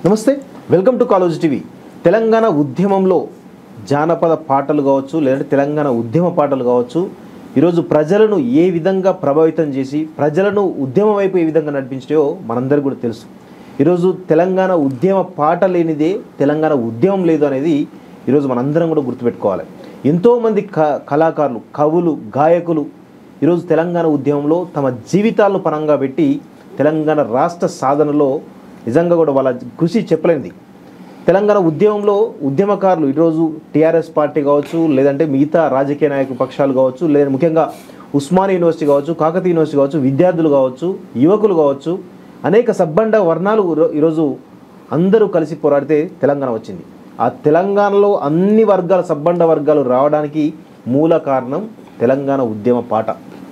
నమస్తే welcome to college TV Telangana ఉద్యమంలో జానపద పాటలు కావచ్చు లేదంటే తెలంగాణ ఉద్యమ పాటలు కావచ్చు ఈరోజు ప్రజలను ఏ విధంగా ప్రభావితం చేసి ప్రజలను ఉద్యమం వైపు ఏ విధంగా నడిపించాయో మనందరికీ కూడా తెలుసు ఈరోజు తెలంగాణ ఉద్యమ పాట లేనిదే తెలంగాణ ఉద్యమం లేదు అనేది ఈరోజు మనందరం కూడా గుర్తుపెట్టుకోవాలి ఎంతోమంది క కళాకారులు కవులు గాయకులు ఈరోజు తెలంగాణ ఉద్యమంలో తమ జీవితాలను పరంగా పెట్టి తెలంగాణ రాష్ట్ర సాధనలో నిజంగా కూడా వాళ్ళ కృషి చెప్పలేనిది తెలంగాణ ఉద్యమంలో ఉద్యమకారులు ఈరోజు టీఆర్ఎస్ పార్టీ కావచ్చు లేదంటే మిగతా రాజకీయ నాయక పక్షాలు కావచ్చు లేదా ముఖ్యంగా ఉస్మానియా యూనివర్సిటీ కావచ్చు కాకతీయ యూనివర్సిటీ కావచ్చు విద్యార్థులు కావచ్చు యువకులు కావచ్చు అనేక సబ్బండ వర్ణాలు ఈరో- ఈరోజు అందరూ కలిసి పోరాడితే తెలంగాణ వచ్చింది ఆ తెలంగాణలో అన్ని వర్గాల సబ్బండ వర్గాలు రావడానికి మూల కారణం తెలంగాణ ఉద్యమ పాట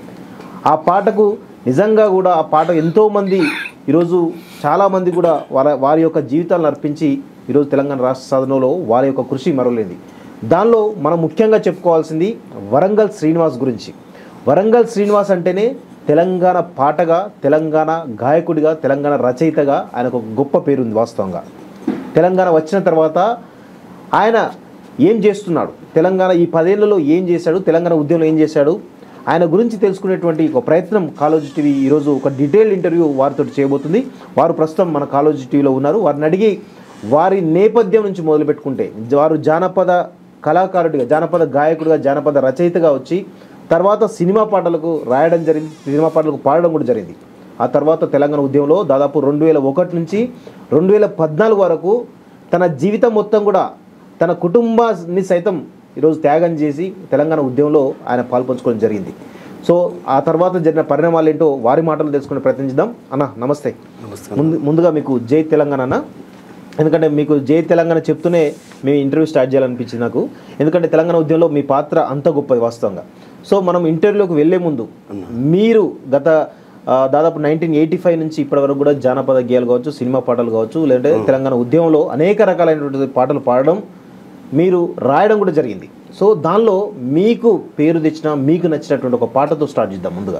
ఆ పాటకు నిజంగా కూడా ఆ పాట ఎంతోమంది ఈరోజు చాలామంది కూడా వారి వారి యొక్క జీవితాలను అర్పించి ఈరోజు తెలంగాణ రాష్ట్ర సాధనలో వారి యొక్క కృషి మరవలేంది దానిలో మనం ముఖ్యంగా చెప్పుకోవాల్సింది వరంగల్ శ్రీనివాస్ గురించి వరంగల్ శ్రీనివాస్ అంటేనే తెలంగాణ పాటగా తెలంగాణ గాయకుడిగా తెలంగాణ రచయితగా ఆయనకు ఒక గొప్ప పేరుంది వాస్తవంగా తెలంగాణ వచ్చిన తర్వాత ఆయన ఏం చేస్తున్నాడు తెలంగాణ ఈ పదేళ్లలో ఏం చేశాడు తెలంగాణ ఉద్యమంలో ఏం చేశాడు ఆయన గురించి తెలుసుకునేటువంటి ఒక ప్రయత్నం కాలేజీ టీవీ ఈరోజు ఒక డీటెయిల్ ఇంటర్వ్యూ వారితో చేయబోతుంది వారు ప్రస్తుతం మన కాలేజీ టీవీలో ఉన్నారు వారిని అడిగి వారి నేపథ్యం నుంచి మొదలు పెట్టుకుంటే వారు జానపద కళాకారుడిగా జానపద గాయకుడిగా జానపద రచయితగా వచ్చి తర్వాత సినిమా పాటలకు రాయడం జరిగింది సినిమా పాటలకు పాడడం కూడా జరిగింది ఆ తర్వాత తెలంగాణ ఉద్యమంలో దాదాపు రెండు వేల ఒకటి నుంచి రెండు వేల పద్నాలుగు వరకు తన జీవితం మొత్తం కూడా తన కుటుంబాన్ని సైతం ఈరోజు త్యాగం చేసి తెలంగాణ ఉద్యమంలో ఆయన పాల్పంచుకోవడం జరిగింది సో ఆ తర్వాత జరిగిన పరిణామాలు ఏంటో వారి మాటలు తెలుసుకునే ప్రయత్నించుదాం అన్న నమస్తే నమస్తే ముందు ముందుగా మీకు జై తెలంగాణ అన్న ఎందుకంటే మీకు జై తెలంగాణ చెప్తూనే మేము ఇంటర్వ్యూ స్టార్ట్ చేయాలనిపించింది నాకు ఎందుకంటే తెలంగాణ ఉద్యమంలో మీ పాత్ర అంత గొప్పది వాస్తవంగా సో మనం ఇంటర్వ్యూలోకి వెళ్ళే ముందు మీరు గత ఆ, దాదాపు నైన్టీన్ ఎయిటీ ఫైవ్ నుంచి ఇప్పటి వరకు కూడా జానపద గేయాలు కావచ్చు సినిమా పాటలు కావచ్చు లేదంటే తెలంగాణ ఉద్యమంలో అనేక రకాలైనటువంటి పాటలు పాడడం మీరు రాయడం కూడా జరిగింది సో దానిలో మీకు పేరు తెచ్చిన మీకు నచ్చినటువంటి ఒక పాటతో స్టార్ట్ చేద్దాం ముందుగా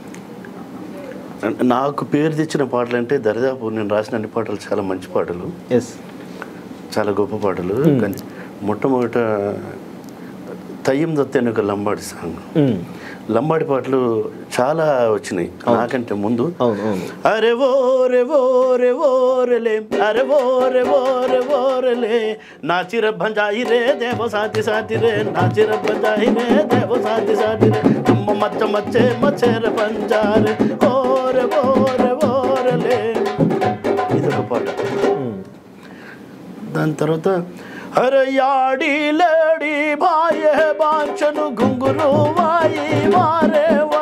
నాకు పేరు తెచ్చిన పాటలు అంటే దరిదాపు నేను రాసిన అన్ని పాటలు చాలా మంచి పాటలు ఎస్ చాలా గొప్ప పాటలు కానీ మొట్టమొదట తయ్యం దత్తే అని ఒక లంబాడి సాంగ్ లంబాడి పాటలు చాలా వచ్చినాయి నాకంటే ముందు అవును అవును అరే ఓ రే ఓ రే ఓ రేలే అరే ఓ రే ఓ రే ఓ రేలే నా చిర భంజాయి రే దేవ సాతి సాతి రే నా చిర భంజాయి రే దేవ సాతి సాతి రే తుమ్మ మచ్చ మచ్చే మచ్చేర పంజారే ఓ రే ఓ రే ఓ రేలే ఇదొక పాట ఉమ్. దాని తర్వాత అరే యాడి లేడి బాయే బాంచను గుంగురు వాయి మారేవా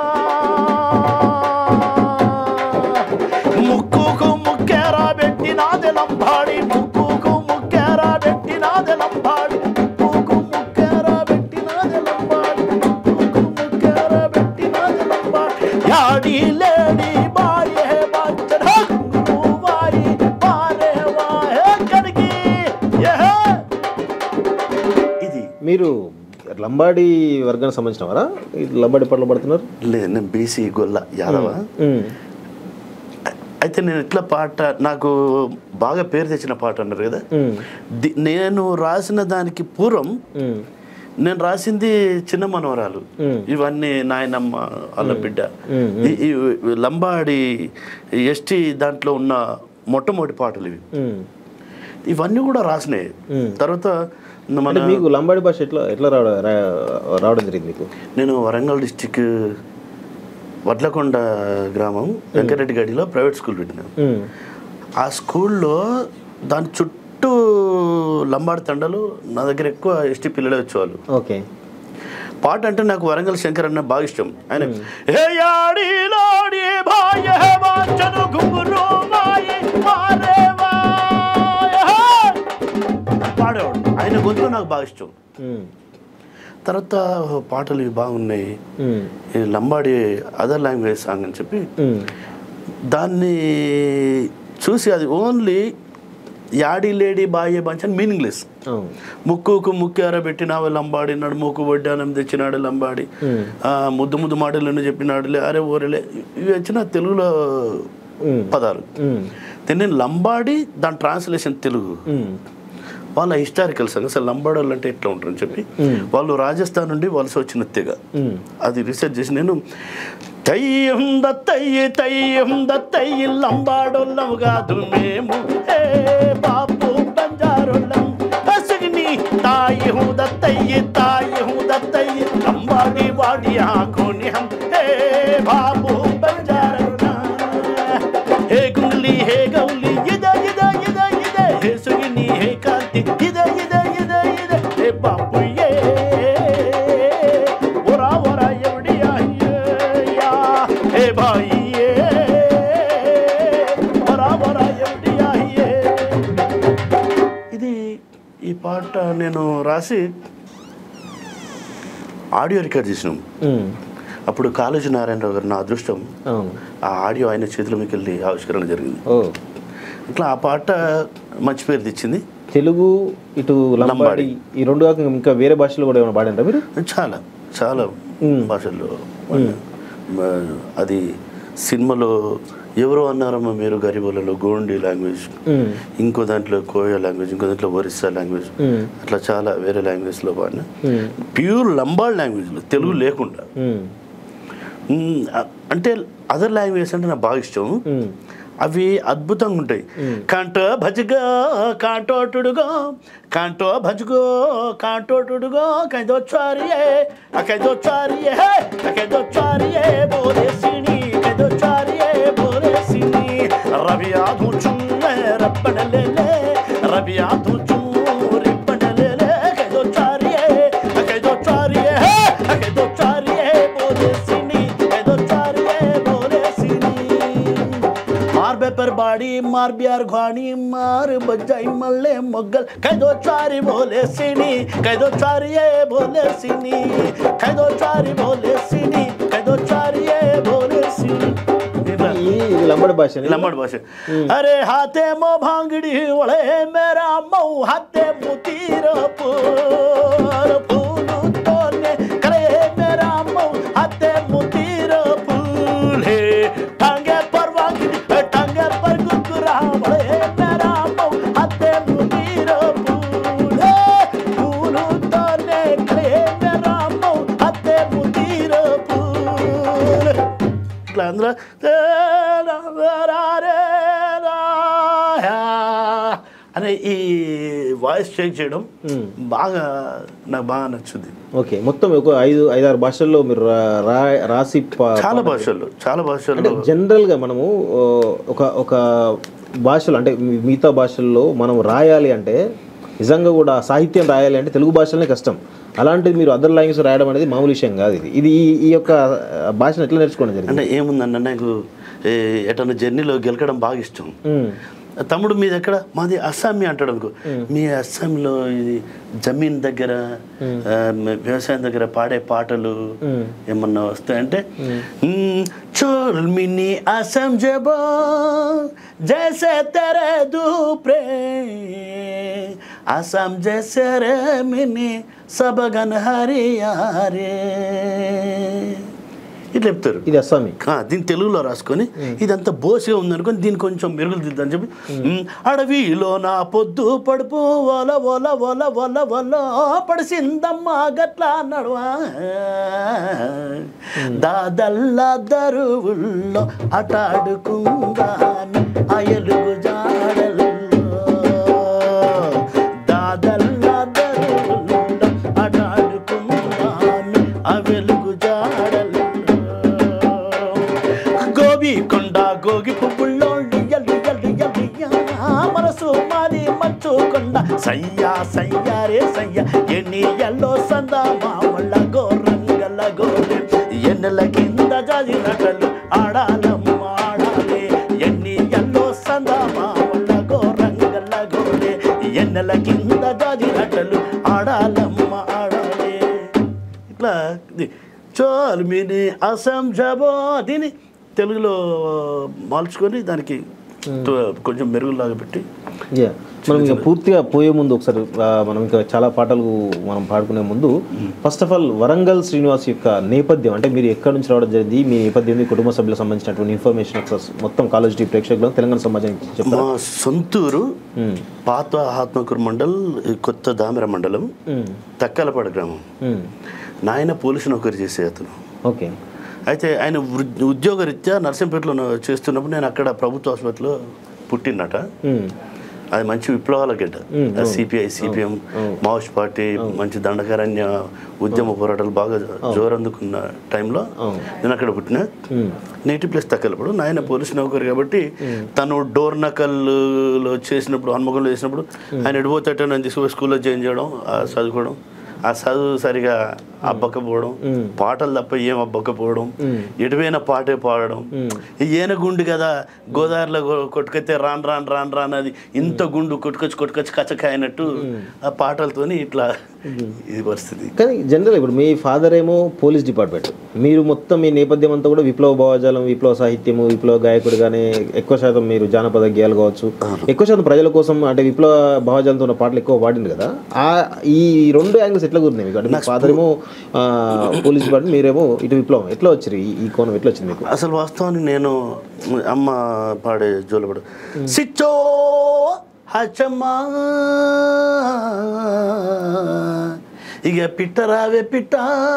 ముక్కుకు ముక్కేరా పెట్టినాది లంబాడి ముక్కుకు ముక్కేరా పెట్టినాది లంబాడి ముక్కుకు ముక్కేరా పెట్టినాది లంబాడి ముక్కుకు ముక్కేరా పెట్టినాది లంబాడి యాడి లేడి బాయే బాంచను గుంగురు వాయి మారేవా హే కడిగి ఏహే ఇది మీరు లంబాడి వర్గానికి సంబంధించిన వారా ఈ లంబాడి పాటలు పడుతున్నారు లేదు నేను బీసీ గొల్ల యాదవ అయితే నేను ఇట్లా పాట నాకు బాగా పేరు తెచ్చిన పాట అన్నారు కదా ది- నేను రాసిన దానికి పూర్వం నేను రాసింది చిన్న మనవరాలు మ్మ్. ఇవన్నీ నాయనమ్మ వాళ్ళ బిడ్డ ఈ- ఈ లంబాడి ఎస్టీ దాంట్లో ఉన్న మొట్టమొదటి పాటలు ఇవి ఇవన్నీ కూడా రాసినాయి తర్వాత మన అంటే మీకు లంబాడి భాష ఎట్లా ఎట్లా రావడం రా- రావడం జరిగింది మీకు నేను వరంగల్ డిస్టిక్ వడ్లకొండ గ్రామం వెంకరెడ్డి గడిలో ప్రైవేట్ స్కూల్ పెట్టినాను ఉమ్. ఆ స్కూల్లో దాని చుట్టూ లంబాడి తండలు నా దగ్గర ఎక్కువ ఎస్టీ పిల్లలే వచ్చేవాళ్ళు ఓకే పాట అంటే నాకు వరంగల్ శంకర్ అన్న బాగా ఇష్టం ఆయన "హే యాడి లాడి భాయ హే వాంఛను గుంగురు మాయి మారేవా." హే! పాడేవాడు ఆయన గొంతు నాకు బాగా ఇష్టం ఉమ్. తర్వాత "ఓ, పాటలు ఇవి బాగున్నాయి ఉమ్. ఈ లంబాడి అదర్ లాంగ్వేజ్ సాంగ్ అని చెప్పి ఉమ్. దాన్ని చూసి అది ఓన్లీ యాడి లేడీ బాయే బంచ్ అని మీనింగ్లెస్ అవును ముక్కుకు ముక్కార పెట్టినావు లంబాడి నడుముకు వడ్డానం తెచ్చినాడు లంబాడి ఉమ్. ఆ, ముద్దు ముద్దు మాటలను చెప్పినాడులే అరే ఓరేలే ఇవి వచ్చిన తెలుగులో మ్మ్. పదాలు మ్మ్. దీన్ని లంబాడి దాని ట్రాన్స్లేషన్ తెలుగు మ్మ్. వాళ్ళ హిస్టారికల్ సంగతి అసలు లంబాడోళ్ళు అంటే ఎట్లా ఉంటారని చెప్పి వాళ్ళు రాజస్థాన్ నుండి వలస వచ్చిన తెగ మ్మ్. అది రీసెర్చ్ చేసి నేను తయ్యం దత్తయ్యి తయ్యం దత్తయ్యి లంబాడోళ్ళం కాదు మేము ఏ బాపు బంజారోళ్ళం అసగిని తాయి దత్తయ్యి తాయి దత్తయ్యి లంబాడి వాడి ఆకోని హం ఏ బాపు బంజారోళ్ళం హే గుండ్లి హే గౌలి ఇద ఇద ఇద ఇద హే సుగిని హే కాంతి ఇద ఇద ఇద ఇద హే బాపు ఏ ఒరా ఒరా ఎవడియా యా హే భాయి ఏ ఒరా ఒరా ఎవడియా ఏ ఇది ఈ పాట నేను రాసి ఆడియో రికార్డ్ చేసినాం మ్మ్. అప్పుడు కాళోజీ నారాయణరావు గారు నా అదృష్టం అవును ఆ ఆడియో ఆయన చేతుల మీకు వెళ్ళి ఆవిష్కరణ జరిగింది ఓ ఇట్లా ఆ పాట మంచి పేరు తెచ్చింది తెలుగు ఇటు లంబాడి లంబాడి. ఈ రెండు కాక ఇంకా వేరే భాషలో కూడా ఏమైనా పాడారా మీరు చాలా చాలా మ్మ్. భాషల్లో మ- అది సినిమాలో ఎవరో అన్నారమ్మా మీరు గరీబులలో గోండి లాంగ్వేజ్ మ్మ్. ఇంకో దాంట్లో కోయా లాంగ్వేజ్ ఇంకో దాంట్లో ఒరిస్సా లాంగ్వేజ్ మ్మ్. అట్లా చాలా వేరే లాంగ్వేజ్లో పాడిన మ్మ్. ప్యూర్ లంబాడ్ లాంగ్వేజ్లో తెలుగు లేకుండా మ్మ్. మ్మ్, అ- అంటే అదర్ లాంగ్వేజ్ అంటే నాకు బాగా ఇష్టం మ్మ్. అవి అద్భుతంగా ఉంటాయి కాంటో భజగో కాంటోటుడుగో కాంటో భజగో కాంటోటుడుగో కైదో చారియే కైదో చారియే కైదో చారియే బోలే సిని కైదో చారియే బోలే సిని రబియా ధుచుల్లే రప్పడలేలే రబియా ధుచు రిప్పడలేలే కైదో చారియే కైదో చారియే కైదో చారియే బోలే సిని కైదో చారియే బోలే సిని मार बे पर बाड़ी मार बियार घाणी मार बजाई मल्ले मोगल कह दो चारी बोले सिनी कह दो चारी ये बोले सिनी कह दो चारी बोले सिनी कह दो चारी ये बोले सिनी ఈ ఇది లంబాడి భాష లంబాడి భాష అరే హాతే మో భాంగడి ఒళే మేరా మౌ హాతే ముతీర పూర పూలు తోనే కరే మేరా మౌ హాతే ముతీర పూలే టాంగే పర్ వాంగిడి టాంగే పర్ గుర్గురా ఒళే మేరా మౌ హాతే ముతీర పూలే పూలు తోనే కరే మేరా మౌ హాతే ముతీర పూలే ఇట్లా అందులో అనే ఈ వాయిస్ చేంజ్ చేయడం బాగా నాకు బాగా నచ్చుంది ఓకే మొత్తం ఒక ఐదు ఐదారు భాషల్లో మీరు రా- రా- రాసి పా- చాలా భాషల్లో చాలా అంటే భాషల్లో జనరల్గా మనము ఓ, ఒక ఒక భాషలో అంటే మీ- మిగతా భాషల్లో మనం రాయాలి అంటే నిజంగా కూడా సాహిత్యం రాయాలి అంటే తెలుగు భాషలోనే కష్టం అలాంటిది మీరు అదర్ లాంగ్వేజ్ రాయడం అనేది మామూలు విషయం కాదు ఇది ఇది ఈ- ఈ యొక్క భాషను ఎట్లా నేర్చుకోవడం జరిగింది అంటే ఏముందన్న నాకు ఏ, ఎటన్నా జర్నీలో గెలకడం బాగా ఇష్టం ఉమ్, తమ్ముడు మీది ఎక్కడ మాది అస్సామీ అంటాడు అనుకో మీ అస్సాంలో ఇది జమీన్ దగ్గర ఆ, వ్యవసాయం దగ్గర పాడే పాటలు ఏమన్నా వస్తాయంటే "మ్మ్, చోల్ మిని అసం జబో జైసే తెరే దూప్రే అసం జైసే రే మిని సబగన్ హరియారే ఇట్లా చెప్తారు ఇది అస్సామీ ఆ, దీన్ని తెలుగులో రాసుకొని ఇదంతా బోసిగా ఉందనుకొని దీన్ని కొంచెం మెరుగులు దిద్దని చెప్పి "ఉమ్, అడవిలో నా పొద్దు పడుపు ఒల ఒల ఒల ఒల ఒల పడిసిందమ్మ గట్ల నడవా దాదల్లా దరువుల్లో అటాడుకుందాని అయలుగు జాడల్లో దాదల్లా దరువుల్లో అటాడుకుందాని ఆ వెలుగు జాడల్లో గోబి కొండ గోగి పువ్వుల్లో లియ లియ లియ లియ మనసు మారి మంచు కొండ సయ్యా సయ్యా రే సయ్యా ఎన్ని ఎల్లో సంద మామళ్ళ గోరంగల గోరే ఎన్నెల కింద జాజి నటలు ఆడాలమ్మ ఆడాలే ఎన్ని ఎల్లో సంద మామళ్ళ గోరంగల గోరే ఎన్నెల కింద జాజి నటలు ఆడాలమ్మ ఆడాలే ఇట్లా ఇది చోల్మిని అసం జబో దీని తెలుగులో మార్చుకొని దానికి కొంచెం మెరుగులాగా పెట్టి యా మనం ఇంకా పూర్తిగా పోయే ముందు ఒకసారి ఆ, మనం ఇంకా చాలా పాటలు మనం పాడుకునే ముందు first of all Warangal Srinivas యొక్క నేపథ్యం అంటే మీరు ఎక్కడి నుంచి రావడం జరిగింది మీ నేపథ్యం మీ కుటుంబ సభ్యులకు సంబంధించినటువంటి ఇన్ఫర్మేషన్ ఒకసారి మొత్తం కాలేజ్ టీ ప్రేక్షకులకు తెలంగాణ సమాజానికి చెప్తారా మా సొంతూరు మ్మ్. పాత ఆత్మకూరు మండల్ కొత్త దామెర మండలం మ్మ్. తక్కలపాడు గ్రామం మ్మ్. నాయన పోలీసు నౌకరీ చేసే అతను ఓకే అయితే ఆయన వృ- ఉద్యోగరీత్యా నర్సింపేటలో నా- చేస్తున్నప్పుడు నేను అక్కడ ప్రభుత్వ ఆసుపత్రిలో పుట్టినట మ్మ్. అది మంచి విప్లవాల గడ్డ సిపిఐ సిపిఎం మావోయిస్ట్ పార్టీ మంచి దండకారణ్య ఉద్యమ పోరాటాలు బాగా జోరందుకున్న టైంలో నేను అక్కడ పుట్టిన మ్మ్. నేటివ్ ప్లేస్ తక్కలప్పుడు నాయన పోలీసు నౌకరు కాబట్టి తను డోర్ నకల్లో చేసినప్పుడు హన్మకొండలో చేసినప్పుడు ఆయన ఎడిపోతాట నన్ను తీసుకుపోయి స్కూల్లో జాయిన్ చేయడం ఆ చదువుకోవడం ఆ చదువు సరిగా అబ్బకపోవడం పాటలు తప్ప ఏం అబ్బకపోవడం ఎటువైన పాటే పాడడం ఈయన గుండు కదా గోదావరిలో కొ- కొట్టుకొస్తే రాన్ రాన్ రాన్ రాన్ అది ఇంత గుండు కొట్టుకొచ్చి కొట్టుకొచ్చి కచ్చకాయనట్టు ఆ పాటలతోని ఇట్లా ఇది పరిస్థితి కానీ జనరల్ ఇప్పుడు మీ ఫాదర్ ఏమో పోలీస్ డిపార్ట్మెంట్ మీరు మొత్తం మీ నేపథ్యం అంతా కూడా విప్లవ భావజాలం విప్లవ సాహిత్యము విప్లవ గాయకుడిగానే ఎక్కువ శాతం మీరు జానపద గేయాలు కావచ్చు ఎక్కువ శాతం ప్రజల కోసం అంటే విప్లవ భావజాలంతో ఉన్న పాటలు ఎక్కువ పాడింది కదా ఆ ఈ రెండు యాంగిల్స్ ఎట్లా కుదిరినాయి మీకు అంటే మీ ఫాదర్ ఏమో ఆ, పోలీస్ డిపార్ట్మెంట్ మీరేమో ఇటు విప్లవం ఎట్లా వచ్చారు ఈ- ఈ కోణం ఎట్లా వచ్చింది మీకు అసలు వాస్తవానికి నేను అమ్మ పాడే జోలపడు సిచ్చో హచమ్మా ఇక పిట్ట రావే పిట్ట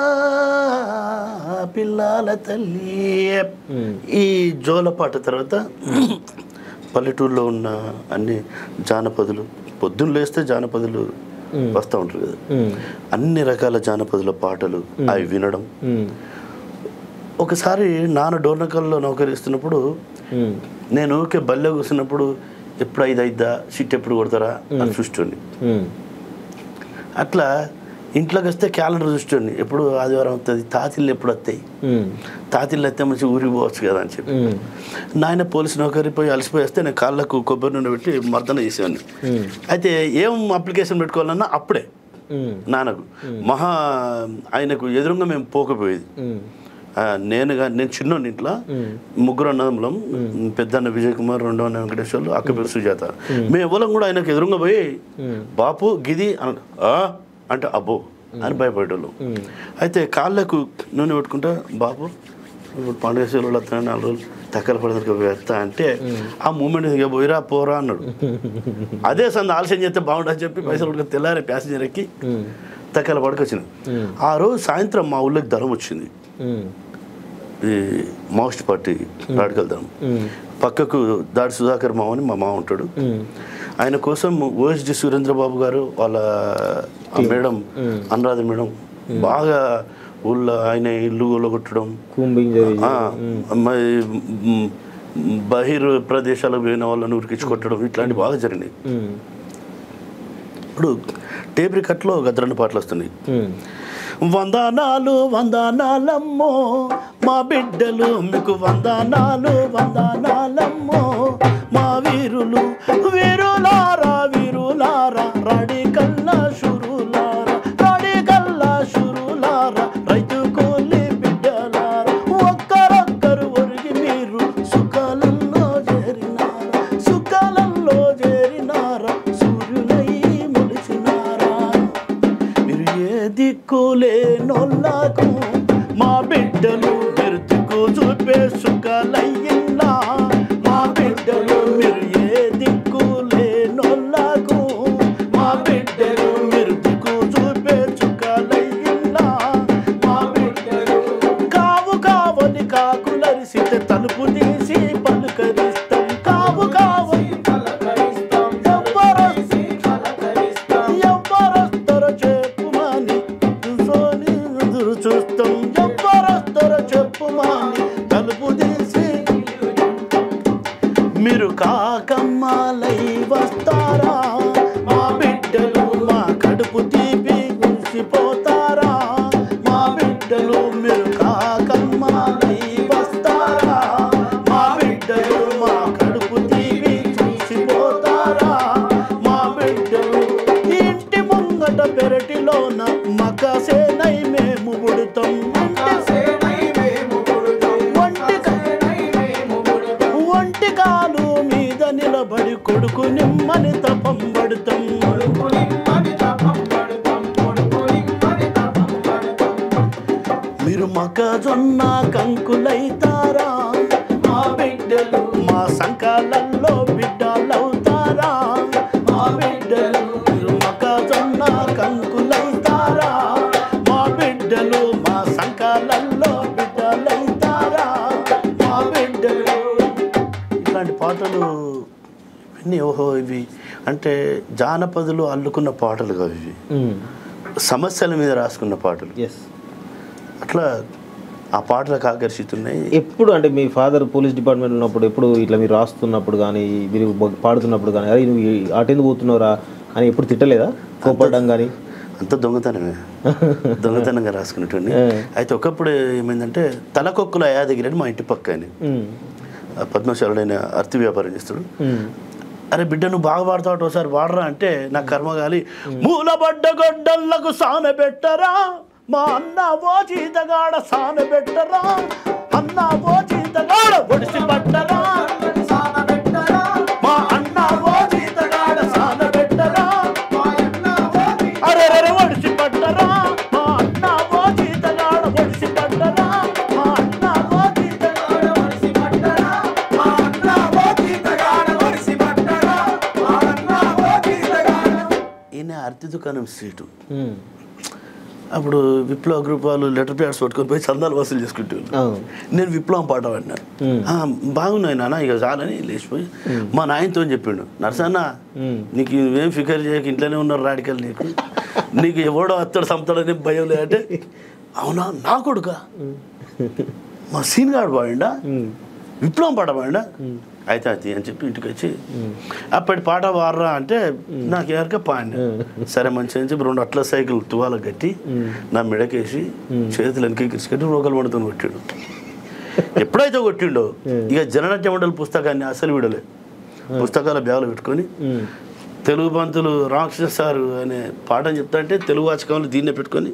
పిల్లాల తల్లి ఈ జోలపాట తర్వాత పల్లెటూరులో ఉన్న అన్ని జానపదులు పొద్దున్న లేస్తే జానపదులు వస్తూ ఉంటారు కదా మ్మ్. అన్ని రకాల జానపదుల పాటలు అవి వినడం మ్మ్. ఒకసారి నాన్న డోర్నకల్లో నౌకరిస్తున్నప్పుడు మ్మ్. నేను ఊరికే బల్లె కూర్చున్నప్పుడు ఎప్పుడు ఐదు అయిద్దా షిట్ ఎప్పుడు కొడతారా అని చూస్తుండి మ్మ్. అట్లా ఇంట్లోకి వస్తే క్యాలెండర్ చూస్తుండి ఎప్పుడు ఆదివారం వస్తుంది తాతిళ్ళు ఎప్పుడు వస్తాయి మ్మ్. తాతిళ్ళు వస్తే మంచి ఊరికి పోవచ్చు కదా అని చెప్పి మ్మ్. నాయన పోలీసు నౌకరి పోయి అలసిపోయి వస్తే నేను కాళ్ళకు కొబ్బరి నూనె పెట్టి మర్దన చేసేవాడిని మ్మ్. అయితే ఏం అప్లికేషన్ పెట్టుకోవాలన్నా అప్పుడే మ్మ్. నాన్నకు మహా ఆయనకు ఎదురుగా మేము పోకపోయేది మ్మ్. ఆ, నేను గా- నేను చిన్నోని ఇంట్లో ముగ్గురు అన్నదమ్ములం పెద్దన్న విజయ్ కుమార్ రెండో అన్న వెంకటేశ్వర్లు అక్క పేరు సుజాత మేము ఎవరం కూడా ఆయనకు ఎదురుగా పోయి బాపు గిది అన "ఆ?" అంటే అబ్బో అని భయపడేవాళ్ళం అయితే కాళ్ళకు నూనె పెట్టుకుంటా బాపు ఇప్పుడు పండుగ సెలవులు వస్తాను నాలుగు రోజులు తక్కల పడదరికి వేస్తా అంటే ఆ మూమెంట్ ఇక పోయిరా పోరా అన్నాడు అదే సంద ఆలస్యం చేస్తే బాగుండని చెప్పి పైసలు ఉడక తెల్లారి ప్యాసింజర్ ఎక్కి తక్కల పడకొచ్చిన ఆ రోజు సాయంత్రం మా ఊళ్ళోకి ధరం వచ్చింది మ్మ్. ఈ మావోయిస్ట్ పార్టీ రాడికల్ దళం పక్కకు దాడి సుధాకర్ మావ అని మా మామ ఉంటాడు మ్మ్. ఆయన కోసం ఓఎస్డి సురేంద్రబాబు గారు వాళ్ళ ఆ మేడం అనురాధ మేడం బాగా ఊళ్ళో ఆయన ఇల్లు కొట్టడం కూంబింగ్ జరిగి ఆ, మరి మ్, బహిర్ ప్రదేశాలకు పోయిన వాళ్ళని ఉరికించి కొట్టడం ఇట్లాంటివి బాగా జరిగినాయి మ్మ్. ఇప్పుడు టేప్ రికట్లో గద్రన్న పాటలు వస్తున్నాయి మ్మ్. వందనాలు వందనాలమ్మో మా బిడ్డలు మీకు వందనాలు వందనాలమ్మో మా వీరులు వీరులారా వీరులారా రాడి కల్లా షురులారా రాడి కల్లా షురులారా రైతు కూలి బిడ్డలారా ఒక్కరొక్కరు ఒరిగి మీరు సుఖాలలో చేరినారా సుఖాలలో చేరినారా సూర్యులై మొలిచినారా మీరు ఏ దిక్కులేనోళ్ళకు మా బిడ్డలు మెరుతుకు చూపే సుఖాలయ్యిందా మా బిడ్డలు మీరు ఏ దిక్కులేనోళ్ళకు మా బిడ్డలు మెరుతుకు చూపే సుఖాలయ్యిందా మా బిడ్డలు కావు కావని కాకులరిసితే తలుపు తీసి పలుకరిస్తాం కావు కావని ఎవ్వరొస్తారో చెప్పుమని కూర్చొని ఎదురు చూస్తాం ఎవ్వరొస్తారో చెప్పుమని తలుపు తీసి మీరు కాకమ్మాలై వస్తారా మా బిడ్డలు మా కడుపు తీపి కుసిపోతారా మా బిడ్డలు మీరు కాకమ్మాలై వస్తారా మా బిడ్డలు మా కడుపు తీపి చూసిపోతారా మా బిడ్డలు ఇంటి ముంగట పెరటిలోన మకసేనై మేము పుడతాం ఒంటి ఒంటి కాలు మీద కలబడి కొడుకు నిమ్మని తపం పడుతాం మీరు మొక్కజొన్న కంకులైతారా మా బిడ్డలు మా సంకాలల్లో బిడ్డలవుతారా మా బిడ్డలు మీరు మొక్కజొన్న కంకులైతారా మా బిడ్డలు మా సంకాలల్లో బిడ్డలైతారా మా బిడ్డలు ఇట్లాంటి పాటలు ఇవన్నీ ఓహో ఇవి అంటే జానపదులు అల్లుకున్న పాటలు కావు ఇవి సమస్యల మీద రాసుకున్న పాటలు ఎస్ అట్లా ఆ పాటలకు ఆకర్షితున్నాయి ఎప్పుడు అంటే మీ ఫాదర్ పోలీస్ డిపార్ట్మెంట్ ఉన్నప్పుడు ఎప్పుడు ఇట్లా మీరు రాస్తున్నప్పుడు కానీ మీరు బ- పాడుతున్నప్పుడు కానీ అరే నువ్వు ఈ- అటెందుకు పోతున్నావురా అని ఎప్పుడు తిట్టలేదా కోపడడం కానీ అంత దొంగతనమే దొంగతనంగా రాసుకున్నటువంటి అయితే ఒకప్పుడు ఏమైందంటే తలకొక్కుల యాదగిరి అని మా ఇంటి పక్క ఆయన ఆ పద్మశాలుడైన అర్తి వ్యాపారం చేస్తాడు అరే బిడ్డ నువ్వు బాగా పాడతావు ఒకసారి వాడరా అంటే నా కర్మగాలి మూలబడ్డ గొడ్డళ్లకు సాన పెట్టరా మా అన్న ఓ చీతగాడ సాన పెట్టరా అన్న ఓ చీతగాడ ఒడిసి పట్టరా మా అన్న ఓ చీతగాడ సాన పెట్టరా అరే అరే ఒడిసి పట్టరా మా అన్న ఓ చీతగాడ ఒడిసి పట్టరా మా అన్న ఓ చీతగాడ ఒడిసి పట్టరా మా అన్న ఓ చీతగాడ ఒడిసి పట్టరా మా అన్న ఓ చీతగాడ ఈయన అర్తి దుకాణం సీటు అప్పుడు విప్లవ గ్రూప్ వాళ్ళు లెటర్ ప్యాడ్స్ పట్టుకొని పోయి చందాలు వసూలు చేసుకుంటారు అవును నేను విప్లవం పాట పాడినా "ఆ, బాగున్నాయి నాన్న ఇక చాలని లేచిపోయి మా నాయనతో చెప్పిండు నరసన్న నీకు నువ్వేం ఫికర్ చేయక ఇంట్లోనే ఉన్నారు రాడికల్ నీకు నీకు ఎవడో అత్తడు సంపుతాడని భయం లేదంటే అవునా నా కొడుక మా సీన్ గాడు పాడిండా విప్లవం పాట పాడిండా అయితే అది అని చెప్పి ఇంటికి వచ్చి అప్పటి పాట వాడరా అంటే నాకు ఎవరికే పాడినా సరే మంచిగా అని చెప్పి రెండు అట్ల సైకిల్ తువాల కట్టి నా మెడకేసి చేతులు వెనక్కి కిరిచికట్టి రోకలు పడుతుంది కొట్టాడు ఎప్పుడైతే కొట్టిండో ఇక జననాట్య మండలి పుస్తకాన్ని అసలు విడలే పుస్తకాల బ్యాగులు పెట్టుకొని తెలుగు పంతులు రామకృష్ణ సార్ అనే పాఠం చెప్తా అంటే తెలుగు వాచకంలో దీన్నే పెట్టుకొని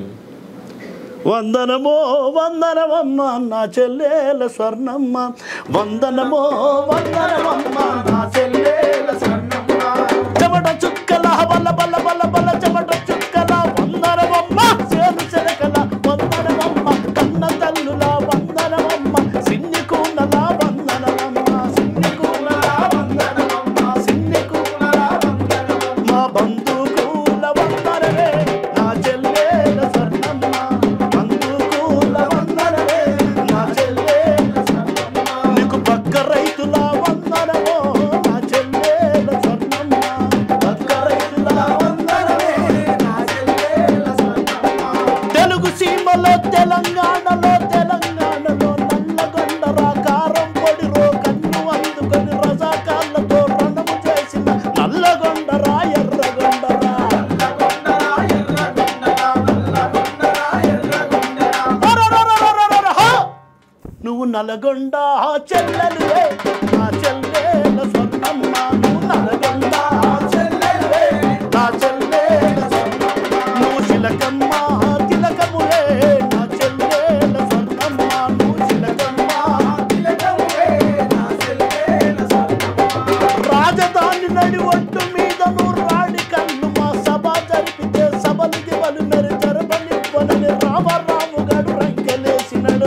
వందనమో వందనమమ్మ నా చెల్లెల స్వర్ణమ్మ వందనమో వందనమమ్మ నా చెల్లెల స్వర్ణమ్మ చెమట చుక్కల బల్ల బల్ల బల్ల బల్ల చెమట చుక్కల వందనమమ్మ చేను చెరకల వందనమమ్మ కన్న తల్లుల వందనమమ్మ సిన్ని కూనల వందనమమ్మ సిన్ని కూనల వందనమమ్మ సిన్ని కూనల వందనమమ్మ మా బంధువుల వందనమే నా చెల్లెల స్వర్ణమ్మ బంధువుల వందనమే నా చెల్లెల స్వర్ణమ్మ నీకు పక్క రైతుల వందనమో నా చెల్లెల స్వర్ణమ్మ పక్క రైతుల వందనమే నా చెల్లెల స్వర్ణమ్మ తెలుగు సీమలో తెలంగాణలో తెలంగాణలో నల్లగొండరా కారం పొడిరో కన్ను అందుకొని రజాకాళ్ళతో రణము చేసిన నల్లగొండరా ఎర్రగొండరా అరరరరరరర, హా! నువ్వు నల్గొండ చెల్లెలువే నా చెల్లెల స్వర్ణమ్మ నువ్వు నల్గొండ చెల్లెలువే నా చెల్లెల స్వర్ణమ్మ నువ్వు చిలకమ్మ తిలకములే నా చెల్లెల స్వర్ణమ్మ నువ్వు చిలకమ్మ తిలకములే నా చెల్లెల స్వర్ణమ్మ రాజధాని నడి ఒట్టు మీద నువ్వు రాడి కళ్ళు మా సభ జరిపితే సభలు దివలు మెరి జరపనివ్వనని రామరాము గడు రంకెలేసినడు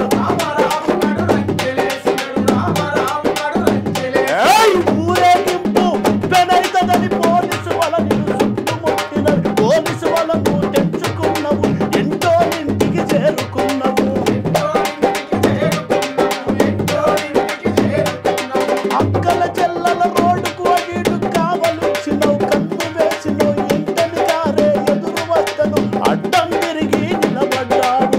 ఏయ్! ఊరేగింపు పెనైతదని పోలీసు వాళ్ళ నిన్ను చుట్టుముట్టినరు పోలీసు వాళ్ళ నువ్వు తెచ్చుకున్నావు ఎంతో ఇంటికి చేరుకున్నావు అక్కల చెల్లల రోడ్డుకు అడిడు కావలుచ్చినవు కన్ను వేసినవు ఎంతని కారే ఎదురు వస్తను అడ్డం తిరిగి నిలబడ్డావు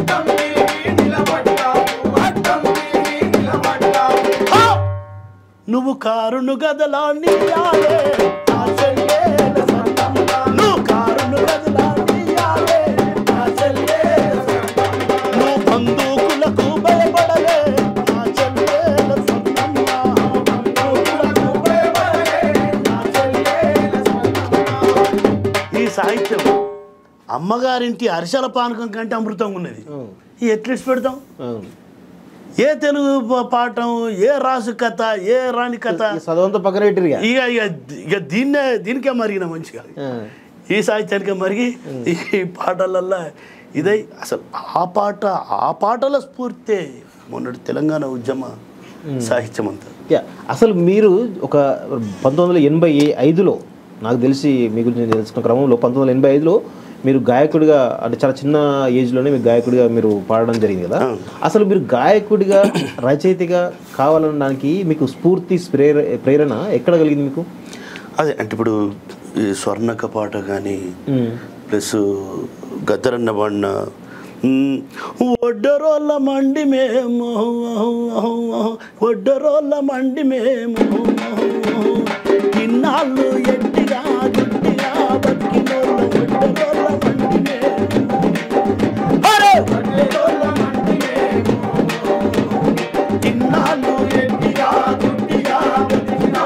హా! నువ్వు కారును గదలా నీయాలే నా చెల్లెల స్వర్ణమ్మ. నువ్వు కారును గదలా నీయాలే నా చెల్లెల స్వర్ణమ్మ. నువ్వు బంధువులకు భయపడలే నా చెల్లెల స్వర్ణమ్మ. బంధువులకు భయపడలే నా చెల్లెల స్వర్ణమ్మ. ఈ సాహిత్యం అమ్మగారింటి అరిసెల పానకం కంటే అమృతంగా ఉన్నది అవును ఈ ఎట్లెట్స్ పెడతాం అవును ఏ తెలుగు ప- పాఠం ఏ రాసు కథ ఏ రాణి కథ ఈ చదవంతా పక్కన పెట్టిరుగా ఇక ఇక ఇక దీన్నే దీనికే మరిగిన మంచిగా ఆ. ఈ సాహిత్యానికే మరిగి ఈ పాటలల్లా ఇదై అసలు ఆ పాట ఆ పాటల స్ఫూర్తే మొన్నటి తెలంగాణ ఉద్యమ సాహిత్యం అంతా యా, అసలు మీరు ఒక పంతొమ్మిది వందల ఎనభై ఐదులో నాకు తెలిసి మీ గురించి నేను తెలుసుకున్న క్రమంలో పంతొమ్మిది వందల ఎనభై ఐదులో మీరు గాయకుడిగా అంటే చాలా చిన్న ఏజ్లోనే మీరు గాయకుడిగా మీరు పాడడం జరిగింది కదా అవును. అసలు మీరు గాయకుడిగా రచయితగా కావాలనడానికి మీకు స్ఫూర్తి ప్రేర ప్రేరణ ఎక్కడ కలిగింది మీకు అదే అంటే ఇప్పుడు ఈ స్వర్ణక పాట కానీ ప్లస్ గద్దరన్న పడిన మ్, ఒడ్డరోళ్ళ మండి మేము ఒడ్డరోళ్ళ మండి మేము ఇన్నాళ్ళు ఎట్టిగా దుట్టిగా బతికినోళ్ళ ఒడ్డరోళ్ళ మండి మేము అరే! ఒడ్డరోళ్ళ మండి మేము. ఇన్నాళ్ళు ఎట్టిగా దుట్టిగా బతికిన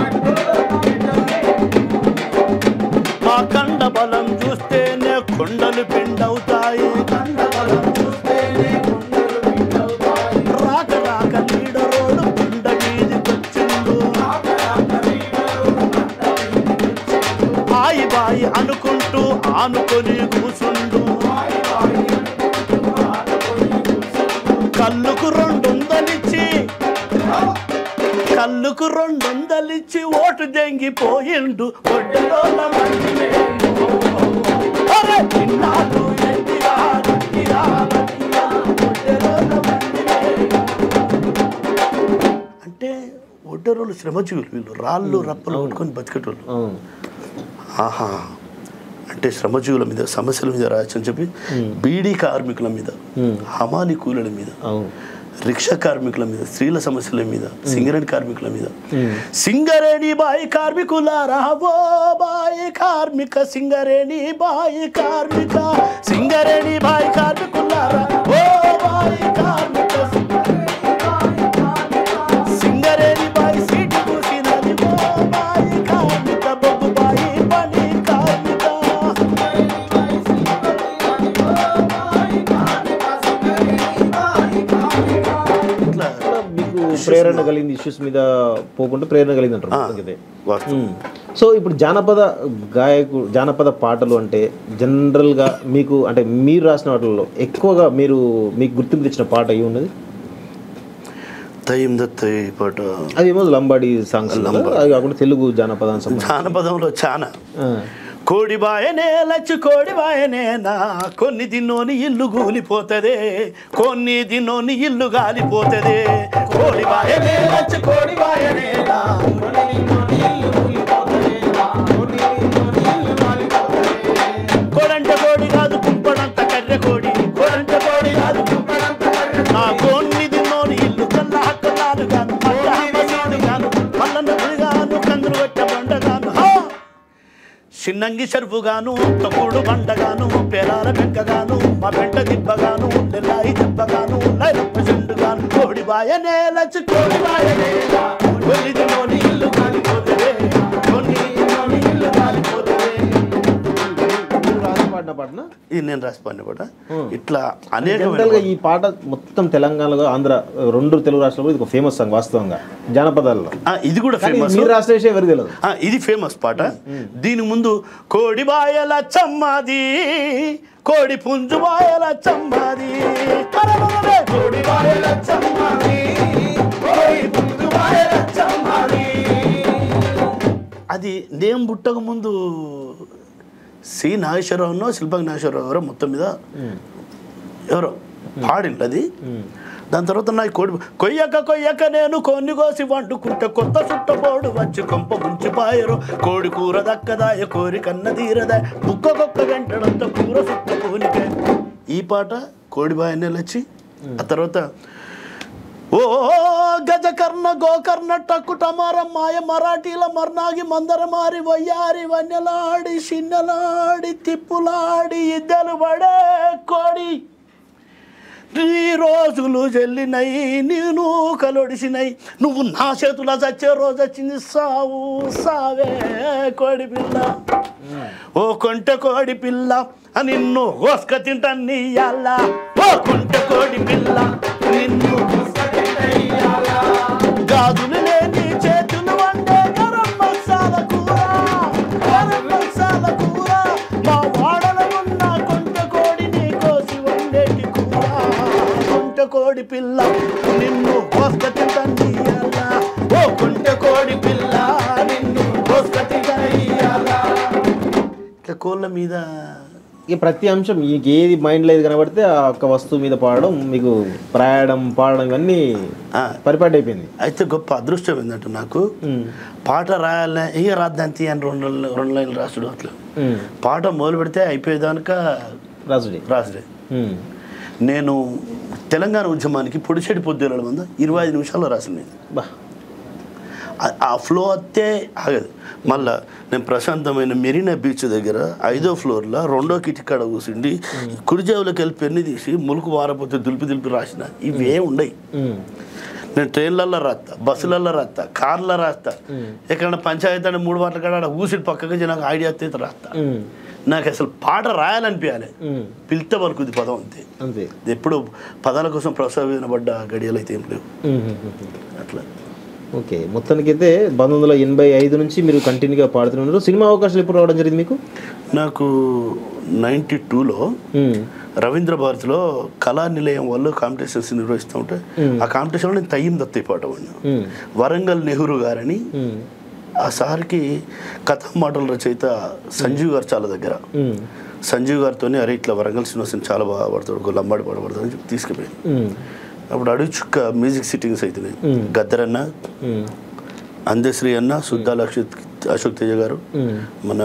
మా కండ బలం చూస్తేనే కొండలు పిండవుతాయి రాక రాక లీడరోడు పిండ మీదికొచ్చిండు ఆయి బాయి అనుకుంటూ ఆనుకొని కూసుండు కళ్ళుకు రెండొందలిచ్చి కళ్ళుకు రెండొందలిచ్చి ఓటు దెంగిపోయిండు ఒడ్డలోన మంది మేము. అరే ఇన్నాళ్ళు ఎట్టిగా రుట్టిగా బతిగా ఒడ్డలోన మంది మేము. అంటే ఒడ్డరోళ్ళు శ్రమజీవులు వీళ్ళు రాళ్ళు రప్పలు కొట్టుకొని బతికేటోళ్ళు అవును ఆహా అంటే శ్రమజీవుల మీద సమస్యల మీద రాయొచ్చని చెప్పి బీడీ కార్మికుల మీద హమాలి కూలీల మీద అవును రిక్షా కార్మికుల మీద స్త్రీల సమస్యల మీద సింగరేణి కార్మికుల మీద సింగరేణి బాయి కార్మికులారా ఓ బాయి కార్మిక సింగరేణి బాయి కార్మిక సింగరేణి బాయి కార్మికులారా ఓ బాయి కార్మిక సింగరేణి బాయి సీటు కూసినది ఓ బాయి కార్మిక బొగ్గు బాయి పని కార్మిక ఇట్లా అలా మీకు ప్రేరణ కలిగింది ఇష్యూస్ మీద పోకుండా ప్రేరణ కలిగింది అంటారు మొత్తానికైతే. వాస్తవం మ్మ్. సో ఇప్పుడు జానపద గాయకు జానపద పాటలు అంటే జనరల్గా మీకు అంటే మీరు రాసిన వాటిల్లో ఎక్కువగా మీరు మీకు గుర్తింపు తెచ్చిన పాట ఏ ఉన్నది తయ్యం దత్తయ్య పాట అది ఏమో లంబాడి సాంగ్స్ అది కాకుండా తెలుగు జానపదానికి సంబంధించి జానపదంలో చాలా ఆ. కోడి బాయనే లచ్చి కోడి బాయనే నా కొన్ని దిన్నోని ఇల్లు కూలిపోతదే కొన్ని దిన్నోని ఇల్లు గాలిపోతదే కోడి బాయనే లచ్చి కోడి బాయనే నా కొన్ని దిన్నోని ఇల్లు కూలిపోతదే, నా కొన్ని దిన్నోని ఇల్లు గాలిపోతదే. కోడంట కోడి కాదు కుంపడంత కర్రె కోడి కోడంట కోడి కాదు కుంపడంత కర్రె నా కొన్ని దిన్నోని ఇల్లు కల్ల హక్కలాలు గాను మల్ల హమ్మసీడు గాను మల్లన్న గాను కందులు కొట్ట బండగాను హా చిన్నంగి చెరుపుగాను తొక్కుడు బండగాను పేరాల పెంకగాను మా పెంట దిబ్బగాను నెల్లాయి దెబ్బగాను లైరప్ప చెండుగాను కోడి బాయనే లచ్చి కోడి బాయనే కొన్ని దినోని ఇల్లు కాలిపోతుంది కొన్ని దినోని ఇల్లు కాలిపోతుంది మీరు రాసి పాడిన పాటనా ఇది నేను రాసి పాడిన పాట ఇట్లా అనేక జనరల్గా ఈ పాట మొత్తం తెలంగాణలో ఆంధ్ర రెండు తెలుగు రాష్ట్రాల్లో ఇది ఒక ఫేమస్ సాంగ్ వాస్తవంగా జానపదాల్లో ఇది కూడా కానీ ఫేమస్ మీరు రాసిన విషయం ఎవరికి తెలియదు ఆ, ఇది ఫేమస్ పాట దీని ముందు కోడి బాయల చమ్మది కోడి పుంజు బాయల చమ్మది అరెరెరెరె! కోడి బాయల చమ్మది కోడి పుంజు బాయల చమ్మది అది నేను పుట్టక ముందు సి నాగేశ్వరరావునో శిల్పంగి నాగేశ్వరరావు ఎవరో మొత్తం మీద ఎవరో పాడిండ్రు అది దాని తర్వాత నాకు కోడి కొయ్యక కొయ్యక నేను కొన్ని కోసి వండుకుంటే కొత్త చుట్టపోడు వచ్చి కొంప ముంచిపాయరు కోడి కూర దక్కదాయ కోరి కన్న తీరదాయ బుక్కకొక్క వెంటడంతో కూర సుట్ట పోనికే ఈ పాట కోడి బాయనే వచ్చి ఆ తర్వాత ఓ గజకర్ణ గోకర్ణ టక్కుటమార మాయ మరాఠీల మర్నాగి మందర మారి వయ్యారి వన్యలాడి చిన్నలాడి తిప్పులాడి ఇద్దరు పడే కోడి ఈ రోజులు చెల్లినై నేను కలొడిసినై నువ్వు నా చేతుల చచ్చే రోజు వచ్చింది సావు సావే కోడి పిల్ల ఓ కొంట కోడి పిల్ల నిన్ను ఓస్క తింటాను నీ ఓ కొంట కోడి పిల్ల నిన్ను ఓస్క నీ చేతులు వండే గరం మసాల కూర గరం మసాల కూర మా వాడలో ఉన్న కొంట కోడిని కోసి వండేటి కూర కొంట కోడి పిల్ల నిన్ను కోస్క తింటా ఓ కొంట కోడి పిల్ల నిన్ను కోస్క తింటా ఇట్లా కోళ్ళ మీద ఇక ప్రతి అంశం మీకు ఏది మైండ్లో ఏది కనబడితే ఆ ఒక్క వస్తువు మీద పాడడం మీకు ప్రయాణం పాడడం ఇవన్నీ ఆ, పరిపాటి అయిపోయింది అయితే గొప్ప అదృష్టం ఏంటంటే నాకు ఉమ్. పాట రాయాలనే ఇక రాద్దాంతి అని రెండు లైన్లు- రెండు లైన్లు రాసుడు అట్లా ఉమ్. పాట మొదలు పెడితే అయిపోయేదానిక రాసుడి రాసుడే ఉమ్. నేను తెలంగాణ ఉద్యమానికి పొడిచెడి పొద్దుల మంది ఇరవై ఐదు నిమిషాల్లో రాసిన నేను బా ఆ- ఆ ఫ్లో వస్తే ఆగదు మళ్ళా నేను ప్రశాంతమైన మెరీనా బీచ్ దగ్గర ఐదో ఫ్లోర్లో రెండో కిటి కాడ కూర్చుండి కుడిజేవులోకి వెళ్ళి పెన్ను తీసి ములుకు వారపోతే దులిపి దులిపి రాసిన ఇవే ఉండయి ఉమ్. నేను ట్రైన్లలో రాస్తా బస్సులలో రాస్తా కార్లో రాస్తా ఎక్కడైనా పంచాయతీ అంటే మూడు వాట్ల కాడ ఊసిడి పక్కకి నాకు ఐడియా అయితే రాస్తా ఉమ్. నాకు అసలు పాట రాయాలనిపించాలి ఉమ్. పిలితే పలుకుది పదం అంతే అంతే ఇది ఎప్పుడు పదాల కోసం ప్రసవినబడ్డ గడియలు అయితే ఏం లేవు ఉమ్. ఉమ్. ఉమ్. అట్లా ఓకే మొత్తానికైతే పంతొమ్మిది వందల ఎనభై ఐదు నుంచి మీరు కంటిన్యూగా పాడుతున్నారు సినిమా అవకాశాలు ఎప్పుడు రావడం జరిగింది మీకు నాకు నైంటీ టూలో ఉమ్. రవీంద్ర భారతిలో కళా నిలయం వాళ్ళు కాంపిటీషన్స్ నిర్వహిస్తూ ఉంటే ఆ కాంపిటీషన్లో నేను తయ్యం దత్తయ్య పాట వాడినా ఉమ్. వరంగల్ నెహ్రూ గారని ఉమ్. ఆ సార్కి కథా మాటల రచయిత సంజీవ్ గారు చాలా దగ్గర ఉమ్. సంజీవ్ గారితో అరే ఇట్లా వరంగల్ శ్రీనివాసన్ చాలా బాగా పడతాడు ఒక లంబాడి పాడబడతాడు అని చెప్పి తీసుకుపోయాను ఉమ్. అప్పుడు అడుగు చుక్క మ్యూజిక్ సిట్టింగ్స్ అవుతున్నాయి మ్మ్. గద్దరన్న ఉమ్. అందశ్రీ అన్న సుద్దాల అక్షిత్ అశోక్ తేజ గారు ఉమ్. మన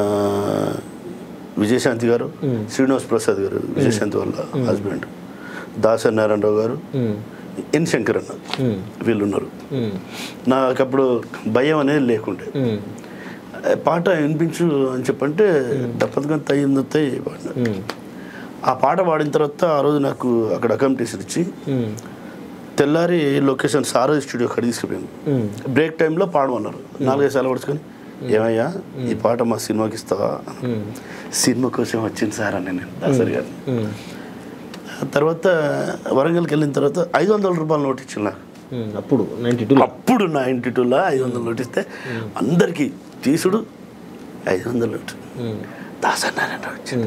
విజయశాంతి గారు మ్మ్. శ్రీనివాస్ ప్రసాద్ గారు విజయశాంతి వాళ్ళ హస్బెండ్ దాస నారాయణరావు గారు ఉమ్. ఎన్ శంకర్ అన్న ఉమ్. వీళ్ళు ఉన్నారు ఉమ్. నాకు అప్పుడు భయం అనేది లేకుండే ఉమ్. ఏ, పాట వినిపించు అని చెప్పంటే తప్పదుగా తయ్యింది తయ్యి పాడిన ఉమ్. ఆ పాట పాడిన తర్వాత ఆ రోజు నాకు అక్కడ అకామిడేషన్ ఇచ్చి ఉమ్. తెల్లారి లొకేషన్ సారథి స్టూడియో అక్కడ తీసుకుపోయాను ఉమ్. బ్రేక్ టైంలో పాడమన్నారు నాలుగైదు సార్లు పడుచుకొని ఏమయ్యా ఈ పాట మా సినిమాకి ఇస్తావా ఉమ్. సినిమా కోసం వచ్చింది సార్ అని నేను దాసరి గారిని ఉమ్. ఆ తర్వాత వరంగల్కి వెళ్ళిన తర్వాత ఐదు వందల రూపాయలు నోట్ ఇచ్చింది నాకు ఉమ్. అప్పుడు నైంటీ టూలో అప్పుడు నా ఇంటి టూలో ఐదు వందలు నోట్ ఇస్తే అందరికీ తీసుడు ఐదు వందలు నోట్ దాసరి నారాయణ వచ్చి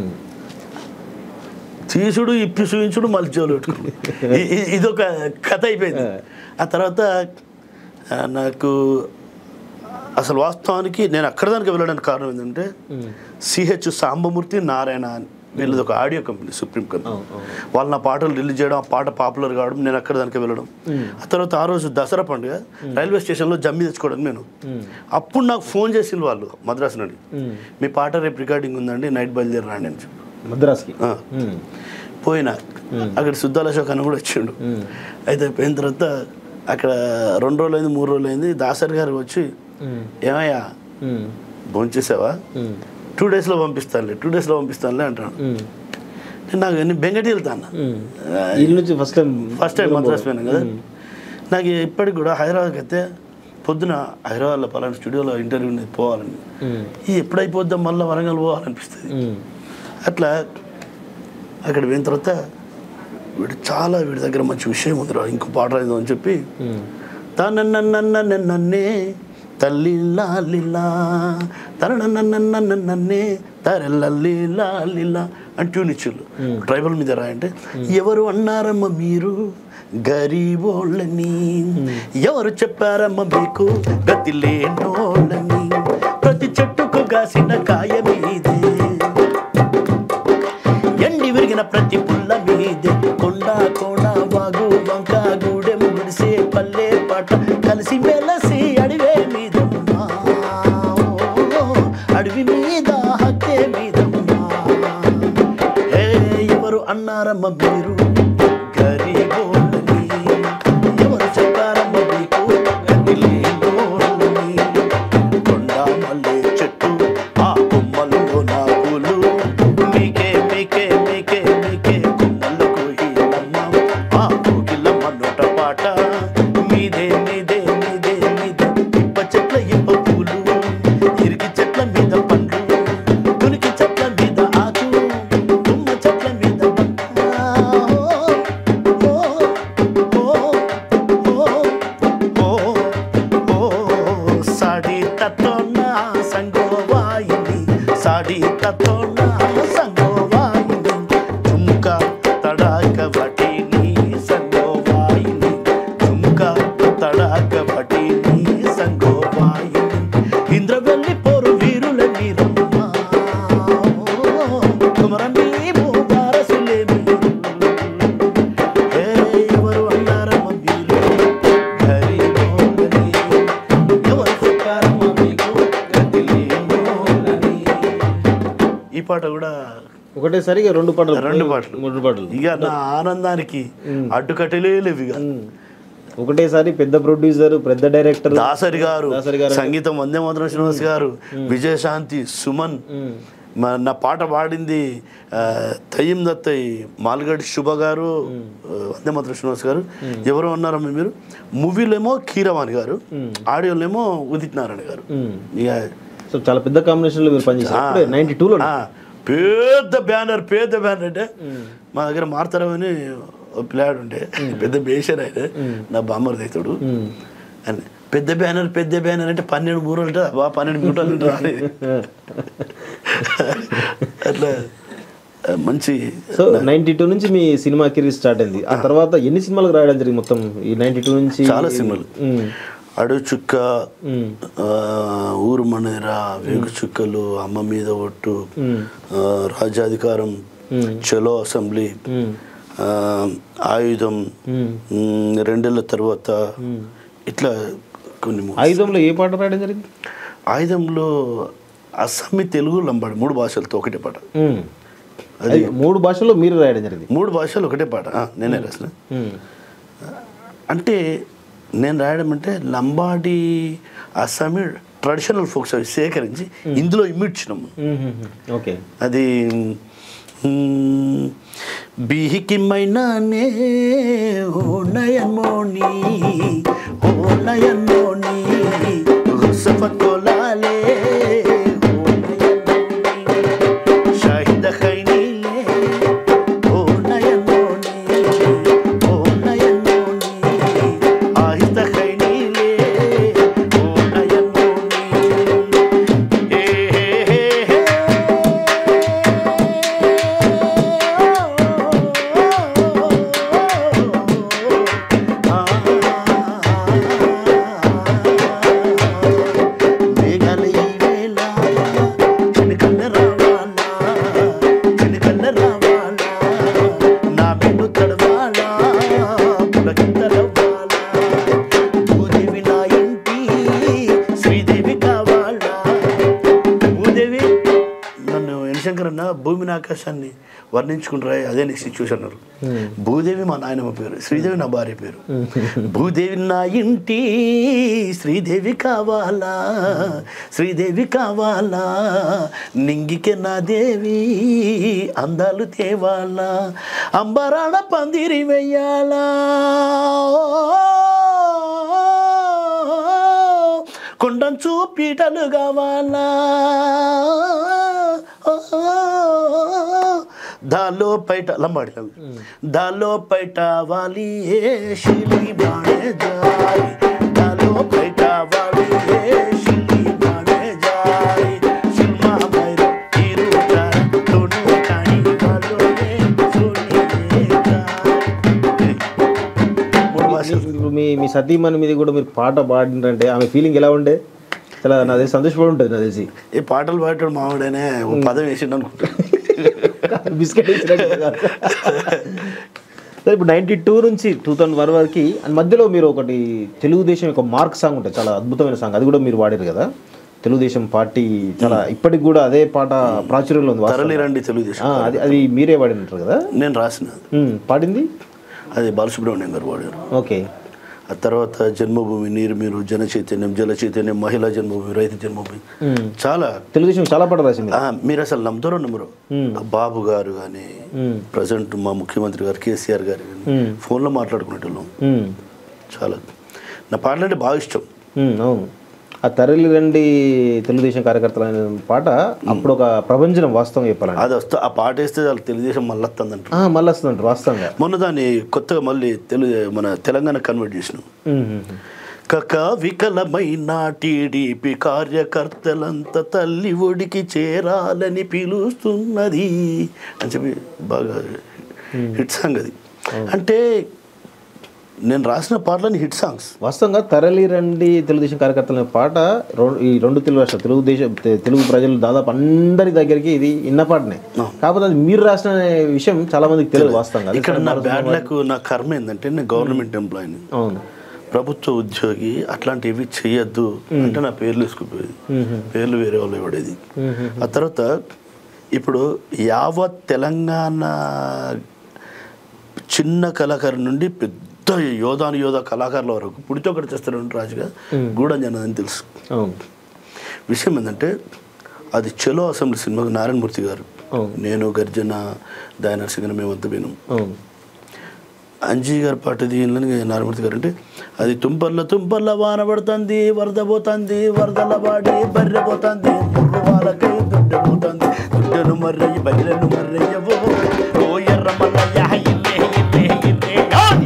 తీసుడు ఇప్పి చూపించుడు మళ్ళీ జోలు పెట్టుకుడు ఇ- ఇ- ఇదొక కథ అయిపోయింది ఆ తర్వాత ఆ, నాకు అసలు వాస్తవానికి నేను అక్కడ దానికి వెళ్ళడానికి కారణం ఏంటంటే సిహెచ్ సాంబమూర్తి నారాయణ అని వీళ్ళది ఒక ఆడియో కంపెనీ సుప్రీం కంపెనీ అవును, అవును. వాళ్ళు నా పాటలు రిలీజ్ చేయడం ఆ పాట పాపులర్ కావడం నేను అక్కడ దానికి వెళ్ళడం ఆ తర్వాత ఆ రోజు దసరా పండుగ రైల్వే స్టేషన్లో జమ్మి తెచ్చుకోవడం నేను అప్పుడు నాకు ఫోన్ చేసిన వాళ్ళు మద్రాసు నుండి మీ పాట రేపు రికార్డింగ్ ఉందండి నైట్ బయలుదేరి రాండి అని చెప్పి మద్రాస్కి ఆ. పోయినా అక్కడ సుద్దాల అశోక్ అని కూడా వచ్చిండు అయితే పోయిన తర్వాత అక్కడ రెండు రోజులు అయింది మూడు రోజులు అయింది దాసరి గారు వచ్చి ఏమయ్యా భోంచేసావా టూ డేస్లో పంపిస్తానులే టూ డేస్లో పంపిస్తానులే అంటాను నేను నాకు నేను బెంగటి వెళ్తాను ఇల్లు నుంచి first time first time Madras పోయినా కదా నాకు ఇప్పటికి కూడా హైదరాబాద్కి అయితే పొద్దున హైదరాబాద్లో పలానా స్టూడియోలో ఇంటర్వ్యూ ఉంది పోవాలని ఇది ఎప్పుడైపోద్దాం మళ్ళీ వరంగల్ పోవాలనిపిస్తుంది అట్లా అక్కడ పోయిన తర్వాత వీడు చాలా వీడి దగ్గర మంచి విషయం ఉందిరా ఇంకో పాట రాదు అని చెప్పి తన నన్నే తల్లి లాలిలా తన నన్నే తరల్లా అని ట్యూన్ ఇచ్చిళ్ళు ట్రైబల్ మీద రాయంటే ఎవరు అన్నారమ్మ మీరు గరీబోళ్ళని ఎవరు చెప్పారమ్మ మీకు గతి లేనోళ్ళని ప్రతి చెట్టుకు కాసిన కాయ మీదే ఎండి విరిగిన ప్రతి పుల్ల మీదే కొండ కోణ వాగు వంక గూడెం గుడిసే పల్లె పాట కలిసి మెలసి అడివే మీదమ్మా ఓ, అడవి మీద హక్కే మీదమ్మా ఏ ఎవరు అన్నారమ్మ మీరు గరీబోళ్ళని ఎవరు చెప్పారమ్మ మీకు గతి లేనోళ్ళని కొండ మల్లె చెట్టు ఆ కొమ్మల్లో నా పూలు మీకే మీకే మీకే మీకే కొమ్మలకు హీలమ్మ ఆ కోకిలమ్మ నోట పాట మీదే మీదే మీదే మీదే ఇప్ప చెట్ల ఇప్ప పూలు ఇరికి చెట్ల మీద పండ్లు తునికి చెట్ల మీద ఆకు తుమ్మ చెట్ల మీద బంక. ఓ, వాటిని సంగోపాయి ఇంద్రవెల్లి పోరు వీరుల వీరమ్మ కుమరని వారసులే మీరు ఏ ఎవరు అన్నారమ్మ మీరు గరీబోలని ఎవరు చెప్పారమ్మ మీకు గతిలేనోలని ఈ పాట కూడా ఒకటేసారిగా రెండు పాటలు రెండు పాటలు. మూడు పాటలు ఇక నా ఆనందానికి అడ్డుకట్టలే లేవు ఇక ఉమ్. ఒకటేసారి పెద్ద ప్రొడ్యూసర్ పెద్ద డైరెక్టర్ దాసరి గారు దాసరి గారు. సంగీతం వందే మాత్రం శ్రీనివాస్ గారు విజయశాంతి సుమన్ ఉమ్. మా- నా పాట పాడింది ఆ, తయ్యం దత్తయ్ మాల్గడ్ శుభ గారు ఆ, వందే మాత్రం శ్రీనివాస్ గారు ఎవరు అన్నారమ్మ మీరు మూవీలేమో కీరవాణి గారు ఆడియోలేమో ఉదిత్ నారాయణ గారు ఉమ్. ఇక సో చాలా పెద్ద కాంబినేషన్ లో మీరు పనిచేస్తారు నైన్టీ టూలో ఆ, పెద్ద బ్యానర్ పెద్ద బ్యానర్ అంటే మా దగ్గర మారుతారని ఒక పిల్లాడు ఉండే పెద్ద బేషర్ ఆయన నా బామ్మర్ అవుతాడు అని పెద్ద బ్యానర్ పెద్ద బ్యానర్ అంటే పన్నెండు మూరలు ఉంటుంది బా పన్నెండు మూటలు ఉంటుంది అనేది అట్లా ఆ, మంచి సో నైన్టీ టూ నుంచి మీ సినిమా కెరీర్ స్టార్ట్ అయింది ఆ తర్వాత ఎన్ని సినిమాలకు రాయడం జరిగింది మొత్తం ఈ నైన్టీ టూ నుంచి చాలా సినిమాలు ఉమ్. అడుగు చుక్క ఉమ్. ఆ, ఊరు మనరా వేగు చుక్కలు అమ్మ మీద ఒట్టు ఆ, రాజ్యాధికారం చలో అసెంబ్లీ ఉమ్. ఆ, ఆయుధం ఉమ్. మ్, రెండేళ్ల తర్వాత ఇట్లా కొన్ని మూవీస్. ఆయుధంలో ఏ పాట రాయడం జరిగింది ఆయుధంలో అస్సామి తెలుగు లంబాడి మూడు భాషలతో ఒకటే పాట ఉమ్. అది మూడు భాషల్లో మీరు రాయడం జరిగింది మూడు భాషలు ఒకటే పాట ఆ, నేనే రాసిన ఉమ్. అంటే నేను రాయడం అంటే లంబాడి అస్సామి ట్రెడిషనల్ ఫోక్స్ అవి సేకరించి ఇందులో ఇమిడ్చినాము ఉమ్, ఉమ్, ఉమ్. ఓకే అది మ్, బిహికి మైనానే ఓ నయన్మోని ఓ నయన్మోని సఫకోలాలే ఓ నయన్మోని షాహిద ఖైనీలే ఓ నయన్మోని ఓ నయన్మోని ఆహిత ఖైనీలే ఓ నయన్మోని ఏ హే హే శ్రీదేవి కావాలా భూదేవి నన్ను ఎనశంకరన్న భూమిని ఆకాశాన్ని వర్ణించుకుంటారా అదే నెక్స్ట్ సిచ్యువేషన్ అన్నారు భూదేవి మా నాయనమ్మ పేరు శ్రీదేవి నా భార్య పేరు భూదేవి నా ఇంటి శ్రీదేవి కావాలా శ్రీదేవి కావాలా నింగికే నా దేవి అందాలు తేవాలా అంబరాణ పందిరి వెయ్యాలా కొండంచు పీటలు కావాలా దాలో పైట లంబాడి దాలో పైట వాలి ఏ శిలి బాణే జారి దాలో పైట వాలి ఏ శిలి బాణే జారి సినిమా మైర తీరుట తోను కాని వాలోనే సోని మూడు భాషలు ఇప్పుడు మీ మీ సతీమణి మీద కూడా మీరు పాట పాడినారంటే ఆమె ఫీలింగ్ ఎలా ఉండే చాలా నాది సంతోషపడి ఉంటుంది నాకు తెలిసి ఈ పాటలు పాడటం మామిడనే ఒక పదం వేసిండు అనుకుంటా బిస్కెట్ ఇచ్చినట్టు కాదు. సరే ఇప్పుడు నైన్టీ టూ నుంచి టూ థౌసండ్ వన్ వరకు అండ్ మధ్యలో మీరు ఒకటి తెలుగుదేశం యొక్క మార్క్ సాంగ్ ఉంటుంది చాలా అద్భుతమైన సాంగ్ అది కూడా మీరు వాడారు కదా తెలుగుదేశం పార్టీ చాలా ఇప్పటికి కూడా అదే పాట ప్రాచుర్యంలో ఉంది వాస్తవంగా. తరలి రండి తెలుగుదేశం ఆ, అది అది మీరే వాడినట్టు కదా నేను రాసిన ఉమ్, పాడింది అది బాలసుబ్రహ్మణ్యం గారు వాడారు ఓకే ఆ తర్వాత జన్మభూమి నీరు మీరు జన చైతన్యం జల చైతన్యం మహిళా జన్మభూమి రైతు జన్మభూమి ఉమ్. చాలా తెలుగుదేశం చాలా పాట రాసింది ఆ, మీరు అసలు నమ్ముతారో నమ్మరు బాబు గారు కానీ ఉమ్, ప్రజెంట్ మా ముఖ్యమంత్రి గారు కేసీఆర్ గారు కానీ ఉమ్, ఫోన్లో మాట్లాడుకునేటోళ్ళం ఉమ్, చాలా నా పాటలు అంటే బాగా ఇష్టం ఉమ్, అవును ఆ తరలి రండి తెలుగుదేశం కార్యకర్తలు అనే పాట అప్పుడు ఒక ప్రభంజనం వాస్తవంగా చెప్పాలండి అది వస్తే ఆ పాట వేస్తే చాలా తెలుగుదేశం మళ్ళీ వస్తుందంట ఆ, మళ్ళీ వస్తుందంట వాస్తవంగా మొన్న దాన్ని కొత్తగా మళ్ళీ తెలుగు మన తెలంగాణ కన్వర్ట్ చేసినాం ఉమ్, ఉమ్, ఉమ్. కక వికలమైన టీడీపీ కార్యకర్తలంత తల్లి ఒడికి చేరాలని పిలుస్తున్నది అని చెప్పి బాగా హిట్ సాంగ్ అది అంటే నేను రాసిన పాటలని హిట్ సాంగ్స్ వాస్తవంగా తరలి రండి తెలుగుదేశం కార్యకర్తల అనే పాట రో- ఈ రెండు తెలుగు రాష్ట్ర తెలుగుదేశం తె- తెలుగు ప్రజలు దాదాపు అందరి దగ్గరికి ఇది ఇన్న పాటనే కాకపోతే అది మీరు రాసిన అనే విషయం చాలా మందికి తెలియదు వాస్తవంగా అది ఇక్కడ నా బ్యాడ్ లక్ నా కర్మ ఏంటంటే నేను గవర్నమెంట్ ఎంప్లాయీని అవును ప్రభుత్వ ఉద్యోగి అట్లాంటివి చెయ్యొద్దు అంటే నా పేర్లు వేసుకుపోయేది పేర్లు వేరే వాళ్ళు ఇవ్వడేది ఆ తర్వాత ఇప్పుడు యావత్ తెలంగాణ చిన్న కళాకారు నుండి పెద్ద యోధాను యోధా కళాకారుల వరకు పుడితో ఒకటి చేస్తారు రాజుగా గూఢంజన అని తెలుసు అవును విషయం ఏంటంటే అది చలో అసెంబ్లీ సినిమా నారాయణమూర్తి గారు అవును. నేను గర్జన దయానర్ సింగ్ మేమంతా వినం అవును అంజీ గారి పాటది ఏంటని నారాయణమూర్తి గారు అంటే అది తుంపర్ల తుంపర్ల వాన పడుతుంది వరద పోతుంది వరదల వాడి బర్రె పోతుంది ముర్రు వాళ్ళకై దుడ్డ పోతుంది దుడ్డను మర్రయ్య బర్రెను మర్రయ్యవో ఓ ఎర్ర మల్లయ్య ఇల్లే ఇల్లే ఇల్లే యాని.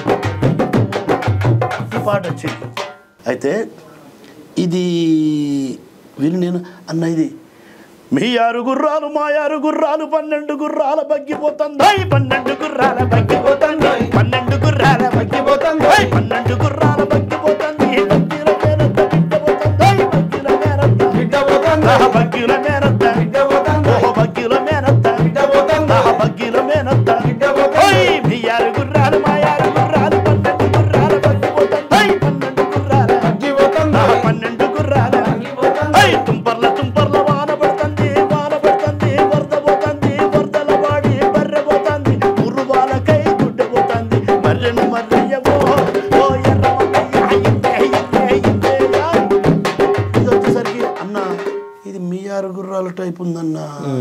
ఈ పాట వచ్చింది అయితే ఇది విని నేను అన్న ఇది మీ ఆరు గుర్రాలు మా ఆరు గుర్రాలు పన్నెండు గుర్రాల బగ్గిపోతుంది పన్నెండు గుర్రాల బగ్గిపోతుంది పన్నెండు గుర్రాల బగ్గిపోతుంది పన్నెండు గుర్రాల బగ్గిపోతుంది బగ్గిల మేరత్త బిడ్డపోతుంది బగ్గిల మేరత్త ఓహో బగ్గిల మేరత్త ఆహా, బగ్గిల మేనత్త ఓయ్, మీ ఆరు గుర్రాలు మా ఆరు గుర్రాలు పన్నెండు గుర్రాల బగ్గిపోతుంది పన్నెండు గుర్రాల ఆహా, పన్నెండు గుర్రాల ఐ తుంపర్ల తుంపర్ల వాన పడుతుంది వాన పడుతుంది వరద పోతుంది వరదల వాడి బర్రె పోతుంది ఉరువాలకై గుడ్డ పోతుంది మర్రెను మర్రయ్యవో ఓ ఎర్ర మల్లయ్య ఇంతే ఇంతే ఇంతే యా. ఇది వచ్చేసరికి అన్న ఇది మీ ఆరు గుర్రాల టైప్ ఉందన్న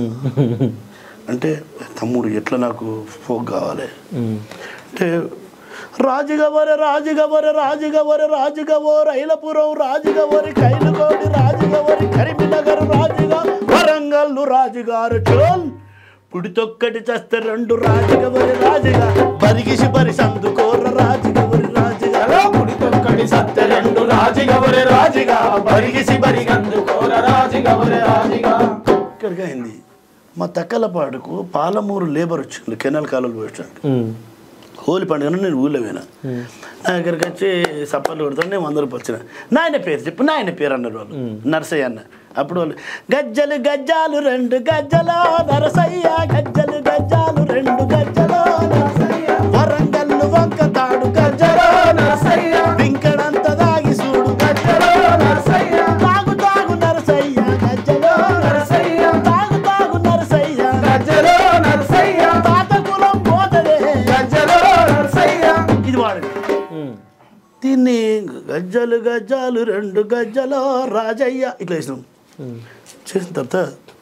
అంటే తమ్ముడు ఎట్లా నాకు ఫోక్ కావాలి అంటే రాజుగవరి రాజుగవరి రాజుగవరి రాజుగవో రైలపురం రాజుగవరి కైలుకోటి రాజుగవరి కరీంనగర్ రాజుగా వరంగల్లు రాజుగారు చోల్ పుడితొక్కటి చస్తే రెండు రాజుగవరి రాజుగా బరిగిసి బరి సందుకోర రాజుగవరి రాజుగా పుడితొక్కడి సత్య రెండు రాజిగవరి రాజిగా బరిగిసి బరిగందుకోర రాజిగవరి రాజిగా ఇక్కడికి అయింది మా తక్కలపాడుకు పాలమూరు లేబర్ వచ్చింది కెనాల్ కాలువలు పోయడానికి హోలీ పండుగ నేను ఊళ్ళో పోయినా నా దగ్గరికి వచ్చి సప్పర్లు కొడతాను నేను వంద రూపాయలు వచ్చిన నాయన పేరు చెప్పు నాయన పేరు అన్నారు వాళ్ళు నరసయ్య అన్న అప్పుడు వాళ్ళు గజ్జలు గజ్జాలు రెండు గజ్జలో నరసయ్య గజ్జలు గజ్జాలు రెండు గజ్జలో నరసయ్య వరంగల్లు వంక తాడు గజ్జలో నరసయ్య వింకడంత దాగి చూడు గజ్జలో నరసయ్య తాగు తాగు నరసయ్య గజ్జలో నరసయ్య తాగు తాగు నరసయ్య గజ్జలో నరసయ్య తాత కులం పోతలే గజ్జలో నరసయ్య ఇది వాడండి దీన్ని గజ్జలు గజ్జాలు రెండు గజ్జలో రాజయ్య ఇట్లా వేసినాం చేసిన తర్వాత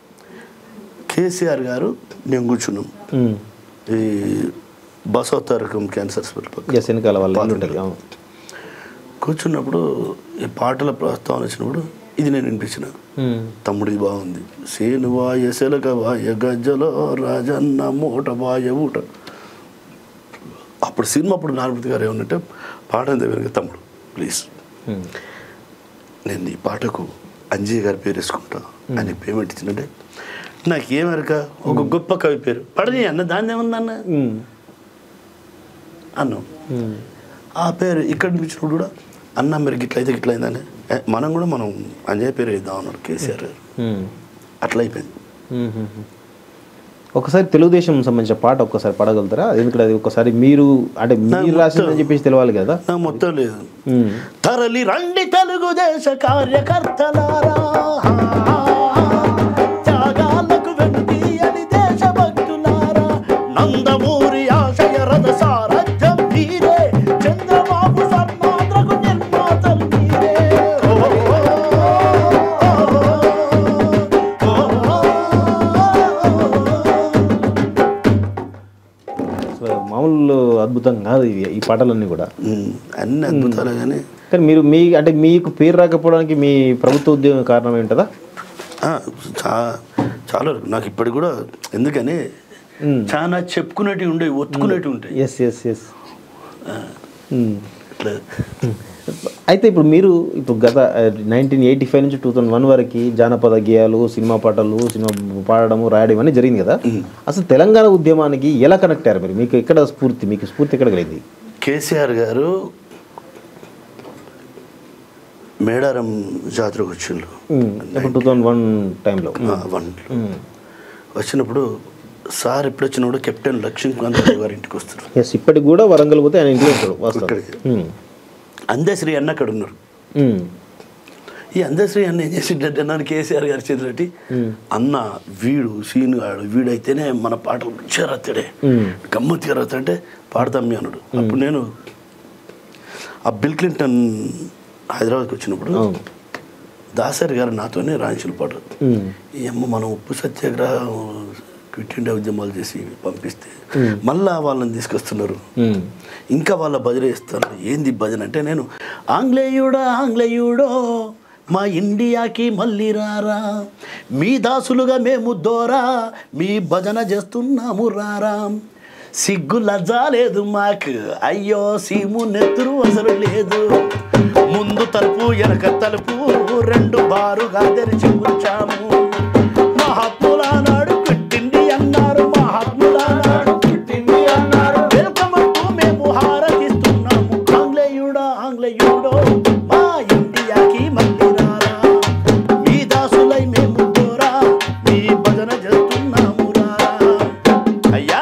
కేసీఆర్ గారు నేను కూర్చున్నాం ఈ బసవతారకం క్యాన్సర్ హాస్పిటల్ పక్కన. ఎస్ వెనకాల వాళ్ళ ఇల్లు ఉంటుంది అవును కూర్చున్నప్పుడు ఈ పాటల ప్రస్తావన వచ్చినప్పుడు ఇది నేను వినిపించిన ఉమ్. తమ్ముడు ఇది బాగుంది సేను వాయ సెలక వాయ గజ్జలో రాజన్న మూట వాయ ఊట అప్పుడు సినిమా అప్పుడు నారపతి గారు ఏమన్నంటే పాట దగ్గర తమ్ముడు ప్లీజ్ ఉమ్. నేను ఈ పాటకు అంజయ్య గారి పేరు వేసుకుంటా అని పేమెంట్ ఇచ్చినట్టే నాకేమరక ఒక గొప్ప కవి పేరు పడని అన్న దాన్ని ఏమన్నా ఉమ్. అన్నాం ఉమ్. ఆ పేరు ఇక్కడ ఇచ్చినప్పుడు కూడా అన్న మరి గిట్లయితే గిట్ల అయిందని ఏ, మనం కూడా మనం అంజయ్య పేరు వేద్దాం అన్నాడు కేసీఆర్ గారు ఉమ్. అట్లా అయిపోయింది ఉమ్. ఉమ్. ఒకసారి తెలుగుదేశం సంబంధించిన పాట ఒక్కసారి పాడగలుగుతారా ఎందుకంటే అది ఒకసారి మీరు అంటే మీరు రాసిందని చెప్పేసి తెలియాలి కదా నాకు మొత్తం లేదు ఉమ్. తరలి రండి తెలుగుదేశ కార్యకర్తలారా త్యాగాలకు వెనుదీయని దేశభక్తులారా నందమూరి ఆశయ రథ సారథ్యం మీరే చంద్రబాబు సన్మాత్రకు నిర్మాతలు మీరే ఓ, ఓ, అసలు మామూలు అద్భుతం కాదు ఇవి ఈ పాటలన్నీ కూడా ఉమ్, అన్ని అద్భుతాలు కానీ కానీ మీరు మీ అంటే మీకు పేరు రాకపోవడానికి మీ ప్రభుత్వ ఉద్యోగం కారణం ఏంటదా ఆ, చా చాలా వరకు నాకు ఇప్పటికి కూడా ఎందుకని ఉమ్. చాలా చెప్పుకునేటివి ఉండేవి ఒత్తుకునేటివి ఉంటాయి ఎస్ ఎస్ ఎస్ ఆ, ఉమ్. ఇట్లా అయితే ఇప్పుడు మీరు ఇప్పుడు గత నైన్టీన్ ఎయిటీ ఫైవ్ నుంచి టూ థౌసండ్ వన్ వరకు జానపద గేయాలు సినిమా పాటలు సినిమా పాడడము రాయడం ఇవన్నీ జరిగింది కదా అసలు తెలంగాణ ఉద్యమానికి ఎలా కనెక్ట్ అయ్యారు మీరు మీకు ఎక్కడ స్ఫూర్తి మీకు స్ఫూర్తి ఎక్కడ కలిగింది కేసీఆర్ గారు మేడారం జాతరకు వచ్చిండ్రు టూ థౌజండ్ వన్ టైంలో ఆ, వన్ వచ్చినప్పుడు సార్ ఎప్పుడు వచ్చినప్పుడు కెప్టెన్ లక్ష్మీకాంత్ రావు గారి ఇంటికి వస్తారు ఎస్ ఇప్పటికి కూడా వరంగల్ పోతే ఆయన ఇంట్లో ఉంటాడు వాస్తవం ఇక్కడికి. ఉమ్. అందశ్రీ అన్న అక్కడ ఉన్నారు ఉమ్. ఈ అందశ్రీ అన్న ఏం చేసిండే నన్ను కేసీఆర్ గారి చేతులటి అన్న వీడు సీన్ గాడు వీడైతేనే మన పాటలు మంచిగా రాస్తాడే ఉమ్. గమ్మత్తుగా రాస్తాడంటే పాడతాం మీ అన్నాడు అప్పుడు నేను ఆ బిల్ క్లింటన్ హైదరాబాద్కి వచ్చినప్పుడు అవును. దాసరి గారు నాతోనే రాయించిన పాట ఉమ్. ఈ అమ్మ మనం ఉప్పు సత్యాగ్రహం క్విట్ ఇండియా ఉద్యమాలు చేసి పంపిస్తే మళ్ళా వాళ్ళని తీసుకొస్తున్నారు ఉమ్. ఇంకా వాళ్ళ భజన ఇస్తారు ఏంది భజన అంటే నేను ఆంగ్లేయుడా ఆంగ్లేయుడో మా ఇండియాకి మళ్ళీ రారా మీ దాసులుగా మేము దోరా మీ భజన చేస్తున్నాము రారా సిగ్గు లజ్జ లేదు మాకు అయ్యో సీము నెత్తురు అసలు లేదు ముందు తలుపు వెనక తలుపు రెండు బారుగా తెరిచి ఉంచాము మహాత్ముల నాడు పెట్టింది అన్నారు మహాత్ముల నాడు పుట్టింది అన్నారు వెల్కమ్ అంటూ మేము హారతిస్తున్నాము ఆంగ్లేయుడా ఆంగ్లేయుడో మా ఇండియాకి మళ్ళీ రారా మీ దాసులై మేము దూరా మీ భజన చేస్తున్నాము రారా అయ్యా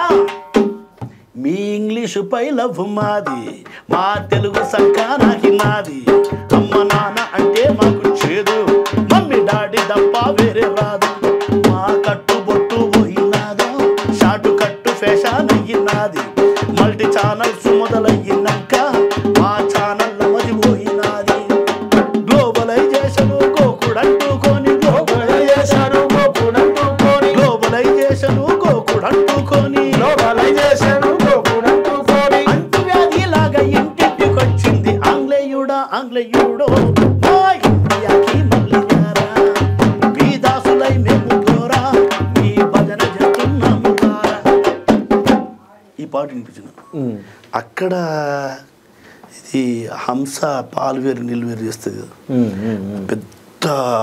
మీ ఇంగ్లీషు పై లవ్ మాది మా తెలుగు సంకానాకి నాది అమ్మ నాన్న అంటే మాకు చేదు మమ్మీ డాడీ తప్ప వేరే రాదు మా కట్టు బొట్టు పోయినాదో షాటు కట్టు ఫ్యాషన్ అయ్యినాది మల్టీ ఛానల్స్ మొదలయ్యినాక మా ఛానల్ మది పోయినాది గ్లోబలైజేషన్ గోకుడంటుకొని గ్లోబలైజేషన్ గోపుడంటుకొని గ్లోబలైజేషన్ గోకుడంటుకొని గ్లోబలైజేషన్ గోపుడంటుకొని అంటువ్యాధి లాగా ఇంటింటికొచ్చింది ఆంగ్లేయుడా ఆంగ్లేయుడో మా ఇండియాకి మళ్ళీ రారా. మీ దాసులై మేము దూరా మీ భజన చేస్తున్నాము రారా. ఈ పాట వినిపించిన ఉమ్. అక్కడ ఇది హంస పాలువేరు నిలువేరు చేస్తుంది కదా ఉమ్. ఉమ్. ఉమ్. పెద్ద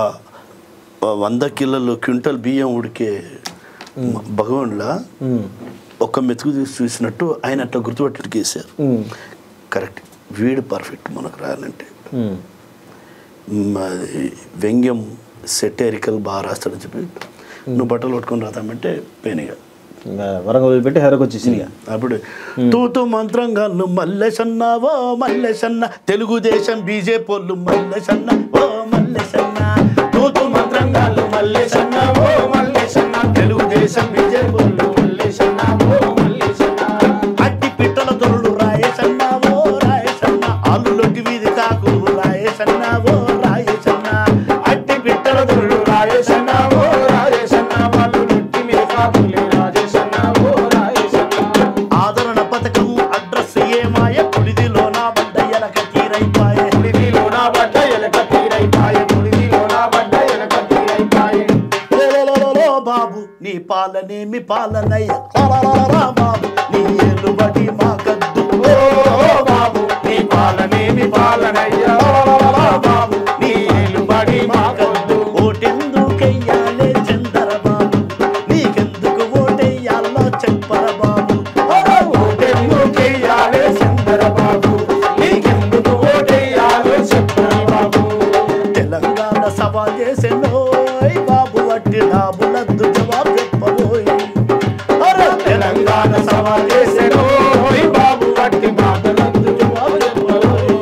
వంద కిలోలు క్వింటల్ బియ్యం ఉడికే భగవాన్లా ఉమ్. ఒక మెతుకు తీసి చూసినట్టు ఆయన అట్లా గుర్తుపట్టి కేసారు ఉమ్. కరెక్ట్ వీడు పర్ఫెక్ట్ మనకు రాయాలంటే ఉమ్. మ్, అది వ్యంగ్యం సెటేరికల్ బాగా రాస్తాడని చెప్పి నువ్వు బట్టలు పట్టుకొని రాతామంటే పెయిన్గా ఇంకా వరంగల్ వదిలిపెట్టి హైదరాబాద్ వచ్చేసింది ఇక అప్పుడు తూతు మంత్రంగా నువ్వు మల్లెసన్నావో మల్లెసన్న తెలుగుదేశం బీజేపీ మల్లెసన్న ఓ మల్లెసన్న తూతు మంత్రంగా నువ్వు మల్లేశన్న ఓ మల్లేశన్న తెలుగుదేశం బీజేపీ మల్లేశన్న ఓ మల్లేశన్న అట్టి పిట్టల దొరుడు రాయసన్నావో రాయసన్న ఆలులోకి వీధి కాకు రాయసన్నావో రాయసన్న అట్టి పిట్టల దొరుడు రాజేశన్న ఓ రాజేశన్న వాళ్ళు నెట్టి మీద కాపులే రాజేశన్న ఓ రాజేశన్న ఆదరణ పథకం అడ్రస్ ఏమాయ పులిదిలోన బడ్డ ఎలక తీరైపాయే పులిదిలో నా బడ్డ ఎలక తీరైపాయే పులిదిలో నా బడ్డ ఎలక తీరైపాయే ఓలోలోలో బాబు నీ పాలనేమి పాలనయ్య లాలాలాలా బాబు నీ ఏలుబడి మా కద్దు ఓ బాబు నీ పాలనేమి పాలనయ్యా బాబు నీ ఏలుబడి మాకొద్దు ఓటెందుకెయ్యాలే చందర బాబు నీకెందుకు ఓటెయ్యాలో చెప్పర బాబు ఓటెందుకెయ్యాలే సుందర బాబు నీకెందుకు ఓటెయ్యాలో చెప్పరా బాబు తెలంగాణ సభ చేసెనోయ్ బాబు అట్టి డాబులద్దు జవాబు చెప్పబోయ్ అరే తెలంగాణ సభ చేసెను ఓయ్ బాబు వట్టి మాటలందు జవాబు చెప్పరోయ్.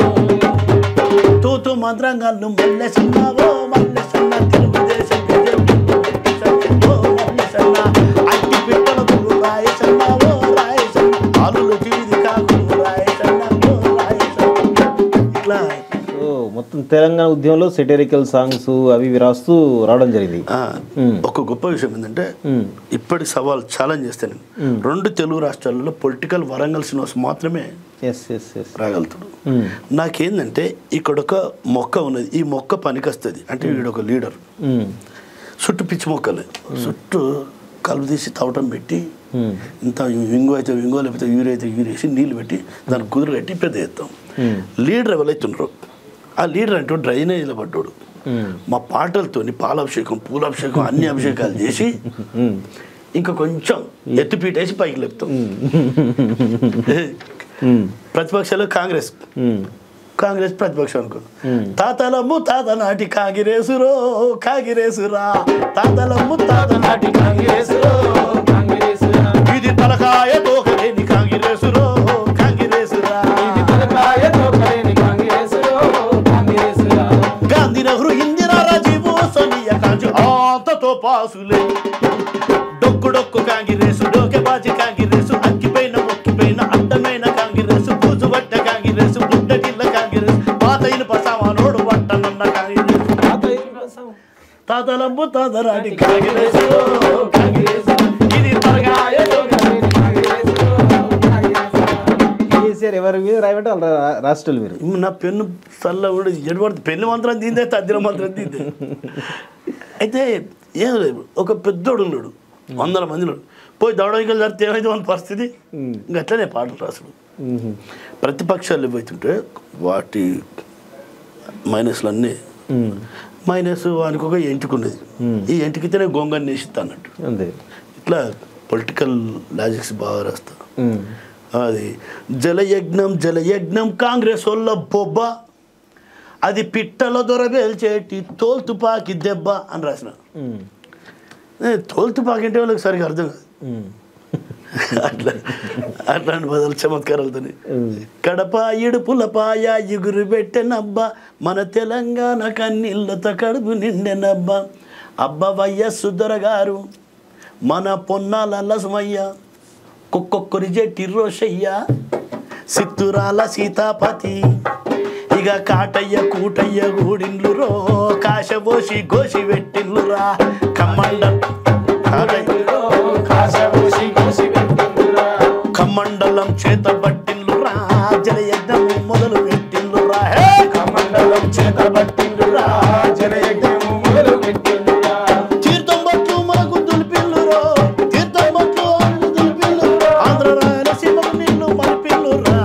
తూతు మంత్రంగాళ్ళు మల్లెసన్నావో మల్లెసన్న తెలుగుదేశం ఓ మల్లెసన్న అట్టి పిట్టల గురు రాయసన్నావో రాయసన్న ఆలులు జీవిది కాకు రాయసన్న ఓ రాయసన్న ఇట్లా సో మొత్తం తెలంగాణ ఉద్యమంలో సెటరికల్ సాంగ్స్ అవి ఇవి రాస్తూ రావడం జరిగింది ఆ, మ్మ్. ఒక గొప్ప విషయం ఏంటంటే మ్మ్. ఇప్పటి సవాల్ ఛాలెంజ్ చేస్తాను రెండు తెలుగు రాష్ట్రాలలో పొలిటికల్ వరంగల్ శ్రీనివాస్ మాత్రమే ఎస్ ఎస్ ఎస్ రాగలుగుతాడు నాకేందంటే ఇక్కడ ఒక మొక్క ఉన్నది ఈ మొక్క పనికొస్తుంది అంటే వీడు ఒక లీడర్ చుట్టూ పిచ్చి మొక్కలే చుట్టూ కలుపు తీసి తవ్వటం పెట్టి ఇంత వింగు అయితే వింగో లేకపోతే యూరి అయితే యూరి వేసి నీళ్ళు పెట్టి దానికి కుదురు కట్టి పెద్ద ఎత్తాం లీడర్ ఎవరైతే ఉన్నారో ఆ లీడర్ అంటూ డ్రైనేజీలో పడ్డాడు మా పాటలతోని పాలాభిషేకం పూలాభిషేకం అన్ని అభిషేకాలు చేసి ఇంకా కొంచెం ఎత్తుపీటేసి పైకి లేపుతాం ఉమ్, ప్రతిపక్షాలు కాంగ్రెస్ ఉమ్, కాంగ్రెస్ ప్రతిపక్షం అనుకో ఉమ్. తాతలమ్ము తాత నాటి కాంగిరేసురో కాంగిరేసురా తాతలమ్ము తాత నాటి కాంగ్రెసులో, కాంగ్రెసురా. ఇది తలకాయ తోకలేని కాంగిరేసురో కాంగిరేసురా ఇది తలకాయ తోకలేని కాంగ్రెసులో, కాంగ్రెసురా. గాంధీ నెహ్రూ ఇందిరా రాజీవ్ సోనియా గాంధీ ఆతతో పాసులే డొక్కు డొక్కు కాంగిరేసు డోకే బాజీ కాంగిరేసు అక్కిపోయిన మొక్కిపోయిన అడ్డమైన కాంగిరేసు పూజు పట్ట కాంగిరేసు బుడ్డటిల్ల కాంగిరేసు పాతయిన పసామానోడు పట్టనున్న కాంగిరేసు తాతయ్య కోసం తాతలమ్ము తాతరాడి కాంగిరేసు కాంగ్రెసురా. ఇది తలకాయ తలకాయ తోకలేని కాంగ్రెసులో, కాంగ్రెసురా. కేసీఆర్ ఎవరి మీద రాయమంటే వాళ్ళ రా- రాష్ట్రాలు మీరు నా పెన్ను చల్ల కూడా ఎడబడి పెన్ను మంత్రం దీందే తద్దిన మంత్రం దీందే అయితే ఏం లేదు ఒక పెద్దోడు ఉన్నాడు వందల మంది ఉన్నాడు పోయి దౌడవికలు జరిగితే ఏమైంది మన పరిస్థితి ఇంకా అట్లనే పాటలు రాసుడు ఉమ్, ప్రతిపక్షాలు ఏవైతుంటే వాటి మైనస్లు అన్నీ ఉమ్, మైనస్ వానికి ఒక ఎంటుకున్నది ఈ ఎంటికితేనే గొంగని నేసిస్తా అన్నట్టు అంతే ఇట్లా పొలిటికల్ లాజిక్స్ బాగా రాస్తా ఉమ్, అది జలయజ్ఞం జలయజ్ఞం కాంగ్రెస్ వాళ్ళ బొబ్బ అది పిట్టల దొరబేల్చేటి తోల్తుపాకి దెబ్బ అని రాసిన ఉమ్, ఏ, తోల్తుపాకి అంటే వాళ్ళకి సరిగా అర్థం కాదు ఉమ్, అట్లా అట్లాంటి బదులు చమత్కారాలతోని ఉమ్. కడప ఇడుపులపాయ ఎగురు పెట్టెనబ్బ మన తెలంగాణ కన్నీళ్ళతో కడుపు నిండెనబ్బ అబ్బ వయ్యస్సు దొరగారు మన పొన్నాల లసుమయ్య కుక్కొక్కరి జట్టి రోషయ్య సిత్తురాల సీతాపతి ఇక కాటయ్య కూటయ్య గూడిండ్లు రో కాశబోసి గోసి పెట్టిండ్లు రా కమ్మండల్ కాటయ్య కాశభూషి కోసి పెట్టిండురా. కమ్మండలం చేత పట్టిండ్లు రా జలయజ్ఞం మొదలు పెట్టిండ్లు రా హే! కమండలం చేత పట్టిండురా, జనయజ్ఞము మొదలు పెట్టిండురా. తీర్థం పట్టు మనకు దులిపిల్లు రో తీర్థం పట్టు అల్లు దులిపిల్లు ఆంధ్ర రాయలసీమ నిన్ను మలిపిల్లు రా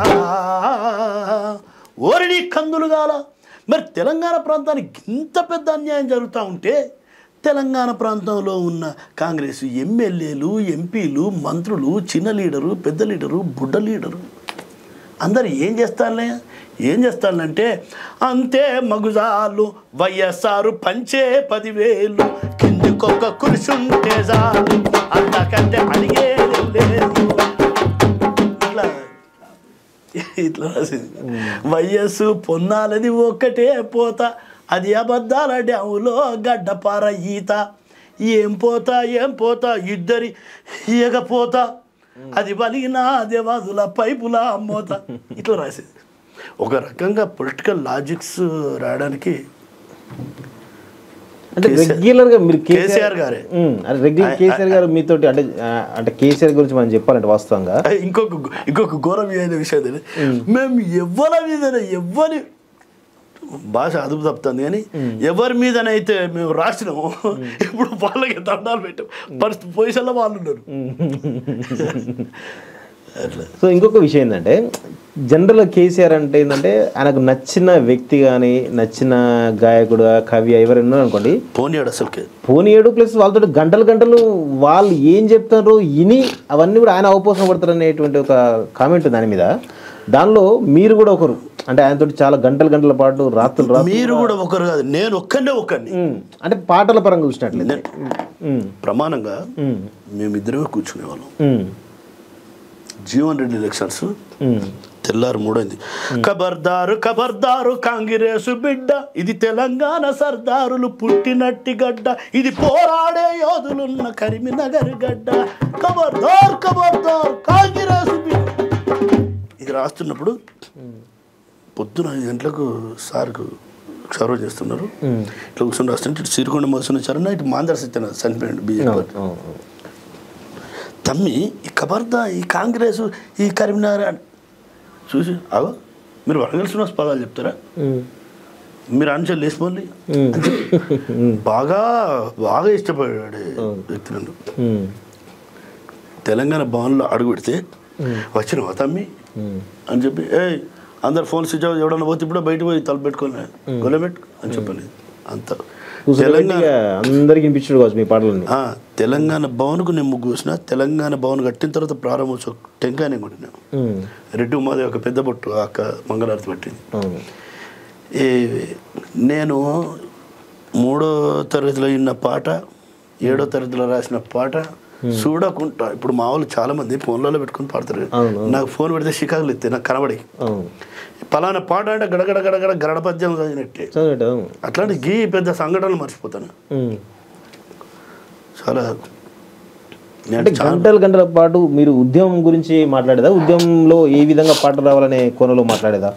ఓరిడి కందులు గాల మరి తెలంగాణ ప్రాంతానికి ఇంత పెద్ద అన్యాయం జరుగుతూ ఉంటే తెలంగాణ ప్రాంతంలో ఉన్న కాంగ్రెస్ ఎమ్మెల్యేలు ఎంపీలు మంత్రులు చిన్న లీడరు పెద్ద లీడరు బుడ్డ లీడరు అందరు ఏం చేస్తారులే ఏం చేస్తానంటే అంతే మగుజాలు వైఎస్ఆర్ పంచే పదివేలు కిందికొక్క కురుసుంటే చాలు అంతకంటే అడిగేది లేదు ఇట్లా ఇట్లా రాసింది వయస్సు పొన్నాలది ఒక్కటే పోత అది అబద్ధాల డ్యాములో గడ్డపార ఈత ఏం పోతా ఏం పోతా ఇద్దరి ఇయకపోతా అది బలిగిన దేవాదుల పైపుల మోత ఇట్లా రాసేది ఒక రకంగా పొలిటికల్ లాజిక్స్ రాయడానికి అంటే కేసీఆర్- రెగ్యులర్ గా మీరు కేసీఆర్ గారే. ఉమ్, అంటే రెగ్యులర్ కేసీఆర్ గారు మీతోటి అంటే ఆ, అంటే కేసీఆర్ గురించి మనం చెప్పాలంటే వాస్తవంగా ఇంకొక ఇంకొక ఘోరం అయిన విషయం తెలియదు మేము ఎవరి మీద ఎవరి భాష అదుపు తప్పుతుంది కానీ ఎవరి మీదనైతే మేము రాసినామో ఇప్పుడు వాళ్ళకి దండాలు పెట్టాం పరిస్థితి పొజిషన్లో వాళ్ళు ఉన్నారు అట్లా సో ఇంకొక విషయం ఏంటంటే జనరల్ కేసీఆర్ అంటే ఏంటంటే ఆయనకు నచ్చిన వ్యక్తి కానీ నచ్చిన గాయకుడు కవి ఎవరైనా ఉన్నారు అనుకోండి పోనీయాడు అసలుకే పోనీయడు ప్లస్ వాళ్ళతో గంటలు గంటలు వాళ్ళు ఏం చెప్తారో ఇని అవన్నీ కూడా ఆయన అవపోసం పడతారు అనేటువంటి ఒక కామెంట్ దాని మీద దానిలో మీరు కూడా ఒకరు అంటే ఆయనతో చాలా గంటల గంటల పాటు రాత్రులు రాత్రులు మీరు కూడా ఒకరు కాదు నేను ఒక్కనే ఒక్కడిని ఉమ్, అంటే పాటల పరంగా చూసినట్లయితే ఉమ్, ప్రమాణంగా ఉమ్, మేమిద్దరమే కూర్చునేవాళ్ళం um, Jeevan Reddy elections um, తెల్లారు మూడైంది ఖబర్దారు ఖబర్దారు కాంగ్రెసు బిడ్డ ఇది తెలంగాణ సర్దారులు పుట్టినట్టి గడ్డ ఇది పోరాడే యోధులున్న కరీంనగర్ గడ్డ ఖబర్దార్ ఖబర్దార్ కాంగ్రెసు బిడ్డ ఇది రాస్తున్నప్పుడు పొద్దున ఐదు గంటలకు సార్కు సర్వ్ చేస్తున్నారు ఉమ్. ఇట్లా కూర్చొని రాస్తుంటే ఇటు సిరికొండ మధుసూదన్ చరణ్ ఇటు మాందర సత్యనాథ్ చనిపోయాడు బీజేపీ అవును, అవును. తమ్మి ఈ ఖబర్దా ఈ కాంగ్రెస్ ఈ కరీంనగర్ అని చూసి అవో మీరు వరంగల్ శ్రీనివాస్ పదాలు చెప్తారా ఉమ్, మీరు ఆన్సర్ లేసిపోండి ఉమ్, బాగా బాగా ఇష్టపడాడు వ్యక్తి నన్ను ఉమ్, తెలంగాణ భవన్లో అడుగు పెడితే వచ్చినవా తమ్మి ఉమ్, అని చెప్పి ఏ అందరు ఫోన్ స్విచ్ ఆఫ్ ఎవడన్నా పోతే ఇప్పుడు బయట పోయి తలుపు పెట్టుకొని గొల్లబెట్టు అని చెప్పలేదు అంత కూర్చోబెట్టి ఇక అందరికి వినిపించాడు కావచ్చు మీ పాటలన్నీ ఆ, తెలంగాణ భవన్కు నేను ముగ్గు చూసిన తెలంగాణ భవన్ కట్టిన తర్వాత ప్రారంభోత్సవం టెంకాయ నేను కొట్టినా ఉమ్, రెడ్డి ఉమాది ఒక పెద్ద బొట్టు ఆ అక్క మంగళారతి పట్టింది అవును ఈ నేను మూడో తరగతిలో విన్న పాట ఏడో తరగతిలో రాసిన పాట చూడకుండా ఇప్పుడు మా వాళ్ళు చాలా మంది ఫోన్లలో పెట్టుకొని పాడతారు అవును, నాకు ఫోన్ పెడితే షికాకులు ఎత్తే నాకు కనబడి అవును పలానా పాట అంటే గడగడ గడగడ గరడ పద్యం చదివినట్టే చదివాడు అవును అట్లాంటి గీ పెద్ద సంఘటనలు మర్చిపోతాను ఉమ్. చాలా నేను అంటే చాలా గంటల గంటల పాటు మీరు ఉద్యమం గురించి మాట్లాడేదా ఉద్యమంలో ఏ విధంగా పాట రావాలనే కోణంలో మాట్లాడేదా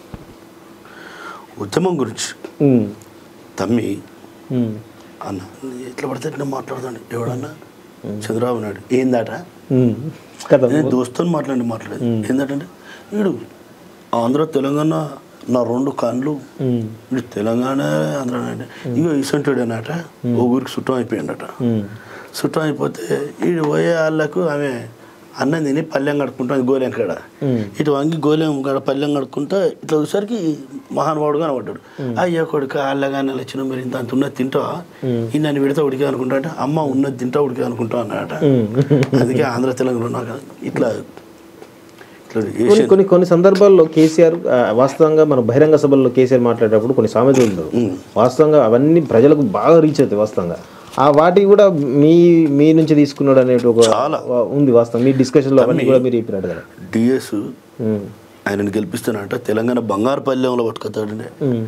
ఉద్యమం గురించి ఉమ్, తమ్మి ఉమ్, అన్న ఎట్లా పడితే ఎట్లా మాట్లాడతాను ఎవడన్నా చంద్రబాబు నాయుడు ఏందట ఉమ్. కదా నేను దోస్తుని మాట్లాడి మాట్లాడేది ఏంటంటే వీడు ఆంధ్ర తెలంగాణ నా రెండు కళ్ళు ఉమ్, వీడు తెలంగాణ ఆంధ్ర అంటే ఇగో ఇసంటుడు అన్నట ఓ ఊరికి చుట్టం అయిపోయిందట ఉమ్, చుట్టం అయిపోతే వీడు పోయే వాళ్ళకు ఆమె అన్నం తిని పల్లెం కడుక్కుంటాం గోలెం కాడ ఉమ్. ఇటు వంగి గోలెం కాడ పల్లెం కడుక్కుంటా ఇట్లా వచ్చేసరికి మహానుభావుడు కనబడ్డాడు అయ్యా కొడుక అల్లగానే వచ్చిన మీరు ఇంత అంత ఉన్నది తింటావా ఈ నన్ను పెడితే ఉడికి అనుకుంటా అంటే అమ్మ ఉన్నది తింటా ఉడికి అనుకుంటా అన్నట ఉమ్. అందుకే ఆంధ్ర తెలంగాణ నాకు ఇట్లా ఇట్లా కొన్ని ఏషియన్ కొన్ని కొన్ని సందర్భాల్లో కేసీఆర్ ఆ, వాస్తవంగా మన బహిరంగ సభల్లో కేసీఆర్ మాట్లాడేటప్పుడు కొన్ని సామెతలు ఉండవు వాస్తవంగా అవన్నీ ప్రజలకు బాగా రీచ్ అవుతాయి వాస్తవంగా ఆ వాటి కూడా మీ మీ నుంచి తీసుకున్నాడు అనేటి ఒక చాలా. ఉంది వాస్తవం మీ డిస్కషన్లో అవన్నీ కూడా మీరు చెప్పినట్టు కదా డిఎస్ ఉమ్, ఆయనను గెలిపిస్తానంట తెలంగాణ బంగారు పల్లెంలో పట్టుకొస్తాడండి ఉమ్,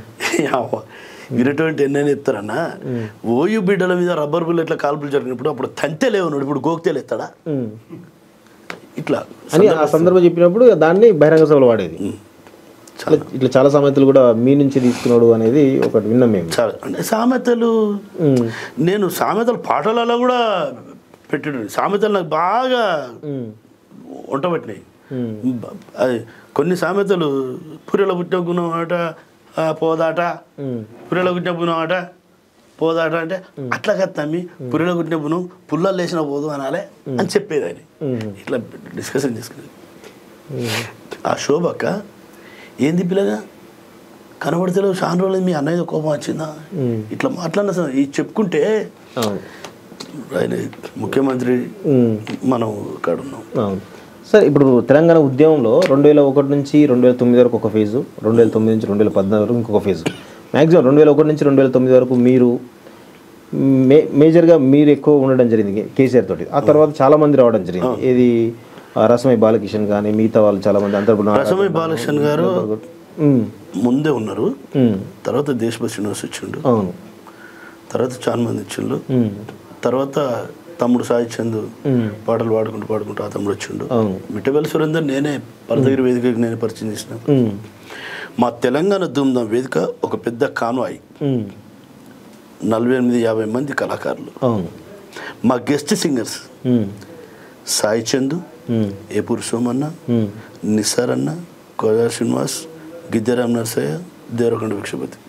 ఇటువంటి ఎన్నైనా చెప్తారన్నా ఓయు బిడ్డల మీద రబ్బర్ బుల్లెట్ల కాల్పులు జరిగినప్పుడు అప్పుడు తంతే లేవున్నాడు ఇప్పుడు గోక్తేలు ఎత్తాడా ఉమ్. ఇట్లా అని ఆ సందర్భం చెప్పినప్పుడు దాన్ని బహిరంగ సభలో వాడేది చాలా ఇట్లా- ఇట్లా చాలా సామెతలు కూడా మీ నుంచి తీసుకున్నాడు అనేది ఒకటి విన్నాం మేము చాలా అంటే సామెతలు ఉమ్, నేను సామెతలు పాటలలో కూడా పెట్టాడు సామెతలు నాకు బాగా ఉమ్, వంట పట్టినాయి ఉమ్, బ- అది కొన్ని సామెతలు పురిల పుట్టిన గుణం ఆట ఆ, పోదాట ఉమ్, పురిల పుట్టిన గుణం ఆట పోదాట అంటే అట్లా కదా తమ్మి పురిల పుట్టిన గుణం పుల్లలు లేచిన పోదు అనాలే అని చెప్పేది ఆయన ఉమ్, ఇట్లా డిస్కషన్ చేసుకునేది ఉమ్. ఆ శోభక్క ఏంది పిల్లగా కనబడతలేవు చాలా రోజులు మీ అన్నయ్య కోపం వచ్చిందా ఉమ్. ఇట్లా మాట్లాడిన స- ఇది చెప్పుకుంటే అవును ఆయన ముఖ్యమంత్రి ఉమ్. మనం ఇక్కడ ఉన్నాం అవును సార్ ఇప్పుడు తెలంగాణ ఉద్యమంలో రెండు వేల ఒకటి నుంచి రెండు వేల తొమ్మిది వరకు ఒక ఫేజు రెండు వేల తొమ్మిది నుంచి రెండు వేల పద్నాలుగు వరకు ఇంకొక ఫేజు మ్యాక్సిమం రెండు వేల ఒకటి నుంచి రెండు వేల తొమ్మిది వరకు మీరు మే మేజర్గా మీరు ఎక్కువ ఉండడం జరిగింది కేసీఆర్ తోటి ఆ తర్వాత చాలా మంది రావడం జరిగింది ఇది ఆ, రసమై బాలకిషన్ కానీ మిగతా వాళ్ళు చాలా మంది అందరు రసమై బాలకృష్ణ గారు ఉమ్, ముందే ఉన్నారు ఉమ్, తర్వాత దేశభ శ్రీనివాస్ వచ్చిండు అవును తర్వాత చాలా మంది వచ్చిండు ఉమ్, తర్వాత తమ్ముడు సాయి చంద్ ఉమ్, పాటలు పాడుకుంటూ పాడుకుంటూ ఆ తమ్ముడు వచ్చిండు అవును మిట్టబెల్లి సురేందర్ నేనే పరదగిరి వేదికకి నేను పరిచయం చేసిన ఉమ్, మా తెలంగాణ ధూమ్ధాం వేదిక ఒక పెద్ద కాన్వాయ్ ఉమ్, నలభై ఎనిమిది యాభై మంది కళాకారులు అవును మా guest singers um, Sai Chandu um, Epur Somanna um, Nissar అన్న కోజా శ్రీనివాస్ గిద్దరామ్ నర్సయ్య దేవరకొండ భిక్షపతి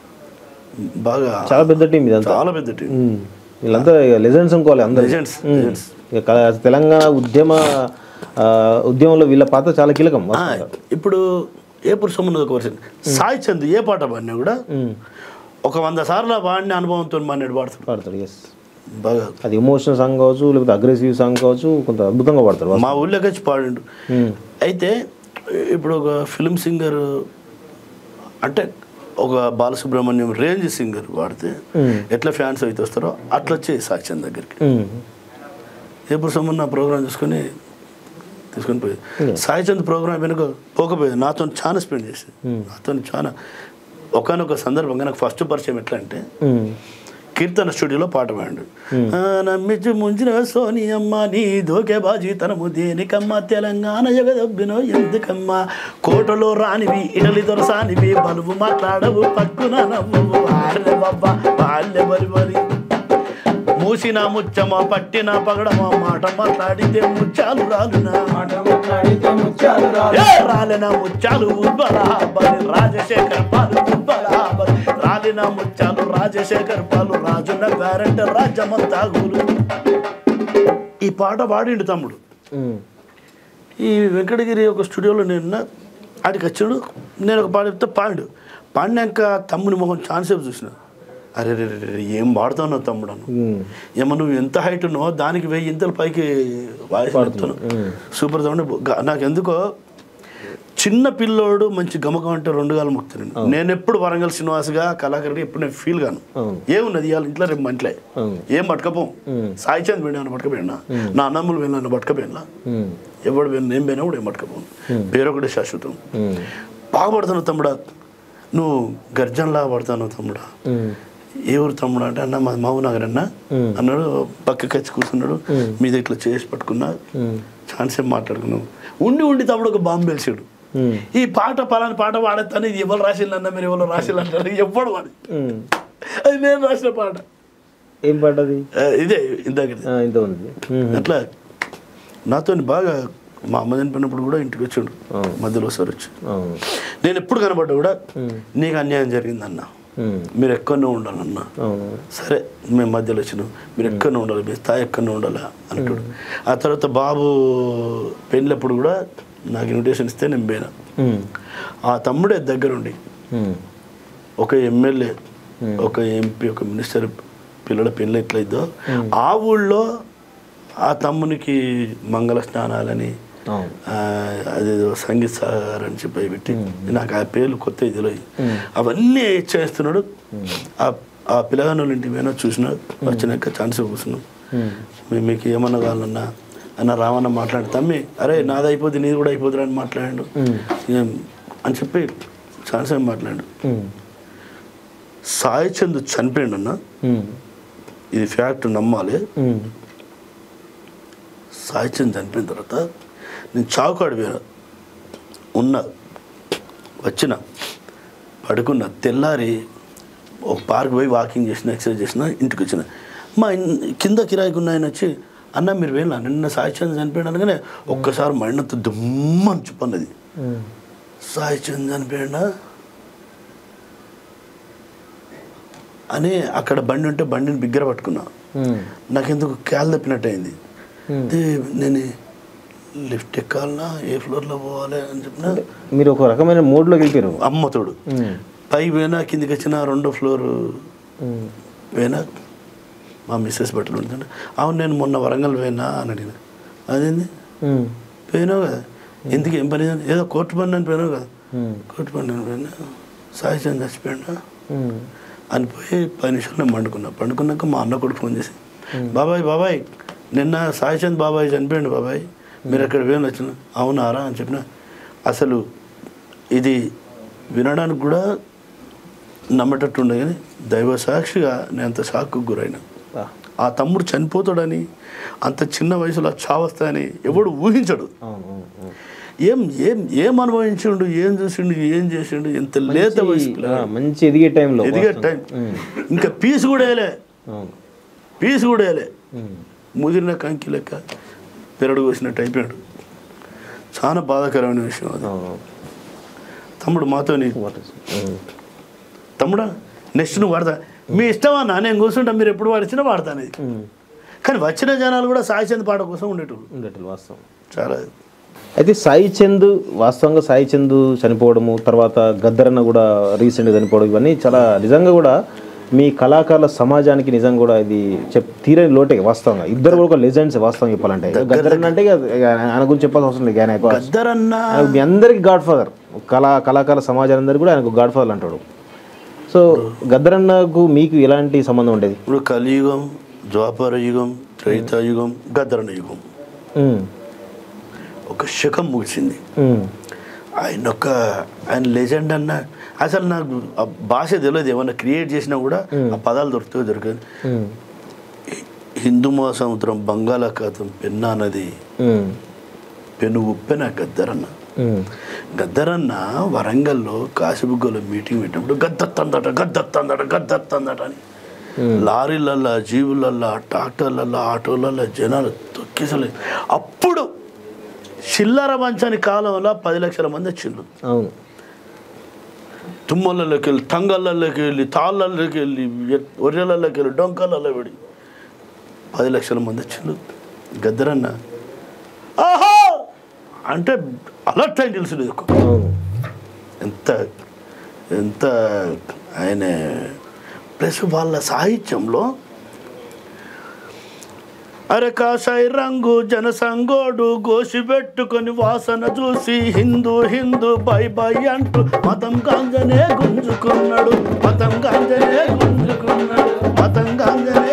బాగా చాలా పెద్ద టీం ఇదంతా చాలా పెద్ద టీం ఉమ్, వీళ్ళంతా లెజెండ్స్ అనుకోవాలి అందరూ లెజెండ్స్ ఉమ్. లెజెండ్స్ ఇక కల- తెలంగాణ ఉద్యమ ఆ, ఉద్యమంలో వీళ్ళ పాత్ర చాలా కీలకం ఆ, ఇప్పుడు ఏపూర్ సోమన్న ఒక వర్షన్ సాయి చంద్ ఏ పాట పాడినా కూడా ఉమ్, ఒక వంద సార్లు పాడిన అనుభవంతో పాడినాడు పాడతాడు పాడతాడు ఎస్ బాగా అది ఎమోషనల్ సాంగ్ కావచ్చు లేకపోతే అగ్రెసివ్ సాంగ్ కావచ్చు కొంత అద్భుతంగా పాడతారు మా ఊళ్ళోకి వచ్చి పాడిండు ఉమ్, అయితే ఇప్పుడు ఒక ఫిల్మ్ సింగర్ అంటే ఒక బాలసుబ్రహ్మణ్యం రేంజ్ సింగర్ పాడితే ఉమ్, ఎట్లా ఫ్యాన్స్ అయితే వస్తారో అట్లా వచ్చే సాయి చంద్ దగ్గరికి ఉమ్, ఎప్పుడు సొమ్ము నా ప్రోగ్రామ్ చూసుకొని తీసుకొని పోయేది సాయి చంద్ ప్రోగ్రామ్ వెనుక పోకపోయేది నాతో చాలా స్పెండ్ చేసేది నాతో చాలా ఒకనొక సందర్భంగా నాకు ఫస్ట్ పరిచయం ఎట్లా అంటే ఉమ్, కీర్తన స్టూడియోలో పాట పాడాడు ఆ, నమ్మించి ముంచిన సోనియమ్మ నీ దోకే బాజీ తనము దేనికమ్మ తెలంగాణ జగదబ్బినో ఎందుకమ్మా కోటలో రానివి ఇటలి దొరసానివి బలువు మాట్లాడవు పక్కున నవ్వు వాళ్ళే బాబా వాళ్ళే బలి బలి మూసిన ముచ్చమ పట్టిన పగడమ మాట మాట్లాడితే ముచ్చాలు రాలునా మాట మాట్లాడితే ముత్యాలు రాలు ఏ రాలిన ముత్యాలు ఉద్బలాబలి రాజశేఖర్ పాలు ఉద్బలాబలి రాలిన ముత్యాలు రాజశేఖర్ పాలు రాజున గారంట రాజమంతా గురు ఈ పాట పాడిండు తమ్ముడు ఉమ్, ఈ వెంకటగిరి ఒక స్టూడియోలో నేను ఆడికి వచ్చాడు నేను ఒక పాట చెప్తే పాడు పాడినాక తమ్ముని మొహం ఛాన్సేపు చూసిన అరే రే రే రే, ఏం వాడుతున్నావు తమ్ముడు అను ఉమ్. ఏమో నువ్వు ఎంత హైట్ ఉన్నావో దానికి వెయ్యి ఇంతల పైకి వాయిస్ వాడుతున్నావు సూపర్ తమ్ముడు గ- నాకు ఎందుకో చిన్న పిల్లోడు మంచి గమకం అంటే రెండు గాలు ముక్తాను నేను ఎప్పుడు వరంగల్ శ్రీనివాస్గా కళాకారుడు ఎప్పుడు నేను ఫీల్ గాను అవును. ఏమున్నది ఇవాళ ఇంట్లో రేపు మంటలే అవును. ఏం పట్టుకపోం సాయి చంద్ పోయినా పట్టుకపోయినా నా అన్నమ్ములు వెళ్ళినా పట్టుకపోయినా ఉమ్. ఎవడు పోయినా నేను పోయినా కూడా ఏం పట్టుకపోను పేరు ఒకటే శాశ్వతం ఉమ్. బాగా పడుతున్నావు తమ్ముడా నువ్వు గర్జన్లాగా పడుతున్నావు తమ్ముడా ఉమ్. ఏ ఊరు తమ్ముడు అంటే అన్న మా మావు నగర్ అన్న అన్నాడు పక్కకి వచ్చి కూర్చున్నాడు మీద ఇట్లా చేసి పట్టుకున్నా ఛాన్స్ ఏం మాట్లాడుకున్నావు ఉండి ఉండి తమ్ముడు ఒక బాంబు వేసాడు ఉమ్. ఈ పాట పలాని పాట పాడతాను ఇది ఎవరు రాసిల్లన్నా మీరు ఎవరు రాసిల్లు అంటారు ఎవ్వడు వాడు ఉమ్. అది నేను రాసిన పాట ఏం పడ్డది ఆ, ఇదే ఇందాక ఆ, ఇంత ఉంది ఉమ్. అట్లా నాతో బాగా మా అమ్మ చనిపోయినప్పుడు కూడా ఇంటికి వచ్చాడు మధ్యలో ఒకసారి వచ్చి అవును నేను ఎప్పుడు కనబడ్డా కూడా నీకు అన్యాయం జరిగిందన్న ఉమ్. మీరు ఎక్కడనే ఉండాలన్నా అవును సరే మేము మధ్యలో వచ్చినాం మీరు ఎక్కడనే ఉండాలి మీ స్థాయి ఎక్కడనే ఉండాలా అంటాడు ఆ తర్వాత బాబు పెళ్ళప్పుడు కూడా నాకు ఇన్విటేషన్ ఇస్తే నేను పోయినా ఉమ్. ఆ తమ్ముడే దగ్గరుండి ఉమ్. ఒక ఎమ్మెల్యే ఒక ఎంపీ ఒక మినిస్టర్ పిల్లల పెళ్ళి ఎట్లయిద్దో ఆ ఊళ్ళో ఆ తమ్మునికి మంగళ స్నానాలని అవును ఆ, అదేదో సంగీత్ సాగర్ అని చెప్పి పెట్టి నాకు ఆ పేర్లు కొత్త ఇదిలో అవన్నీ చేస్తున్నాడు ఆ ఆ పిల్లగాని వాళ్ళ ఇంటికి పోయినా చూసినా వచ్చినాక ఛాన్స్ కూర్చున్నాం మీ- మీకు ఏమన్నా కావాలన్నా అన్న రామన్న మాట్లాడు తమ్మి అరే నాది అయిపోద్ది నీది కూడా అయిపోతుంది అని మాట్లాడాడు ఏం అని చెప్పి ఛాన్స్ ఏం మాట్లాడు ఉమ్. సాయి చంద్ చనిపోయిండు అన్న ఉమ్. ఇది ఫ్యాక్ట్ నమ్మాలి ఉమ్. సాయి చంద్ చనిపోయిన తర్వాత నేను చావుకాడు పోయినా ఉన్నా వచ్చిన పడుకున్న తెల్లారి ఒక పార్క్ పోయి వాకింగ్ చేసిన ఎక్సర్సైజ్ చేసిన ఇంటికి వచ్చిన మా ఇన్- కింద కిరాయికి ఉన్న ఆయన వచ్చి అన్న మీరు వెళ్ళినా నిన్న సాయి చంద్ చనిపోయాడు అనగానే ఒక్కసారి మైండ్ దుమ్మని చెప్పన్నది ఉమ్. సాయి చంద్ చనిపోయాడా అని అక్కడ బండి ఉంటే బండిని బిగ్గర పట్టుకున్నా ఉమ్. నాకెందుకు క్యాల్ తప్పినట్టు అయింది Hmm. అయితే నేను లిఫ్ట్ ఎక్కాలనా ఏ ఫ్లోర్లో పోవాలి అని చెప్పిన మీరు ఒక రకమైన మోడ్లోకి వెళ్ళిపోయారు అమ్మతోడు ఉమ్. పైకి పోయినా కిందికి వచ్చిన రెండో ఫ్లోర్ ఉమ్. పోయినా మా మిస్సెస్ బట్టలు ఉంటుండే అవును నేను మొన్న వరంగల్ పోయినా అని అడిగిన అదేంది ఉమ్. పోయినావు కదా ఎందుకు ఏం పని చేయాలి? ఏదో కోర్టు పని అని పోయినావు కదా ఉమ్. కోర్టు పని అని పోయినా సాయి చంద్ చచ్చిపోయినా ఉమ్. అని పోయి పది నిమిషాలు నేను పండుకున్నా పండుకున్నాక మా అన్న కొడుకు ఫోన్ చేసి బాబాయ్ బాబాయ్ నిన్న సాయిచంద్ బాబాయ్ చనిపోయిండు బాబాయ్ మీరు ఎక్కడ పోయిన వచ్చిన అవునారా అని చెప్పిన అసలు ఇది వినడానికి కూడా నమ్మేటట్టు ఉండే కానీ దైవ సాక్షిగా నేను అంత షాక్కు గురైనా ఆ. ఆ తమ్ముడు చనిపోతాడని అంత చిన్న వయసులో చావస్తాయని ఎవడు ఊహించడు అవును అవును, అవును. ఏం ఏం ఏం అనుభవించిండు ఏం చూసిండు ఏం చేసిండు ఎంత లేత వయసు మంచి- పిల్లగాడు. ఆ, మంచి ఎదిగే టైంలో ఎదిగే టైం ఇంకా పీస్ కూడా వేయలే అవును పీస్ కూడా వేయలే ఉమ్. ముదిరిన కంకి లెక్క పెరడు కోసినట్టు అయిపోయాడు చాలా బాధాకరమైన విషయం అది అవును తమ్ముడు మాతోని What is- ఉమ్. తమ్ముడా నెక్స్ట్ నువ్వు వాడతా మీ ఇష్టమా నా నేను కూర్చుంటా మీరు ఎప్పుడు వాడిచ్చినా వాడతాను ఇది ఉమ్. కానీ వచ్చిన జనాలు కూడా సాయి చంద్ పాట కోసం ఉండేటోళ్ళు ఉండేటోళ్ళు వాస్తవం చాలా అయితే సాయి చంద్ వాస్తవంగా సాయి చంద్ చనిపోవడము తర్వాత గద్దరన్న కూడా రీసెంట్గా చనిపోవడం ఇవన్నీ చాలా నిజంగా కూడా మీ కళాకారుల సమాజానికి నిజంగా కూడా ఇది చెప్ తీరని లోటే వాస్తవంగా ఇద్దరు కూడా ఒక లెజెండ్స్ వాస్తవం చెప్పాలంటే గద్దరన్న అంటే ఇక ఆయన గురించి చెప్పాల్సిన అవసరం లేదు ఆయన ఎక్కువ గద్దరన్న ఆయన మీ అందరికి గాడ్ ఫాదర్ కళా కళాకారుల సమాజాలందరికీ కూడా ఆయనకు గాడ్ ఫాదర్ అంటాడు సో గద్దరన్నకు మీకు ఎలాంటి సంబంధం ఉండేది ఇప్పుడు కలియుగం ద్వాపర యుగం త్రైతాయుగం గద్దరన్న యుగం ఉమ్, ఒక శకం ముగిసింది ఉమ్, ఆయన ఒక ఆయన లెజెండ్ అన్న అసలు నాకు ఆ భాష తెలియదు ఏమన్నా క్రియేట్ చేసినా కూడా ఆ పదాలు దొరుకుతాయో దొరకదు ఉమ్, హిందూ మహాసముద్రం బంగాళాఖాతం పెన్నా నది ఉమ్, పెను ఉప్పెన గద్దరన్న ఉమ్, గద్దరన్న వరంగల్లో కాశీబుగ్గలో మీటింగ్ పెట్టినప్పుడు గద్దత్తందట గద్దత్తందట గద్దత్తందట అని లారీలల్లా జీవులల్లా ట్రాక్టర్లల్లా ఆటోలల్లా జనాలు తొక్కిసలే అప్పుడు చిల్లర మంచని కాలంలో పది లక్షల మంది వచ్చిండ్రు అవును తుమ్మలలోకి వెళ్ళి తంగళ్ళలోకి వెళ్ళి తాళ్ళల్లోకి వెళ్ళి ఎ- ఒర్రెలలోకి వెళ్ళి డొంకలలో పడి పది లక్షల మంది వచ్చిండ్రు గద్దరన్న ఆహా అంటే అలర్ట్ అయి తెలిసింది అవును ఎంత ఎంత ఆయన ప్లస్ వాళ్ళ సాహిత్యంలో అరే కాషాయ రంగు జనసంగోడు గోసి పెట్టుకొని వాసన చూసి హిందూ హిందూ బై బై అంటూ మతం గాంజనే గుంజుకున్నాడు మతం గాంజనే గుంజుకున్నాడు మతం గాంజనే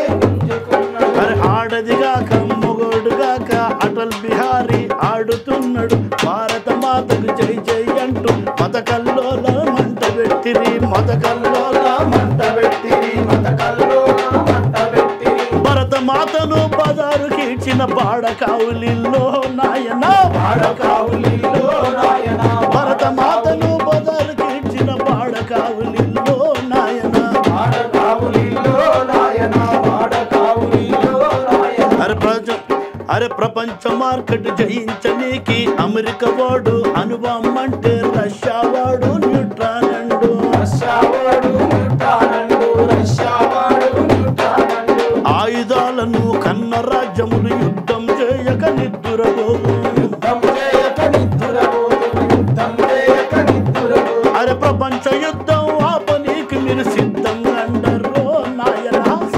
అరే ఆడదిగాక మొగోడుగాక అటల్ బిహారీ ఆడుతున్నాడు భారత మాతకు జై జై అంటూ మత కల్లోల మంట పెట్టిరి మత కల్లోల మంట పెట్టిరి మత కల్లోన మంట పెట్టిరి భరత మాతను బజారుకి ఇచ్చిన బాడ కావులిల్లో నాయన ఆడకావులిలో నాయన భరత మాతను బజారుకి ఇచ్చిన బాడ కావులిల్లో నాయన ఆడకావులిలో నాయన ఆడకావులిలో నాయన అరే ప్రజ అరే ప్రపంచ మార్కెట్ జయించనీకి అమెరికా వాడు అనుభవం అంటే రష్యా వాడు న్యూట్రాన్ అండు రష్యావాడు న్యూటానండు రష్యావాడు న్యూటానండు ఆయుధాలను కన్న రాజ్యములు యుద్ధం చేయక నిద్దురబోవు యుద్ధం చేయక నిద్దురబోదు యుద్ధం చేయక నిద్దురబోదు అరే ప్రపంచ యుద్ధం ఆపనీకి మీరు సిద్ధంగా అండరు నాయన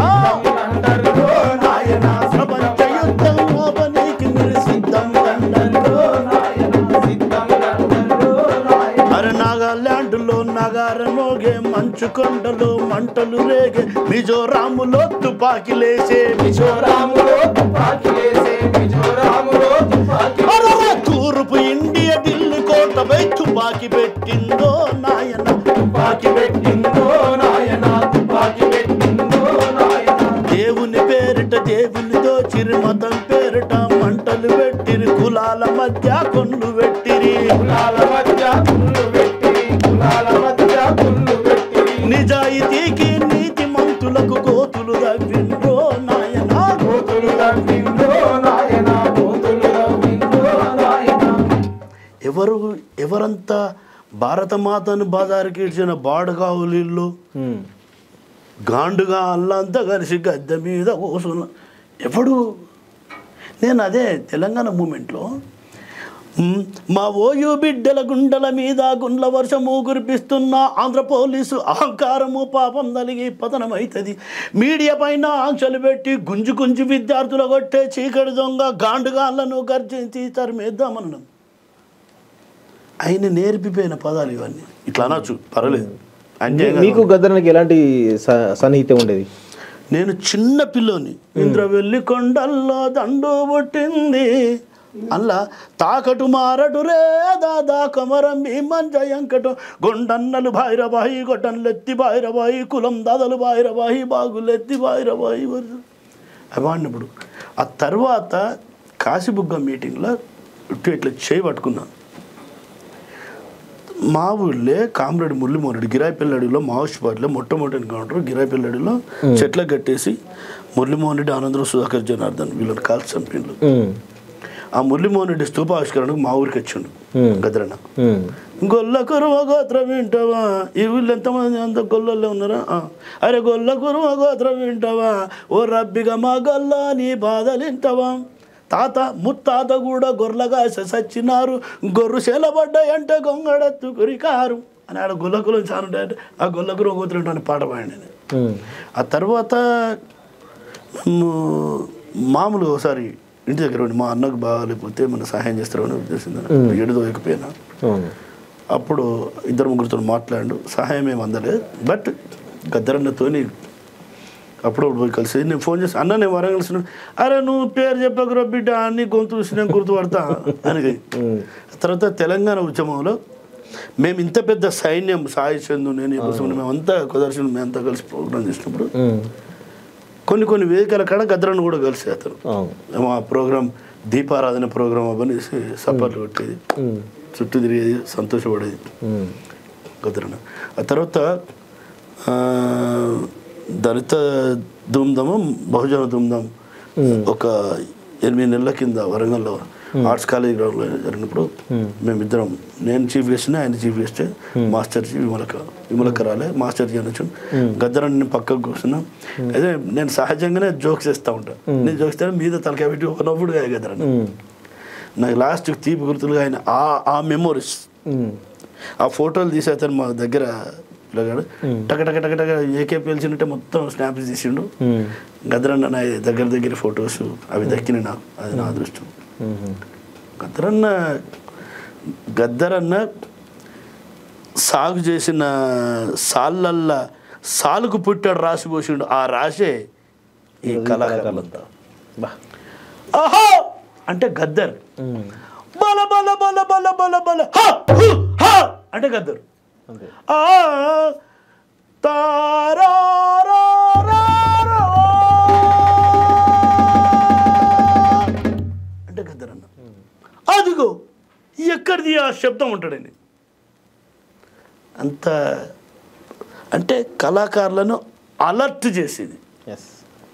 అందరిలో నాయన ప్రపంచ యుద్ధం ఆపనీకి మీరు సిద్ధంగా అండరు నాయన సిద్ధంగా అందరిలో నాయన అరే నాగాల్యాండ్ లో నగార మోగే మంచు కొండలు మంటలు రేగే మిజోరాములో తుపాకి లేసే మిజోరాములో తుపాకీ వేసే మిజోరాములో తుపాకీ అరరా తూర్పు ఇండియా ఢిల్లీ కోటపై తుపాకి పెట్టిందో నాయన తుపాకీ పెట్టిందో నాయన తుపాకీ పెట్టిందో నాయన దేవుని పేరిట దేవుని దోచిరి మతం పేరిట మంటలు పెట్టిరి కులాల మధ్య కొన్ను పెట్టిరి కులాల మధ్య కుళ్ళు పెట్టిరి కులాల మధ్య కుళ్ళు పెట్టిరి నిజాయితీకి నీతి మంతులకు కోతులు తవ్విండ్రో నాయన కోతులు తవ్విందో నాయన కోతులు తవ్విందో నాయన ఎవరు ఎవరంతా భారతమాతను బజారుకి ఇచ్చిన బాడుగావులీళ్ళు ఉమ్. గాండుగా అల్లంతా కలిసి గద్దె మీద కూర్చున్న ఎప్పుడు నేను అదే తెలంగాణ మూమెంట్లో మ్, మా ఓయు బిడ్డల గుండెల మీద గుండ్ల వర్షము కురిపిస్తున్న ఆంధ్ర పోలీసు అహంకారము పాపం తలిగి పతనమవుతుంది మీడియా పైన ఆంక్షలు పెట్టి గుంజు గుంజు విద్యార్థులు కొట్టే చీకటి దొంగ గాండుగాళ్ళను గర్జించి తరిమేద్దామన్నాం ఆయన నేర్పిపోయిన పదాలు ఇవన్నీ ఇట్లా అనొచ్చు పర్వాలేదు అంటే మీకు గద్దరానికి ఎలాంటి స- సన్నిహితం ఉండేది నేను చిన్న పిల్లోని ఇంద్రవెల్లి కొండల్లో దండు పుట్టింది అల్లా తాకటు మారడు రే దాదా కమరం భీమన్ జయంకటు గొండన్నలు బాయిరబాయి గొడ్డన్లెత్తి బాయిరబాయి కులం దాదలు బాయిరబాయి బాగులెత్తి బాయిరబాయి అవాడినప్పుడు ఆ తర్వాత కాశీబుగ్గ మీటింగ్లో ఇటు ఇట్లా చేయి పట్టుకున్నాను మా ఊళ్ళే కామ్రేడ్ మురళిమోహనుడు గిరాయిపిల్లడిలో మావోస్ట్ పార్టీలో మొట్టమొదటి ఎన్కౌంటర్ గిరాయిపిల్లడిలో చెట్ల కట్టేసి మురళిమోహన్ రెడ్డి ఆనందరావు సుధాకర్ జనార్దన్ వీళ్ళని కాల్చి చంపిండు ఉమ్. ఆ మురళిమోహన్ రెడ్డి స్తూపావిష్కరణకు మా ఊరికి వచ్చిండు ఉమ్. గద్రన్న ఉమ్. గొల్ల కురువ గోత్రం వింటావా ఈ వీళ్ళు ఎంతమంది అంత గొల్లల్లో ఉన్నారా ఆ. అరే గొల్ల కురువ గోత్రం వింటావా ఓ రబ్బిగా మా గొల్ల నీ బాధలు వింటావా తాత ముత్తాత కూడా గొర్రెలుగా సచ్చినారు గొర్రు చెలబడ్డాయంటే గొంగడెత్తు కురికారు అని ఆడ గొల్లకులం చాలా ఉంటాయంటే ఆ గొల్లకురు గోత్రం అని పాట పాడండి నేను ఉమ్. ఆ తర్వాత మేము మామూలు ఒకసారి ఇంటి దగ్గర ఉండి మా అన్నకు బాగాలేకపోతే మన సహాయం చేస్తారని ఉద్దేశం ఎడుదోయకపోయినా అవును అప్పుడు ఇద్దరు ముగ్గురితో మాట్లాడు సహాయం ఏమి అందలేదు బట్ గద్దరన్నతోని అప్పుడు పోయి కలిసి నేను ఫోన్ చేసి అన్న నేను వరంగల్ వస్తున్నా అరే నువ్వు పేరు చెప్పకురా బిడ్డ అన్ని గొంతు చూసి నేను గుర్తుపడతా అని తర్వాత తెలంగాణ ఉద్యమంలో మేము ఇంత పెద్ద సైన్యం సాయి చందు నేను కోసం మేమంతా కుదర్శనం మేమంతా కలిసి ప్రోగ్రామ్ చేసినప్పుడు ఉమ్. కొన్ని కొన్ని వేదికల కాడ గద్దరన్న కూడా కలిసి అతను అవును మా ప్రోగ్రామ్ దీపారాధన ప్రోగ్రామ్ అవన్నీ సపోర్ట్లు కొట్టేది ఉమ్. చుట్టూ తిరిగేది సంతోషపడేది ఉమ్. కుదరను ఆ తర్వాత ఆ, దళిత ధూమ్ధాము బహుజన ధూమ్ధామ్ ఒక ఎనిమిది నెలల కింద వరంగల్లో ఆర్ట్స్ కాలేజ్ గ్రౌండ్లో జరిగినప్పుడు మేమిద్దరం నేను చీఫ్ గెస్ట్ ఆయన chief guest master ji Vimalakka Vimalakka రాలే మాస్టర్ జీ అనొచ్చు గద్దరని నేను పక్కకు కూర్చున్నా అదే నేను సహజంగానే జోక్స్ వేస్తూ ఉంటాను నేను జోక్స్ మీద తలకాయ పెట్టి ఒక నవ్వుడు గద్దరని ఉమ్. నాకు లాస్ట్ తీపి గుర్తులుగా ఆయన ఆ ఆ మెమోరీస్ ఉమ్. ఆ ఫోటోలు తీసి అతను మా దగ్గర పిల్లగాడు టక టక టక టక ఏకే పేల్చినట్టే మొత్తం స్నాప్స్ తీసిండు ఉమ్. గద్దరన్న నా దగ్గర దగ్గర ఫొటోస్ అవి దక్కినాయి నాకు అది నా అదృష్టం ఉమ్. గద్దరన్న గద్దరన్న సాగు చేసిన సాళ్ళల్లా సాలుకు పుట్టాడు రాసి పోసిండు ఆ రాసే ఈ కళాకారులంతా బా ఆహా అంటే గద్దర్ ఉమ్. బల బల బల బల బల బల హ, హు, హ అంటే గద్దర్ అంతే ఆ తారారారారా. అంటే గద్దరన్న అదిగో ఎక్కడిది ఆ శబ్దం ఉంటాడండి అంత అంటే కళాకారులను అలర్ట్ చేసేది ఎస్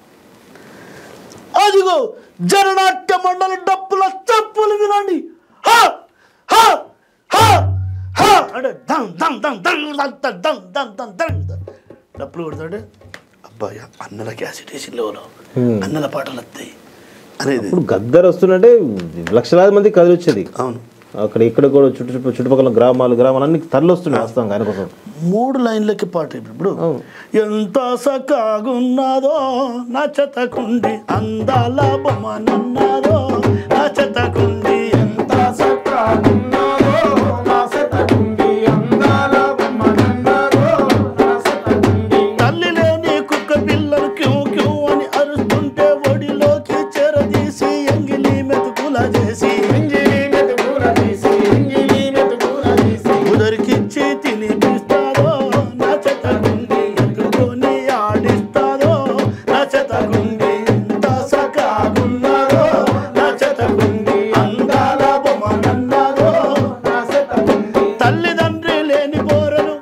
అదిగో జననాట్య మండలి డప్పుల చప్పులు వినండి హ! హ! హ! హ! అంటే దం దం దం దం దం దం దం దం దం దం దం. డప్పులు కొడతాడు అబ్బాయి అన్నల క్యాసెట్ వేసి లేవలో Hmm. అన్నల పాటలు వస్తాయి అనేది ఇప్పుడు గద్దర్ వస్తున్నట్టే లక్షలాది మంది కదిలి వచ్చేది అవును అక్కడ ఇక్కడ కూడా చుట్టు చుట్టుపక్కల గ్రామాలు గ్రామాలు అన్ని తరలి వస్తున్నాయి వాస్తవంగా ఆయన కోసం మూడు లైన్లకి పాట ఇప్పుడు అవును. ఎంత సకాగున్నదో నచ్చతకుండి అందాల బొమ్మనన్నాదో నచ్చతకుండి ఎంత సక్కగున్నారో నా శతకుండి అందాల బొమ్మనన్నారో నా శతకుండి తల్లి లేని కుక్క పిల్లలు క్యూ క్యూ అని అరుస్తుంటే ఒడిలోకి చెరదీసి ఎంగిలి మెతుకుల చేసి ఎంగిలి మెతుకుల తీసి ఎంగిలి మెతుకుల తీసి ఉదరికిచ్చి తినిపిస్తాదో నచ్చతకుండి ఎత్తుకొని ఆడిస్తాదో నచ్చతకుండి ఎంత సకాగున్నారో నచ్చతకుండి అందాల బొమ్మనన్నాదో నా శతకుండి తల్లిదండ్రి లేని పోరలు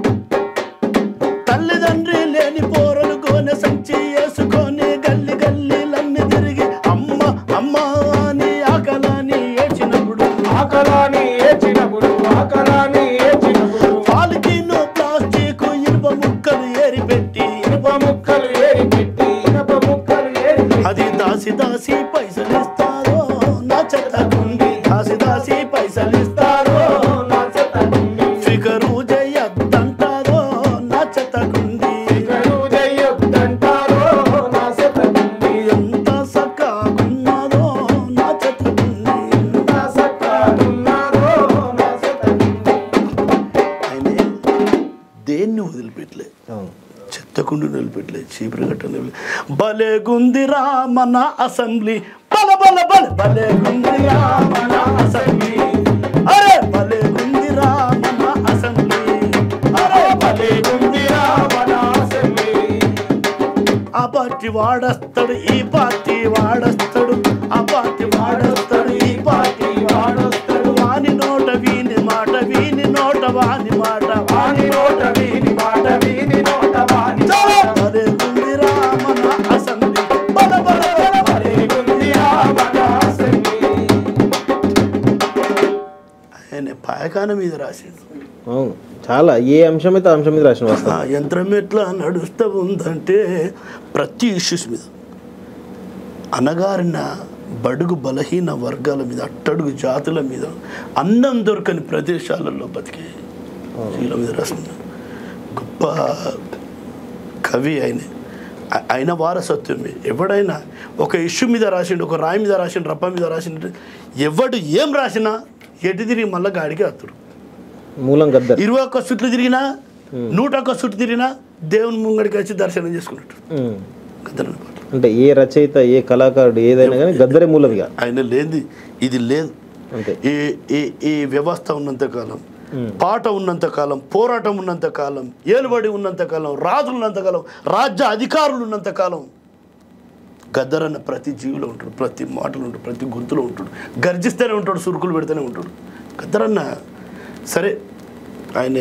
తల్లిదండ్రి లేని పోరలు గోనె సంచి వేసుకొని గల్లి గల్లీలన్నీ తిరిగి అమ్మ అమ్మ అని ఆకలని ఏడ్చినప్పుడు ఆకలాని ఏచినప్పుడు ఆకలాని ఏచినప్పుడు పాలిటీను ప్లాస్టిక్ ఇనుప ముక్కలు ఏరి పెట్టి ఇనుప ముక్కలు ఏరి పెట్టి ఇనుప ముక్కలు ఏరి పెట్టి అది దాసి దాసి పైసలు ఇస్తారో నా చెత్తకుండి దాసి దాసి పైసలు ఇస్తారో నా శతకుండి ఫికరు జయద్దంటారో నా చెత్తకుండి ఇకరు జయ్యొద్దంటారో నా శతకుండి ఎంత సకాగున్నారో నా చెత్తకుండి నా సక్కగున్నారో నా శతకుండి ఆయన దేన్ని వదిలిపెట్టలే అవును చెత్తకుండి వదిలిపెట్టలే చీపురు గట్ట భలే గుందిరా మన అసెంబ్లీ బల బల బల భలే గుందిరా మన అసెంబ్లీ అరే భలే గుందిరా మన అసెంబ్లీ అరే భలే ఉందిరా మన అసెంబ్లీ ఆ పార్టీ వాడస్తాడు ఈ పార్టీ వాడస్తాడు ఆ పార్టీ వాడస్తాడు ఈ పార్టీ వాడస్తాడు వాని నోట వీని మాట వీని నోట వాని మాట వాని నోట వీని మాట వీని నోట వాని చాలా భలే గుందిరా మన అసెంబ్లీ బల బల బల భలే ఉందిరా మన అసెంబ్లీ ఆయన పాయకాన మీద రాసిండు అవును చాలా ఏ అంశం అయితే ఆ అంశం మీద రాసిన వాస్తవం ఆ యంత్రం ఎట్లా నడుస్తూ ఉందంటే ప్రతి ఇష్యూస్ మీద అనగారిన బడుగు బలహీన వర్గాల మీద అట్టడుగు జాతుల మీద అన్నం దొరకని ప్రదేశాలలో బతికే జీల మీద రాసిన గొప్ప కవి ఆయన ఆ- ఆయన వారసత్వమే ఎవడైనా ఒక ఇష్యూ మీద రాసిండు ఒక రాయి మీద రాసిండు రప్ప మీద రాసిండు ఎవడు ఏం రాసినా ఎటు తిరిగి మళ్ళీ గాడికి అత్తుడు మూలం గద్దర్ ఇరవై ఒక్క సుట్లు తిరిగినా నూట ఒక్క సుట్లు తిరిగినా దేవుని ముంగడికి వచ్చి దర్శనం చేసుకున్నట్టు ఉమ్. గద్దరన్న పాట అంటే ఏ రచయిత ఏ కళాకారుడు ఏదైనా కానీ గద్దరే మూలం ఇక ఆయన లేనిది ఇది లేదు అంతే ఈ ఈ ఈ వ్యవస్థ ఉన్నంత కాలం పాట ఉన్నంత కాలం పోరాటం ఉన్నంత కాలం ఏలుబడి ఉన్నంత కాలం రాజులు ఉన్నంత కాలం రాజ్య అధికారులు ఉన్నంత కాలం గద్దరన్న ప్రతి జీవిలో ఉంటాడు ప్రతి మాటలో ఉంటాడు ప్రతి గొంతులో ఉంటాడు గర్జిస్తూనే ఉంటాడు సురుకులు పెడితేనే ఉంటాడు గద్దరన్న సరే ఆయన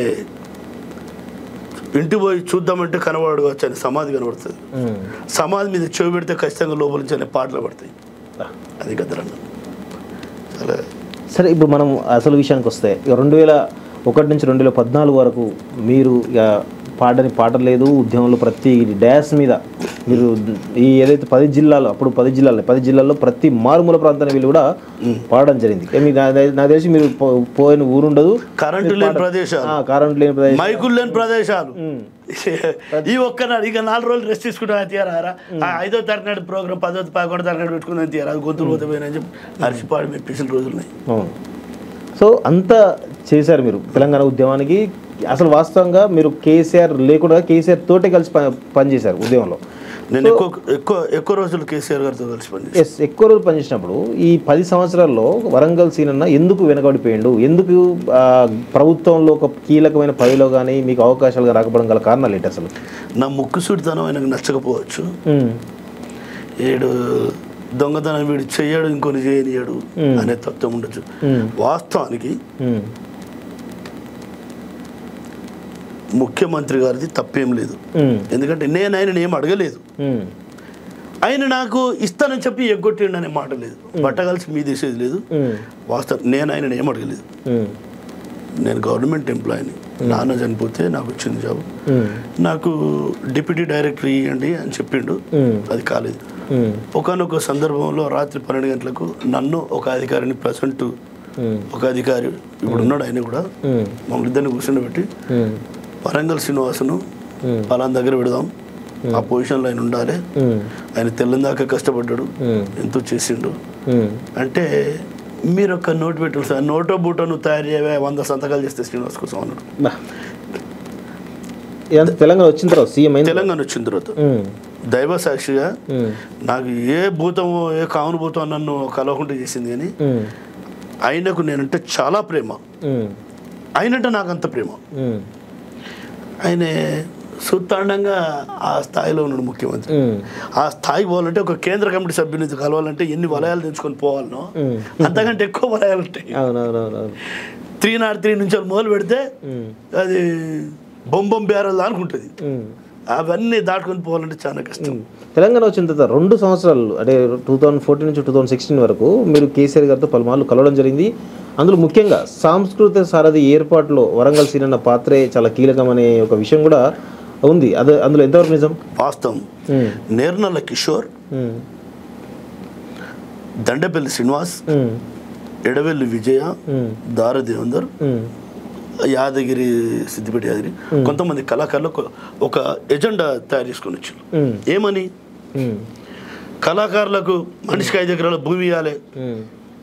ఇంటి పోయి చూద్దామంటే కనబడు కావచ్చు ఆయన సమాధి కనబడుతుంది ఉమ్. సమాధి మీద చెవి పెడితే ఖచ్చితంగా లోపల నుంచి అనే పాటలు పడతాయి అది గద్దరన్న చాలా సరే ఇప్పుడు మనం అసలు విషయానికి వస్తే ఇక రెండు వేల ఒకటి నుంచి రెండు వేల పద్నాలుగు వరకు మీరు ఇక పాడని పాట లేదు ఉద్యమంలో ప్రతి డ్యాస్ మీద మీరు ఈ ఏదైతే పది జిల్లాలు అప్పుడు పది జిల్లాలు పది జిల్లాల్లో ప్రతి మారుమూల ప్రాంతానికి వెళ్ళి కూడా పాడడం జరిగింది కానీ మీకు నా- నాకు తెలిసి మీరు పో- పోయిన ఊరు ఉండదు కరెంటు లేని ప్రదేశాలు ఆ, కరెంట్ లేని ప్రదేశం మైకులు లేని ప్రదేశాలు ఈ ఒక్కనాడు ఇక నాలుగు రోజులు రెస్ట్ తీసుకుంటా తీయరారా ఆ ఐదో తారీఖు నాడు ప్రోగ్రామ్ పదో పదకొండో తారీఖు నాడు పెట్టుకుందాం తీయరా అది గొంతులు పోతే పోయినా అని చెప్పి అరిచిపాడు మెప్పించిన రోజులు ఉన్నాయి అవును సో అంతా చేశారు మీరు తెలంగాణ ఉద్యమానికి అసలు వాస్తవంగా మీరు కేసీఆర్ లేకుండా కేసీఆర్ తోటే కలిసి ప- పనిచేశారు ఉద్యమంలో నేను ఎక్కువ ఎక్కువ ఎక్కువ రోజులు కేసీఆర్ గారితో కలిసి పనిచేస్తాను ఎస్ ఎక్కువ రోజులు పనిచేసినప్పుడు ఈ పది సంవత్సరాల్లో వరంగల్ సీనన్న ఎందుకు వెనకబడిపోయిండు ఎందుకు ఆ, ప్రభుత్వంలో ఒక కీలకమైన పదవిలో కానీ మీకు అవకాశాలు కానీ రాకపోవడం గల కారణాలు ఏంటి అసలు నా ముక్కు సూటితనం ఆయనకు నచ్చకపోవచ్చు ఉమ్, ఏడు దొంగతనం వీడు చెయ్యడు ఇంకొని చేయనియడు అనే తత్వం ఉండొచ్చు ఉమ్, వాస్తవానికి ఉమ్, ముఖ్యమంత్రి గారిది తప్పేం లేదు ఉమ్, ఎందుకంటే నేను ఆయన ఏం అడగలేదు ఉమ్, ఆయన నాకు ఇస్తానని చెప్పి ఎగ్గొట్టిండు అనే మాట లేదు బట్టగలిసి మీ తీసేది లేదు ఉమ్, వాస్తవం నేను ఆయన ఏం అడగలేదు ఉమ్, నేను గవర్నమెంట్ ఎంప్లాయీని నాన్న చనిపోతే నాకు వచ్చింది జాబ్ ఉమ్, నాకు డిప్యూటీ డైరెక్టర్ ఇవ్వండి అని చెప్పిండు ఉమ్, అది కాలేదు ఉమ్, ఒకనొక సందర్భంలో రాత్రి పన్నెండు గంటలకు నన్ను ఒక అధికారిని ప్రజెంట్ ఉమ్, ఒక అధికారి ఇప్పుడు ఉన్నాడు ఆయన కూడా ఉమ్, మమ్మల్ని ఇద్దరిని కూర్చోబెట్టి ఉమ్, వరంగల్ శ్రీనివాసును ఉమ్, పలానా దగ్గర పెడదాం ఆ పొజిషన్లో ఆయన ఉండాలి ఉమ్, ఆయన తెల్లని దాకా కష్టపడ్డాడు ఉమ్, ఎంతో చేసిండు ఉమ్, అంటే మీరు ఒక నోట్ పెట్టు సార్ నోటో బూటో నువ్వు తయారు చేయవే వంద సంతకాలు చేస్తే శ్రీనివాస్ కోసం అన్నాడు బా. ఇదంతా తెలంగాణ వచ్చిన తర్వాత సీఎం అయింది తెలంగాణ వచ్చిన తర్వాత ఉమ్, దైవ సాక్షిగా ఉమ్, నాకు ఏ భూతమో ఏ కావును భూతం నన్ను కలవకుండా చేసింది కానీ ఉమ్, ఆయనకు నేనంటే చాలా ప్రేమ ఉమ్, ఆయనంటే నాకు అంత ప్రేమ ఉమ్, ఆయన సుత్తాండంగా ఆ స్థాయిలో ఉన్నాడు ముఖ్యమంత్రి ఉమ్, ఆ స్థాయికి పోవాలంటే ఒక కేంద్ర కమిటీ సభ్యుని కలవాలంటే ఎన్ని వలయాలు తెచ్చుకొని పోవాలనో ఉమ్. అంతకంటే ఎక్కువ వలయాలు ఉంటాయి అవునవునవును త్రీ నాట్ త్రీ నుంచి మొదలు పెడితే ఉమ్, అది బొంబం బేరల్ అనుకుంటుంది ఉమ్. అవన్నీ దాటుకొని పోవాలంటే చాలా కష్టం తెలంగాణ వచ్చిన తర్వాత రెండు సంవత్సరాలు అంటే టూ థౌజండ్ ఫోర్టీన్ నుంచి టూ థౌజండ్ సిక్స్టీన్ వరకు మీరు కేసీఆర్ గారితో పలుమార్లు కలవడం జరిగింది అందులో ముఖ్యంగా సాంస్కృతిక సారథి ఏర్పాటులో వరంగల్ సీనన్న పాత్రే చాలా కీలకమనే ఒక విషయం కూడా ఉంది అదే అందులో ఎంతవరకు నిజం వాస్తవం ఉమ్, నేర్నల్ల కిషోర్ ఉమ్, దండపల్లి శ్రీనివాస్ ఉమ్, ఎడవెల్లి విజయ ఉమ్, దార దేవేందర్ ఉమ్, యాదగిరి సిద్దిపేట యాదగిరి కొంతమంది కళాకారులు ఒక- ఒక ఎజెండా తయారు చేసుకొని వచ్చారు ఉమ్, ఏమని ఉమ్, కళాకారులకు మనిషికి ఐదు ఎకరాల భూమి ఇవ్వాలి ఉమ్,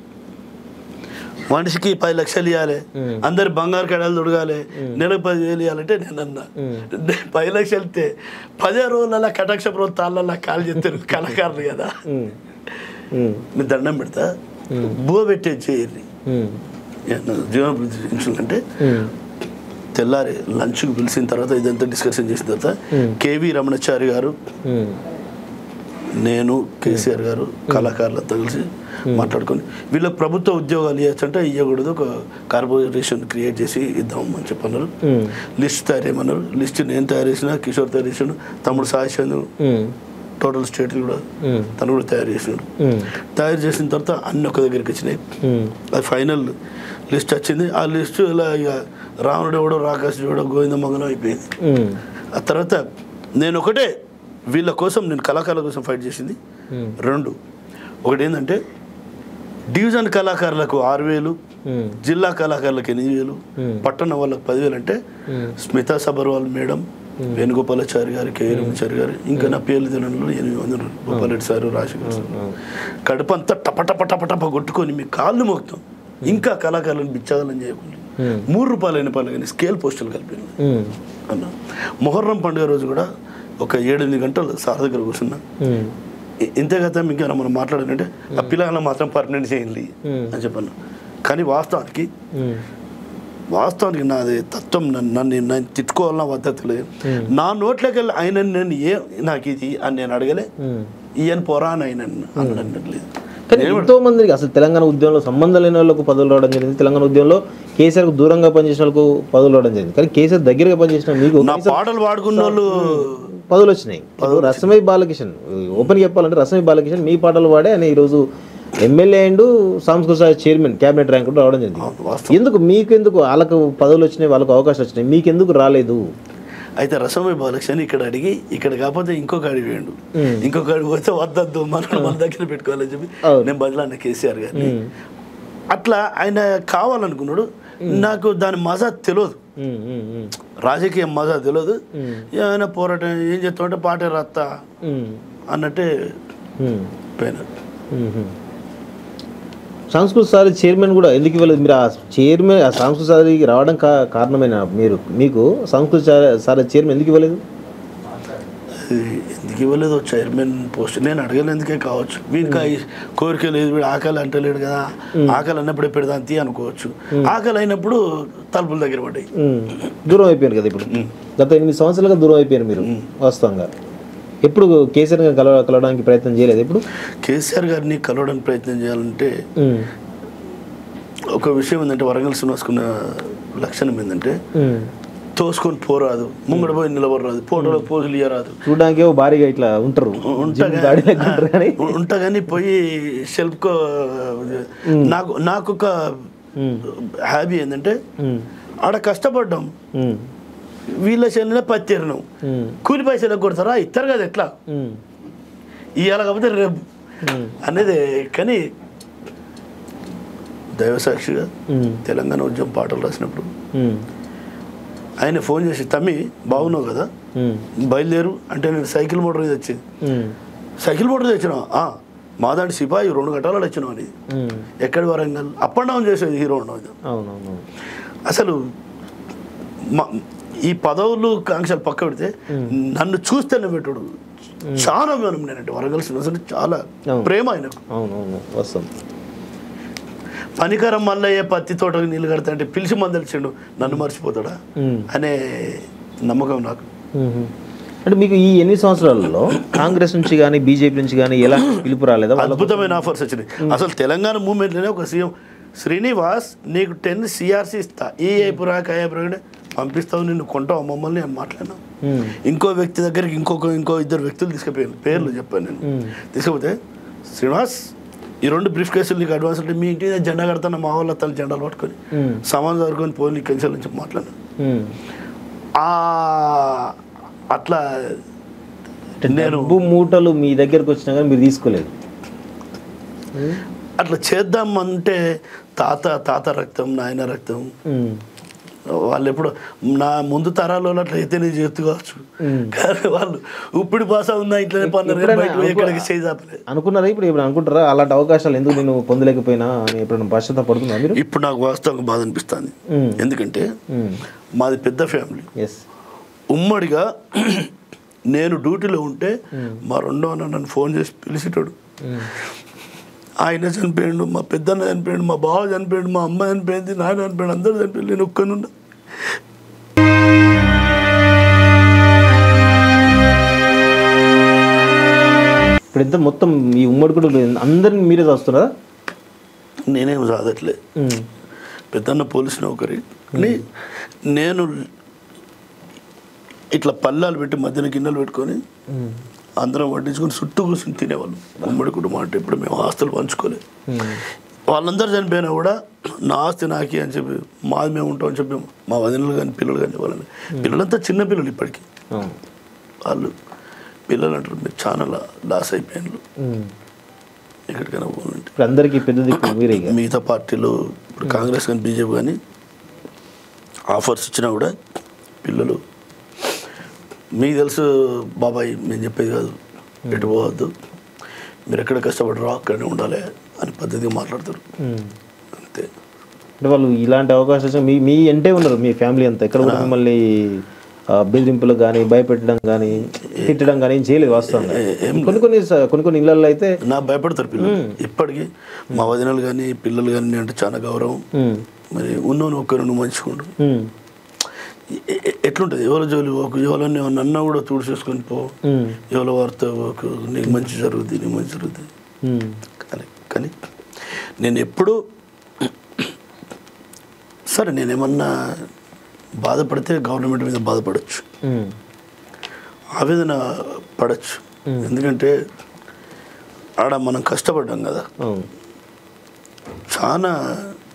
మనిషికి పది లక్షలు ఇవ్వాలి మ్మ్. అందరి బంగారు కడాలు తొడగాలి నెలకు పది వేలు ఇవ్వాలంటే నేను అన్నా నే- పది లక్షలు ఇస్తే పదే రోజులలో కటాక్ష రోజు తాళ్ళల్లో కాలు చెప్తారు కళాకారులు కదా ఉమ్, ఉమ్, నేను దండం పెడతా బువ పెట్టే చేయర్రి ఉమ్, జీవనభివృద్ధి పెన్షన్ అంటే ఉమ్, తెల్లారి లంచ్కి పిలిచిన తర్వాత ఇదంతా డిస్కషన్ చేసిన తర్వాత కేవి రమణాచారి గారు ఉమ్, నేను కేసీఆర్ గారు కళాకారులతో కలిసి మాట్లాడుకొని వీళ్ళ ప్రభుత్వ ఉద్యోగాలు ఇవ్వచ్చు అంటే ఇవ్వకూడదు ఒక కార్పొరేషన్ క్రియేట్ చేసి ఇద్దాం అని చెప్పన్నారు ఉమ్, లిస్ట్ తయారు చేయమన్నారు లిస్ట్ నేను తయారు చేసిన కిషోర్ తయారు చేసాడు తమ్ముడు సాయి చంద్రు ఉమ్, టోటల్ స్టేట్ కూడా ఉమ్, తను కూడా తయారు చేసినాడు ఉమ్, తయారు చేసిన తర్వాత అన్ని ఒక దగ్గరికి వచ్చినాయి ఉమ్, అది ఫైనల్ లిస్ట్ వచ్చింది ఆ లిస్ట్ ఇలా ఇక రావణుడు ఎవడో రాకాసుడు ఎవడో గోవింద మంగళం అయిపోయింది ఉమ్, ఆ తర్వాత నేను ఒకటే వీళ్ళ కోసం నేను కళాకారుల కోసం ఫైట్ చేసింది ఉమ్, రెండు ఒకటి ఏంటంటే డివిజన్ కళాకారులకు ఆరు వేలు ఉమ్, జిల్లా కళాకారులకు ఎనిమిది వేలు Hmm. పట్టణ వాళ్ళకి పదివేలు అంటే ఉమ్, స్మితా సబర్వాల్ మేడం వేణుగోపాలాచారి గారు కే రమచారి గారు ఇంకా నా పేర్లు తినడంలో ఎనిమిది మంది ఉన్నారు గోపాలరెడ్డి సారు రాజశేఖర్ సార్ ఉమ్, కడుపంతా టప టప టప టప కొట్టుకొని మీ కాళ్ళు మోగుతాం ఇంకా కళాకారులను బిచ్చాలని చేయకుండా ఉమ్, మూడు రూపాయలు అయిన పనులు కానీ స్కేల్ పోస్టులు కలిపాను ఉమ్, అన్న మొహర్రం పండుగ రోజు కూడా ఒక ఏడెనిమిది గంటలు సార్ దగ్గర కూర్చున్నా ఉమ్, ఇ- ఇంతే కదా ఇంకా మనం మాట్లాడాలంటే ఆ పిల్లగాళ్ళ మాత్రం పర్మనెంట్ చేయండి Hmm. అని చెప్పాను కానీ వాస్తవానికి ఉమ్, వాస్తవానికి నాది తత్వం నన్ను నన్ను నేను తిట్టుకోవాలన్న పద్ధతి లేదు నా నోట్లోకి వెళ్ళి ఆయన నేను ఏ నాకు ఇది అని నేను అడగలే ఉమ్. ఈయన పొరా అని ఆయన అనట్లేదు కానీ ఎంతో మందికి అసలు తెలంగాణ ఉద్యమంలో సంబంధం లేని వాళ్ళకు పదవులు రావడం జరిగింది తెలంగాణ ఉద్యమంలో కేసీఆర్కు దూరంగా పనిచేసిన వాళ్ళకు పదవులు రావడం జరిగింది కానీ కేసీఆర్ దగ్గరగా పనిచేసిన మీకు నా పాటలు పాడుకున్న వాళ్ళు పదవులు వచ్చినాయి ఇప్పుడు రసమై బాలకిషన్ ఓపెన్ చెప్పాలంటే రసమై బాలకిషన్ మీ పాటలు పాడే ఆయన ఈరోజు ఎమ్మెల్యే అండ్ సాంస్కృతిక శాఖ చైర్మన్ క్యాబినెట్ ర్యాంక్ కూడా రావడం జరిగింది వాస్తవం. ఎందుకు మీకు ఎందుకు వాళ్ళకు పదవులు వచ్చినాయి వాళ్ళకు అవకాశాలు వచ్చినాయి మీకు ఎందుకు రాలేదు అయితే రసమై బాలక్ష్మి అని ఇక్కడ అడిగి ఇక్కడ కాకపోతే ఇంకొక అడిగి వేయండు మ్మ్. ఇంకొక అడిగి పోతే వద్దద్దు మనం మన దగ్గర పెట్టుకోవాలని చెప్పి అవును. నేను బదిలాన్న కేసీఆర్ గారిని అట్లా ఆయన కావాలనుకున్నాడు నాకు దాని మజా తెలియదు ఉమ్, ఉమ్, ఉమ్, రాజకీయ మజా తెలియదు మ్మ్. ఆయన పోరాటం ఏం చేస్తామంటే పాటే రత్తా ఉమ్, అన్నట్టే ఉమ్, పోయినారు ఉమ్, ఉమ్. సంస్కృత సారీ చైర్మన్ కూడా ఎందుకు ఇవ్వలేదు మీరు ఆ చైర్మన్ ఆ సంస్కృత సారీకి రావడం కా కారణమైన మీరు మీకు సంస్కృత సారీ- సారీ చైర్మన్ ఎందుకు ఇవ్వలేదు ఎందుకు ఇవ్వలేదు చైర్మన్ పోస్ట్ నేను అడగలేందుకే కావచ్చు వీనికి ఆ కోరిక లేదు వీడు ఆకలి అంటలేడు కదా ఆకలి అన్నప్పుడే పెడదాం తీ అనుకోవచ్చు ఆకలి అయినప్పుడు తలుపుల దగ్గర పడ్డాయి ఉమ్, దూరం అయిపోయారు కదా ఇప్పుడు గత ఎనిమిది సంవత్సరాలుగా దూరం అయిపోయారు మీరు వాస్తవంగా ఎప్పుడు కేసీఆర్ గారిని కలవ కలవడానికి ప్రయత్నం చేయలేదు ఇప్పుడు కేసీఆర్ గారిని కలవడానికి ప్రయత్నం చేయాలంటే ఉమ్, ఒక విషయం ఏంటంటే వరంగల్ శ్రీనివాసుకున్న లక్షణం ఏంటంటే ఉమ్. తోసుకొని పోరాదు ముంగడ పోయి నిలబడరాదు ఫోటోలో పోజులు ఇయ్యరాదు చూడడానికి ఏవో భారీగా ఇట్లా ఉంటారు జిమ్ గాడి లెక్క ఉంటారు కానీ ఉంటా కానీ పోయి సెల్ఫ్కో నాకు నాకు ఒక ఉమ్, హ్యాబీ ఏంటంటే ఉమ్, ఆడ కష్టపడ్డాం ఉమ్, వీళ్ళ చెల్లెల పత్తేరినాం ఉమ్, కూలి పైసలు కొడతారా ఇస్తారు కదా ఎట్లా ఉమ్, ఇవాళ కాకపోతే రేపు ఉమ్, అనేది కానీ దైవసాక్షిగా ఉమ్, తెలంగాణ ఉద్యమం పాటలు రాసినప్పుడు ఉమ్, ఆయన ఫోన్ చేసి తమ్మి బాగున్నావు కదా ఉమ్, బయలుదేరు అంటే నేను సైకిల్ మోటార్ మీద వచ్చింది ఉమ్, సైకిల్ మోటార్ తెచ్చినా మా దాంట్లో సిపాయి రెండు గంటలు వచ్చినావు అని ఉమ్. ఎక్కడి వరంగల్ అప్ అండ్ డౌన్ చేసేది హీరో ఉండవు అవునవును అసలు మా ఈ పదవులు కాంక్షలు పక్క పెడితే నన్ను చూస్తేనే పెట్టుడు చాలా అభిమానం నేనంటే వరంగల్ శ్రీనివాస్ అంటే చాలా అవును. ప్రేమ ఆయనకు అవునవును వస్తాం పనికరం మల్లయ్య పత్తి తోటకు నీళ్ళు కడతా అంటే పిలిచి మందలిచిండు నన్ను మర్చిపోతాడా ఉమ్, అనే నమ్మకం నాకు ఉమ్. అంటే మీకు ఈ ఎన్ని సంవత్సరాలలో కాంగ్రెస్ నుంచి కానీ బీజేపీ నుంచి కానీ ఎలా పిలుపు రాలేదా వాళ్ళ అద్భుతమైన ఆఫర్స్ వచ్చినాయి అసలు తెలంగాణ మూమెంట్లోనే ఒక సీఎం శ్రీనివాస్ నీకు టెన్ సిఆర్సీ ఇస్తా ఈ అయిపురా కయాపురా అంటే పంపిస్తావు నిన్ను కొంటావు మమ్మల్ని అని మాట్లాడినా ఉమ్, ఇంకో వ్యక్తి దగ్గరికి ఇంకొక ఇంకో ఇద్దరు వ్యక్తులు తీసుకుపోయాను పేర్లు చెప్పాను నేను ఉమ్, తీసుకపోతే శ్రీనివాస్ ఈ రెండు బ్రీఫ్ కేసులు నీకు అడ్వాన్స్ అంటే మీ ఇంటి మీద జెండా కడతాను మా వాళ్ళ తల్లి జెండాలు పట్టుకొని ఉమ్, సామాన్ చదువుకొని పోయి నీకు కెన్సల్ అని చెప్పి మాట్లాడాను ఉమ్. ఆ అట్లా నేను డబ్బు మూటలు మీ దగ్గరకు వచ్చినా కానీ మీరు తీసుకోలేదు అట్లా చేద్దాం అంటే తాత తాత రక్తం నాయన రక్తం ఉమ్, వాళ్ళు ఎప్పుడు నా ముందు తరాల వాళ్ళు అట్లా అయితే నేను చేస్తూ కావచ్చు ఉమ్. కానీ వాళ్ళు ఉప్పుడు భాష ఉందా ఇట్లనే పన్నారు ఎప్పుడైనా బయట ఎక్కడికి చేయి చాపలేదు అనుకున్నారా ఇప్పుడు ఇప్పుడు అనుకుంటారా అలాంటి అవకాశాలు ఎందుకు నేను పొందలేకపోయినా అని ఎప్పుడైనా పశ్చాత్తాప పడుతున్నా మీరు ఇప్పుడు నాకు వాస్తవంగా బాధ అనిపిస్తుంది ఉమ్, ఎందుకంటే మాది పెద్ద ఫ్యామిలీ ఎస్ ఉమ్మడిగా నేను డ్యూటీలో ఉంటే మా రెండో అన్న నన్ను ఫోన్ చేసి పిలిచేటాడు ఆయన చనిపోయాడు మా పెద్దన్న చనిపోయాడు మా బావ చనిపోయాడు మా అమ్మ చనిపోయింది నాయన చనిపోయాడు అందరూ చనిపోయాడు నేను ఒక్కనున్నా ఇప్పుడు ఎంత మొత్తం ఈ ఉమ్మడి కూడా అందరిని మీరే చూస్తున్నారా నేనేం సాధట్లే పెద్దన్న పోలీస్ నౌకరి కానీ నేను ఇట్లా పల్లాలు పెట్టి మధ్యన గిన్నెలు పెట్టుకొని అందరం వడ్డించుకొని చుట్టూ కూర్చొని తినేవాళ్ళం ఉమ్మడి కుటుంబం అంటే ఇప్పుడు మేము ఆస్తులు పంచుకోలేదు వాళ్ళందరూ చనిపోయినా కూడా నా ఆస్తి నాకి అని చెప్పి మాది మేము ఉంటామని చెప్పి మా వదినలు కానీ పిల్లలు కానీ వాళ్ళని పిల్లలంతా చిన్న పిల్లలు ఇప్పటికీ వాళ్ళు పిల్లలు అంటారు మీరు చాలా లా- లాస్ అయిపోయినారు ఎక్కడికైనా పోవాలంటే ఇప్పుడు అందరికీ పెద్ద దిక్కు మీరే ఇక. మిగతా పార్టీలు ఇప్పుడు కాంగ్రెస్ కానీ బీజేపీ కానీ ఆఫర్స్ ఇచ్చినా కూడా పిల్లలు మీకు తెలుసు బాబాయ్ మేము చెప్పేది కాదు ఎటు పోవద్దు మీరు ఎక్కడ కష్టపడరో అక్కడనే ఉండాలి అని పద్ధతిగా మాట్లాడతారు ఉమ్. అంతే అంటే వాళ్ళు ఇలాంటి అవకాశం వచ్చినా మీ మీ అంటే ఉన్నారు మీ ఫ్యామిలీ అంతా ఎక్కడ కూడా మిమ్మల్ని ఆ, బెదిరింపులు కానీ భయపెట్టడం కానీ తిట్టడం కానీ ఏం చేయలేదు వాస్తవంగా కొన్ని కొన్ని స- కొన్ని కొన్ని ఇళ్ళల్లో అయితే నా భయపడతారు పిల్లలు ఇప్పటికీ మా వదినలు కానీ పిల్లలు కానీ అంటే చాలా గౌరవం ఉమ్, మరి ఉన్నోని ఒక్కరు నువ్వు మంచిగుండు ఉమ్, ఎ- ఎ- ఎట్లుంటుంది ఎవరి జోలి ఒక ఎవరన్నా ఏమన్నా అన్నా కూడా తూడు చేసుకొని పో ఉమ్, ఎవరి వారితో ఒక నీకు మంచి జరుగుతుంది నీకు మంచి జరుగుతుంది ఉమ్, కానీ కానీ నేను ఎప్పుడు సరే నేనేమన్నా బాధపడితే గవర్నమెంట్ మీద బాధపడచ్చు ఉమ్, ఆవేదన పడచ్చు ఎందుకంటే ఆడ మనం కష్టపడ్డాం కదా అవును చాలా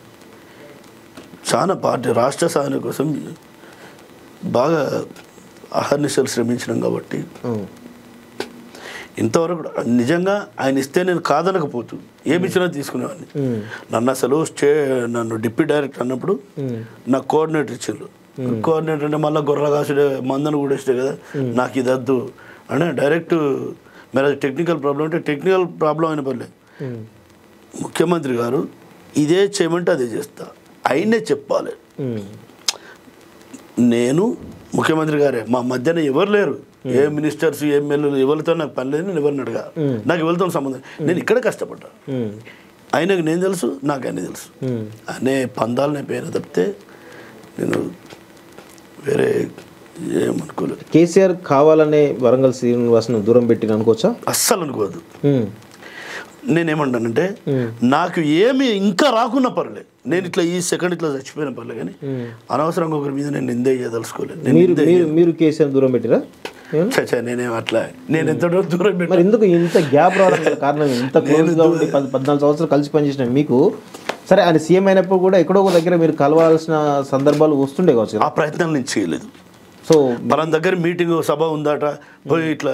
చాలా పార్టీ రాష్ట్ర సాధన కోసం బాగా అహర్నిశలు శ్రమించినాం కాబట్టి ఉమ్. ఇంతవరకు కూడా నిజంగా ఆయన ఇస్తే నేను కాదనకపోతు ఏమి ఇచ్చినా తీసుకునేవాడిని ఉమ్. నన్ను అసలు స్టే నన్ను డిప్యూటీ డైరెక్టర్ అన్నప్పుడు ఉమ్. నాకు కోఆర్డినేటర్ ఇచ్చిండ్రు కోఆర్డినేటర్ అంటే మళ్ళీ గొర్రెల కాసుడే మందను కూడా ఇస్తే కదా నాకు ఇది వద్దు అంటే డైరెక్ట్ మరి అది టెక్నికల్ ప్రాబ్లం అంటే టెక్నికల్ ప్రాబ్లం అయిన పర్లేదు ఉమ్. ముఖ్యమంత్రి గారు ఇదే చేయమంటే అదే చేస్తా అయినే చెప్పాలి ఉమ్. నేను ముఖ్యమంత్రి గారే మా మధ్యన ఎవరు లేరు ఏ మినిస్టర్స్ ఎమ్మెల్యేలు ఎవరితో నాకు పని లేదు నేను ఎవరిని అడగా నాకు ఎవరితో సంబంధం నేను ఇక్కడ కష్టపడ్డా ఉమ్. ఆయనకు నేను తెలుసు నాకు ఆయన తెలుసు ఉమ్. అనే పందాలనే పేరు తప్పితే నేను వేరే ఏమనుకోలేదు కేసీఆర్ కావాలనే వరంగల్ శ్రీనివాస్ను దూరం పెట్టిన అనుకోవచ్చా అస్సలు అనుకోవద్దు ఉమ్. నేనేమంటానంటే ఉమ్. నాకు ఏమి ఇంకా రాకున్నా పర్లే నేను ఇట్లా ఈ సెకండ్ ఇట్లా చచ్చిపోయిన పర్లే కానీ అనవసరంగా ఒకరి మీద నేను నింద చేయదలుచుకోలేదు నేను మీరు నింద మీరు మీరు కేసీఆర్ దూరం పెట్టిరా ఏమన్నా? చచ్చా నేనేం అట్లా నేను ఎంత దూరం పెట్టి మరి ఎందుకు ఇంత గ్యాప్ రావడం గల కారణం ఏంటి? ఇంత క్లోజ్గా ఉండి పది పద్నాలుగు సంవత్సరాలు కలిసి పనిచేసిన మీకు సరే ఆయన సీఎం అయినప్పుడు కూడా ఎక్కడో ఒక దగ్గర మీరు కలవాల్సిన సందర్భాలు వస్తుండే కావచ్చు కదా. ఆ ప్రయత్నాలు నేను చేయలేదు సో మన దగ్గర మీటింగ్ సభ ఉందట పోయి ఇట్లా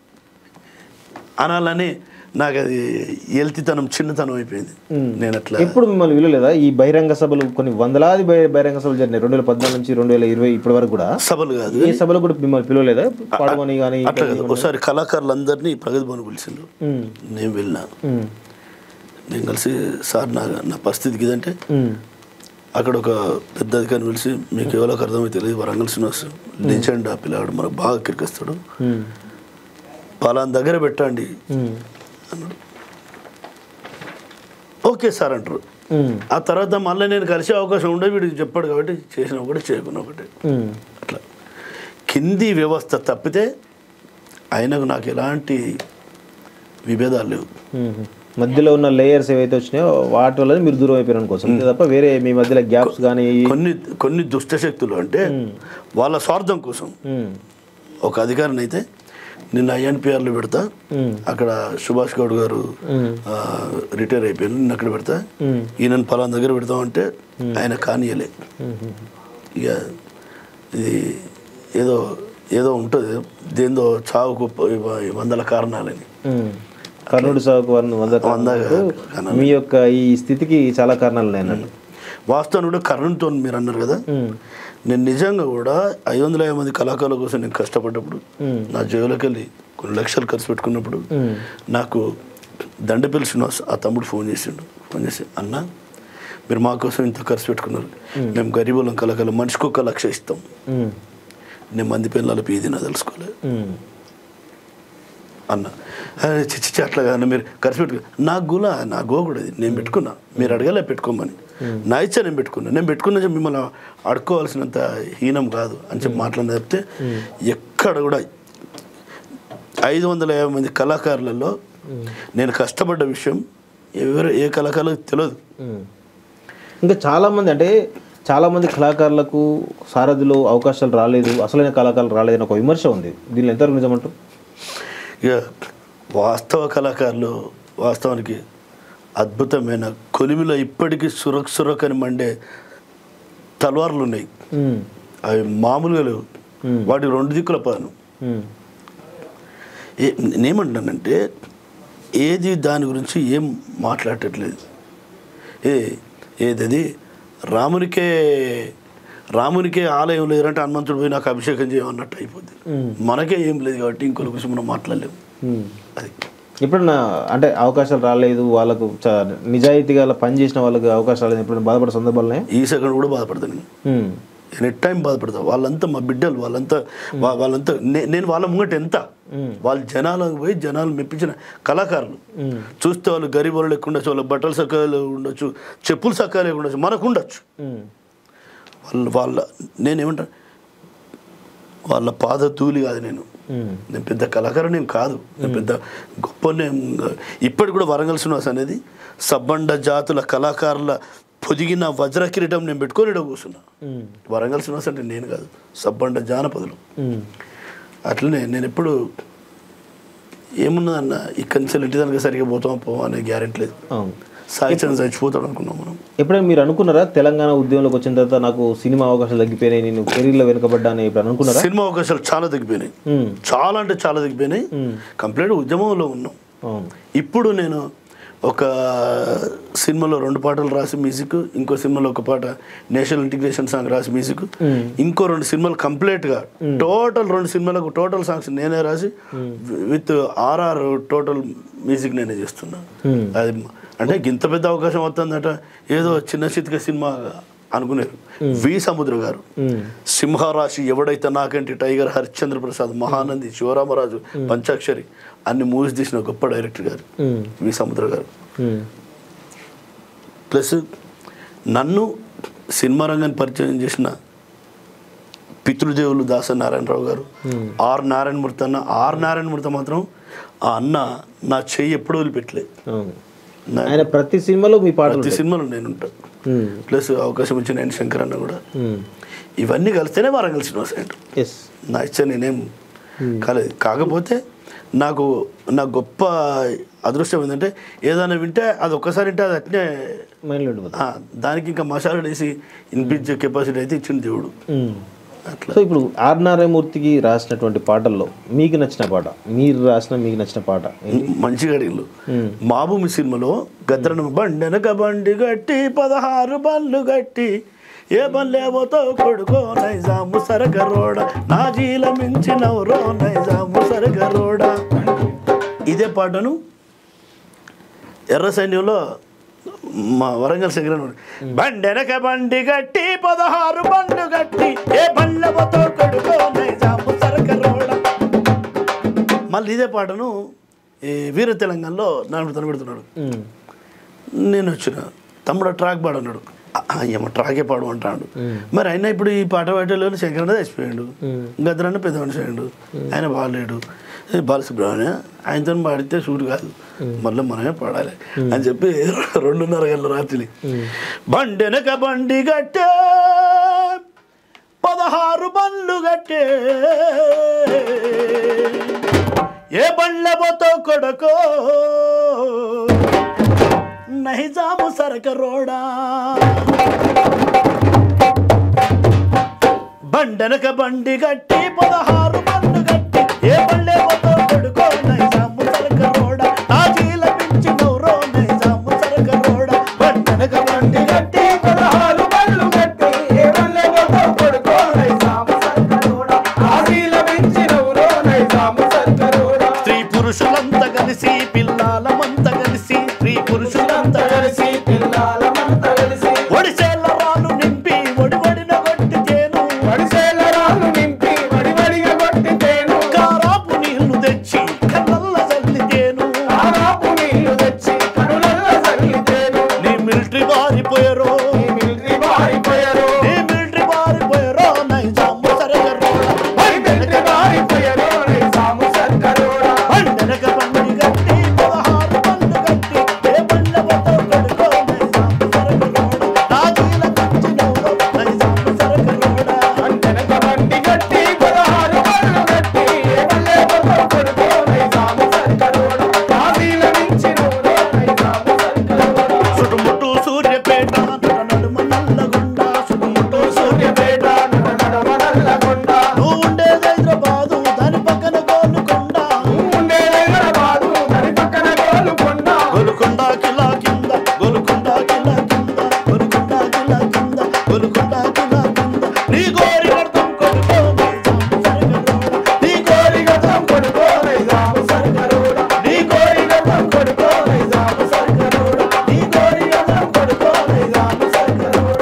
అనాలని నాకు అది ఎల్తితనం చిన్నతనం అయిపోయింది నేను అట్లా ఎప్పుడు మిమ్మల్ని విలువలేదా ఈ బహిరంగ సభలు కొన్ని వందలాది బహి- బహిరంగ సభలు జరిగినాయి రెండు వేల పద్నాలుగు నుంచి రెండు వేల ఇరవై ఇప్పటి వరకు కూడా సభలు కాదు ఏ సభలో కూడా మిమ్మల్ని పిలవలేదా పాడమని కానీ అట్లా కాదు ఒకసారి కళాకారులందరినీ ప్రగతి భవన్ పిలిచిండ్రు నేను వెళ్ళినా నేను కలిసి సార్ నా నా పరిస్థితికి ఇదంటే అక్కడ ఒక పెద్ద అధికారిని పిలిచి మీకు ఎవరికి అర్థమైతే తెలియదు వరంగల్ శ్రీనివాస్ లెజెండ్ ఆ పిల్లాడు మనకు బాగా కిరికిస్తాడు పలానా దగ్గర పెట్టండి అన్నాడు ఓకే సార్ అంటారు ఆ తర్వాత మళ్ళీ నేను కలిసే అవకాశం ఉండే వీడికి చెప్పాడు కాబట్టి చేసిన ఒకటి చేయకున్నా ఒకటి అట్లా కింది వ్యవస్థ తప్పితే ఆయనకు నాకు ఎలాంటి విభేదాలు లేవు మధ్యలో ఉన్న లేయర్స్ ఏవైతే వచ్చినాయో వాటి వల్ల మీరు దూరం అయిపోయారు అనుకోవచ్చు అంతే తప్ప వేరే మీ మధ్యలో గ్యాప్స్ కానీ కొన్ని కొన్ని దుష్టశక్తులు అంటే వాళ్ళ స్వార్థం కోసం ఉమ్, ఒక అధికారిని అయితే నిన్న ఐఎన్పిఆర్లో పెడతా అక్కడ సుభాష్ గౌడ్ గారు ఆ, రిటైర్ అయిపోయారు నిన్న అక్కడ పెడతా ఈయనను పలానా దగ్గర పెడతామంటే ఆయన కానీయలే ఇక ఇది ఏదో ఏదో ఉంటుంది దేందో చావుకు ప- వందల కారణాలని ఉమ్. కర్ణుడి సాగుకు వంద వంద కారణాలకు మీ యొక్క ఈ స్థితికి చాలా కారణాలు ఉన్నాయి అన్నట్టు వాస్తవం కూడా కర్ణంతో మీరు అన్నారు కదా నేను నిజంగా కూడా ఐదు వందల యాభై మంది కళాకారుల కోసం నేను కష్టపడ్డప్పుడు నా జేబులోకి వెళ్ళి కొన్ని లక్షలు ఖర్చు పెట్టుకున్నప్పుడు నాకు దండపల్లి శ్రీనివాస్ ఆ తమ్ముడు ఫోన్ చేసిండు ఫోన్ చేసి అన్న మీరు మా కోసం ఇంత ఖర్చు పెట్టుకున్నారు మేము గరీబులం కళాకారులు మనిషికి ఒక లక్ష ఇస్తాం ఉమ్, నేను మంది పిల్లల పీది నా తెలుసుకోలేదు ఉమ్, అన్న "అరే, చి చి, చి, అట్లా కాదు మీరు ఖర్చు పెట్టుకో నా గుల నా గోకుడు నేను పెట్టుకున్నా మీరు అడగలే పెట్టుకోమని నా ఇచ్చా నేను పెట్టుకున్నా నేను పెట్టుకున్నా చెప్పి మిమ్మల్ని అడుక్కోవాల్సినంత హీనం కాదు అని చెప్పి మాట్లాడిన చెప్తే ఎక్కడ కూడా ఐదు వందల యాభై మంది కళాకారులలో నేను కష్టపడ్డ విషయం ఎవరు ఏ కళాకారులకు తెలియదు ఉమ్. ఇంకా చాలా మంది అంటే చాలా మంది కళాకారులకు సారథిలో అవకాశాలు రాలేదు అసలైన కళాకారులు రాలేదని ఒక విమర్శ ఉంది దీనిలో ఎంతవరకు నిజమంటారు ఇక వాస్తవ కళాకారులు వాస్తవానికి అద్భుతమైన కొలిమిలో ఇప్పటికీ సురక్ సురక్ అని మండే తల్వార్లు ఉన్నాయి ఉమ్, అవి మామూలుగా లేవు వాటి రెండు దిక్కుల పాను ఉమ్, ఏ నేనేమంటున్నానంటే ఏది దాని గురించి ఏం మాట్లాడట్లేదు ఏ ఏదది రామునికే రామునికే ఆలయం లేదంటే హనుమంతుడు పోయి నాకు అభిషేకం చేయమన్నట్టు అయిపోద్ది మనకే ఏం లేదు కాబట్టి ఇంకొక గురించి మనం మాట్లాడలేము ఉమ్. అది ఎప్పుడన్నా అంటే అవకాశాలు రాలేదు వాళ్ళకు చ- నిజాయితీగా అలా పని చేసిన వాళ్ళకి అవకాశాలు రాలేదు ఎప్పుడైనా బాధపడే సందర్భాలు ఉన్నాయా? ఈ సెకండ్ కూడా బాధపడతాను నేను ఉమ్, నేను ఎట్ టైం బాధపడతా వాళ్ళంతా మా బిడ్డలు వాళ్ళంతా వా- వాళ్ళంతా నే- నేను వాళ్ళ ముంగట ఎంత వాళ్ళు జనాలకు పోయి జనాలు మెప్పించిన కళాకారులు చూస్తే వాళ్ళు గరీబ్ వాళ్ళు ఎక్కువ ఉండొచ్చు వాళ్ళ బట్టలు సకాలు ఉండొచ్చు చెప్పులు సకాలు ఉండొచ్చు మనకు ఉండొచ్చు ఉమ్, వాళ్ళ వాళ్ళ నేనేమంటా వాళ్ళ పాద తూలి కాదు నేను ఉమ్, నేను పెద్ద కళాకారుని ఏం కాదు నేను పెద్ద గొప్ప ఇప్పటికి కూడా వరంగల్ శ్రీనివాస్ అనేది సబ్బండ జాతుల కళాకారుల పొదిగిన వజ్ర కిరీటం నేను పెట్టుకొని ఈడ కూర్చున్నా ఉమ్, వరంగల్ శ్రీనివాస్ అంటే నేను కాదు సబ్బండ జానపదులు ఉమ్, అట్లనే నేను ఎప్పుడు ఏమున్నదన్న ఇక్కడి నుంచి ఇంటి దానికి సరిగ్గా పోతాం పోవా అనే గ్యారెంటీ లేదు అవును సాహిత్యం చచ్చిపోతాడు అనుకున్నాం మనం ఎప్పుడైనా మీరు అనుకున్నారా తెలంగాణ ఉద్యమంలోకి వచ్చిన తర్వాత నాకు సినిమా అవకాశాలు తగ్గిపోయినాయి నేను కెరీర్లో వెనుకబడ్డా అని ఎప్పుడు అనుకున్నారా సినిమా అవకాశాలు చాలా తగ్గిపోయినాయి ఉమ్, చాలా అంటే చాలా తగ్గిపోయినాయి కంప్లీట్ ఉద్యమంలో ఉన్నాం అవును ఇప్పుడు నేను ఒక సినిమాలో రెండు పాటలు రాసి మ్యూజిక్ ఇంకో సినిమాలో ఒక పాట నేషనల్ ఇంటిగ్రేషన్ సాంగ్ రాసి మ్యూజిక్ ఇంకో రెండు సినిమాలు కంప్లీట్గా టోటల్ రెండు సినిమాలకు టోటల్ సాంగ్స్ నేనే రాసి విత్ ఆర్ఆర్ టోటల్ మ్యూజిక్ నేనే చేస్తున్నా Hmm. అది అంటే ఇంత పెద్ద అవకాశం వస్తుందట ఏదో చిన్న చిత్క సినిమా అనుకునేరు వి సముద్ర గారు ఉమ్, సింహరాశి ఎవడైతే నాకంటి టైగర్ హరిశ్చంద్ర ప్రసాద్ మహానంది శివరామరాజు పంచాక్షరి అన్ని మూవీస్ తీసిన గొప్ప డైరెక్టర్ గారు ఉమ్, వి సముద్ర గారు ఉమ్, ప్లస్ నన్ను సినిమా రంగాన్ని పరిచయం చేసిన పితృదేవులు దాస నారాయణరావు గారు ఆర్ నారాయణమూర్తి అన్న ఆర్ నారాయణమూర్తి మాత్రం ఆ అన్న నా చెయ్యి ఎప్పుడు వదిలిపెట్టలేదు అవును నా ఆయన ప్రతి సినిమాలో మీ పాటలు ప్రతి ఉంటాయి. సినిమాలో నేను ఉంటాను ఉమ్, ప్లస్ అవకాశం ఇచ్చిన ఎన్ శంకర్ అన్న కూడా ఉమ్, ఇవన్నీ కలిస్తేనే వరంగల్ శ్రీనివాస్ అంటారు ఎస్ నా ఇచ్చ నేనేం కాలేదు కాకపోతే నాకు నా గొప్ప అదృష్టం ఏంటంటే ఏదైనా వింటే అది ఒక్కసారి వింటే అది అట్నే మైండ్లో ఉండిపోతుంది ఆ, దానికి ఇంకా మసాలా వేసి వినిపించే కెపాసిటీ అయితే ఇచ్చింది దేవుడు ఉమ్. అట్లా సో ఇప్పుడు ఆర్ నారాయణమూర్తికి రాసినటువంటి పాటల్లో మీకు నచ్చిన పాట మీరు రాసిన మీకు నచ్చిన పాట ఏంటి? మంచిగా అడిగిలు మాభూమి సినిమాలో గద్రను బండెనక బండి గట్టి పదహారు బండ్లు గట్టి ఏ బండ్లేవోతో కొడుకో నైజాము సరగరోడ నా జీల మించినవరో నైజాము సరగరోడ ఇదే పాటను ఎర్ర సైన్యంలో మా వరంగల్ శంకరన్ బండెనక బండి గట్టి పదహారు బండ్లు గట్టి ఏ బండ్లవతో కొడుకో నైజాము సరగరోడ మళ్ళీ ఇదే పాటను ఈ వీర తెలంగాణలో నాన్న తనబెడుతున్నాడు ఉమ్, నేను వచ్చిన తమ్ముడు ట్రాక్ పాడు అన్నాడు "ఆ, ఏమో ట్రాకే పాడు అంటాడు మరి అయినా ఇప్పుడు ఈ పాట పాటలో శంకరన్న చచ్చిపోయాడు గద్దరన్న పెద్ద మనిషి అయ్యాడు ఆయన బాగాలేడు ఏ బాలసుబ్రహ్మణ్య ఆయనతో పాడితే షూట్ కాదు మళ్ళీ మనమే పాడాలి అని చెప్పి రెండున్నర గంటల రాత్రి బండెనక బండి గట్టే పదహారు బండ్లు గట్టే ఏ బండ్లబోతో కొడకో నైజాము సరక రోడా బండనక బండి గట్టి పదహారు బండ్లు గట్టి ఏ బండ్లేబోతో కొడుకో నైజాము సరక రోడా నాజీల మించి నవ్రో నైజాము సరక రోడా బండనక బండి గట్టి పదహారు బళ్ళు గట్టి ఏ వల్లెవతో కొడుకో నైజాము సర్కరోడా ఆశీల మించినవురో నైజాము సర్కరోడా స్త్రీ పురుషులంతా కలిసి పిల్లలమంతా కలిసి స్త్రీ పురుషులంతా కలిసి కలిసి పిల్లలమంతా కలిసి ఒడిసేల రాళ్ళు నింపి ఒడి ఒడిన కొట్టి తేను వడిసేల రాళ్ళు నింపి వడివడిగా కొట్టితేను కారాపు నీళ్లు తెచ్చి కళ్ళల్ల చల్లితేను కారాపు నీళ్లు తెచ్చి కనులల్ల చల్లితేను నీ మిలిటరీ వారిపోయారో ఈ మిలిటరీ వారిపోయారు నీ మిలిటరీ వారిపోయారో నైజాము సరగరోడ ఈ మిలిటరీ వారిపోయారు నైజాము సర్కరోడా బండనక బండి గట్టి పదహారు బండ్లు గట్టి ఏ బండ్ల వద్ద కొడుకో నైజాము సరగరోడ రాజీల కంచినవురో నైజాము సరగరోడ అంటనక బండి గట్టి పదహారు బళ్ళు గట్టి ఏ వల్లెవతో కొడుకో నైజాము సర్కరోడా ఆశీల మించినవురో నైజాము సర్కరోడా చుట్టుముట్టు సూర్యపేట నడుమ నల్లగొండ చుట్టుముట్టు సూర్యపేట సూర్యపేట నడనడమనల్లగొండ నువ్వు ఉండేది హైదరాబాదు దాని పక్కన గోలుకొండ ఉండే హైదరాబాదు దాని పక్కన గోలుకొండ గోలుకొండ కిలా కింద గోలుకొండ కిలా కింద గోలుకొండ కిలా కింద గోలుకొండ కిలా కింద నీ గోరి గర్తం కొడుకో నీ గోరి గర్తం కొడుకో నైజాము సర్కరోడా నీ గోరి గతం కొడుకో నైజాము సర్కరోడా నీ గోరి గర్తం కొడుకో నైజాము సర్కరోడా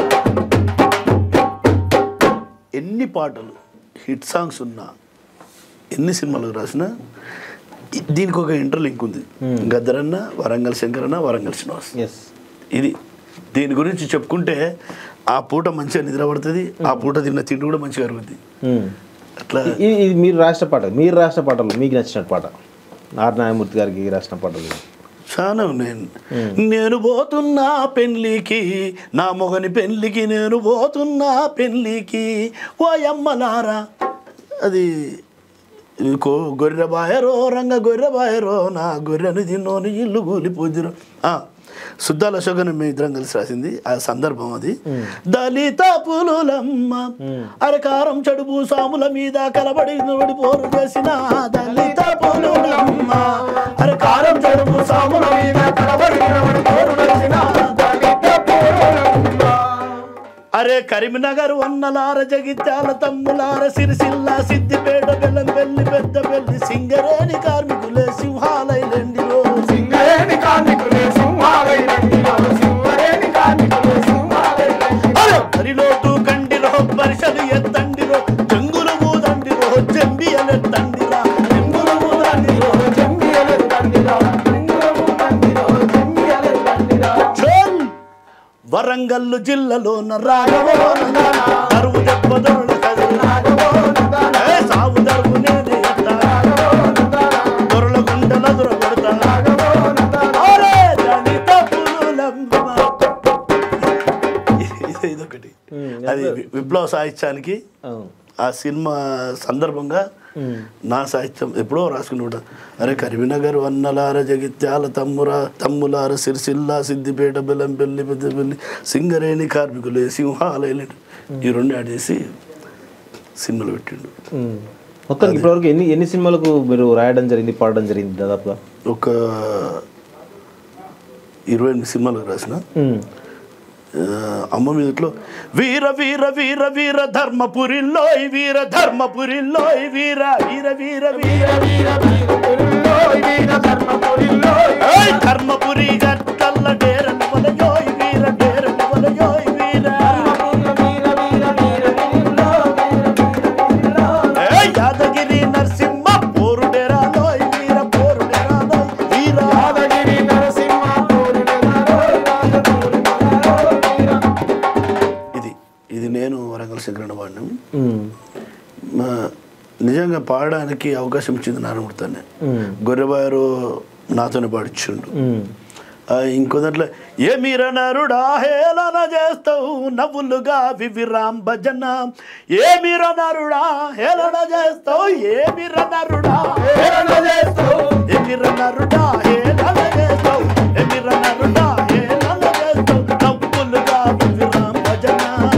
ఎన్ని పాటలు హిట్ సాంగ్స్ ఉన్నా ఎన్ని సినిమాలకు రాసినా ఇ- దీనికి ఒక ఇంటర్లింక్ ఉంది గద్దరన్న వరంగల్ శంకరన్న వరంగల్ శ్రీనివాస్ ఎస్ ఇది దీని గురించి చెప్పుకుంటే ఆ పూట మంచిగా నిద్ర పడుతుంది ఆ పూట తిన్న తిండి కూడా మంచిగా అరుగుద్ది అట్లా ఇది ఇది మీరు రాసిన పాట మీరు రాసిన పాటలు మీకు నచ్చిన పాట ఆర్ నారాయణమూర్తి గారికి రాసిన పాటలు చాలా ఉన్నాయి నేను పోతున్నా పెళ్ళికి నా మొగని పెళ్ళికి నేను పోతున్నా పెళ్ళికి ఓ అమ్మలారా అది కో గొర్రె బాయరో రంగ గొర్రె బాయరో నా గొర్రెను తిన్నోని ఇల్లు కూలిపోతురు సుద్దాల అశోక్ అని మేము ఇద్దరం కలిసి రాసింది ఆ సందర్భం అది దళిత పులులమ్మ అరకారం చెడుపు సాముల మీద కలబడి నిలబడి పోరు చేసిన దళిత పులులమ్మ అరకారం చెడుపు సాముల మీద కలబడి నిలబడి పోరు చేసిన దళిత పూర్వమ్మ. అరే కరీంనగర్ వన్నలార జగిత్యాల తమ్ములార సిరిసిల్ల సిద్దిపేట బెల్లం పెళ్లి పెద్ద పెళ్లి సింగరేణి కార్మికులే సింహాలైలండిలో సింగరేణి కార్మికులే సింహాలై రండిలో, సింగరేణి కార్మికులే సింహాలై రండిలో. అరే హరిలోటు కండిలో పరిషలు ఎత్తండిలో జంగులు మూదండిలో జంబియలెత్తండిరా జంగులు మూదండిలో జంబియలు రండిలో, సింగురము రండిలో, జంబియలు రండిలో. చోల్ వరంగల్లు జిల్లాలోన రాఘవోన కరువు దెబ్బ దొరల కదిలి సాగు దరువు నేనే ఎత్తా దొరల గుండెల దొర కొడతా అరే దళిత పులులమ్మ. ఇది- ఇదొకటి అది వి- విప్లవ సాహిత్యానికి అవును ఆ సినిమా సందర్భంగా నా సాహిత్యం ఎప్పుడో రాసుకుని ఉంటా అరే కరీంనగర్ వన్నలార జగిత్యాల తమ్ముర తమ్ములార సిరిసిల్ల సిద్దిపేట బెల్లంపల్లి పెద్దపల్లి సింగరేణి కార్మికులు సింహాలయ ఈ రెండు యాడ్ చేసి సినిమాలు పెట్టిండు ఉమ్. మొత్తం ఇప్పటివరకు ఎన్ని ఎన్ని సినిమాలకు మీరు రాయడం జరిగింది పాడడం జరిగింది దాదాపుగా ఒక ఇరవై ఎనిమిది సినిమాలకు రాసిన ఉమ్. ఆ, అమ్మ మీదట్లో వీర వీర వీర వీర ధర్మపురిలో వీర ధర్మపురిలో వీర వీర వీర వీర వీర వీరుల్లో, వీర ధర్మపురిలో, ఏయ్ ధర్మపురి గట్టల్ల డేరల వలయోయ్ వీర డేరల వలయోయ్ వీర వీర వీర వీర వీరుల్లో, వీర వీర వీరుల్లో. ఏయ్ యాదగిరి నరసింహ పోరు డేరాలోయ్ వీర పోరు డేరాలోయ్ వీర యాదగిరి నరసింహ పూర్ణిమలో, పూర్ణిమలో వీర. ఇది ఇది నేను వరంగల్ శంకరణ పాడినాం ఉమ్. మా నిజంగా పాడడానికి అవకాశం ఇచ్చింది నారాయణమూర్తనే ఉమ్. గొర్రెబాయరు నాతోనే పాడిచ్చిండు ఉమ్. ఆ, ఇంకో దాంట్లో ఏ మీర నరుడా హేళన చేస్తావు నవ్వులుగా వివిరాం భజన ఏ మీర నరుడా హేళన చేస్తావు ఏ మీర నరుడా హేళన చేస్తావు. ఏ మీర నరుడా హేళన చేస్తావు ఏ మీర నరుడా హేళన చేస్తావు నవ్వులుగా వివిరాం భజన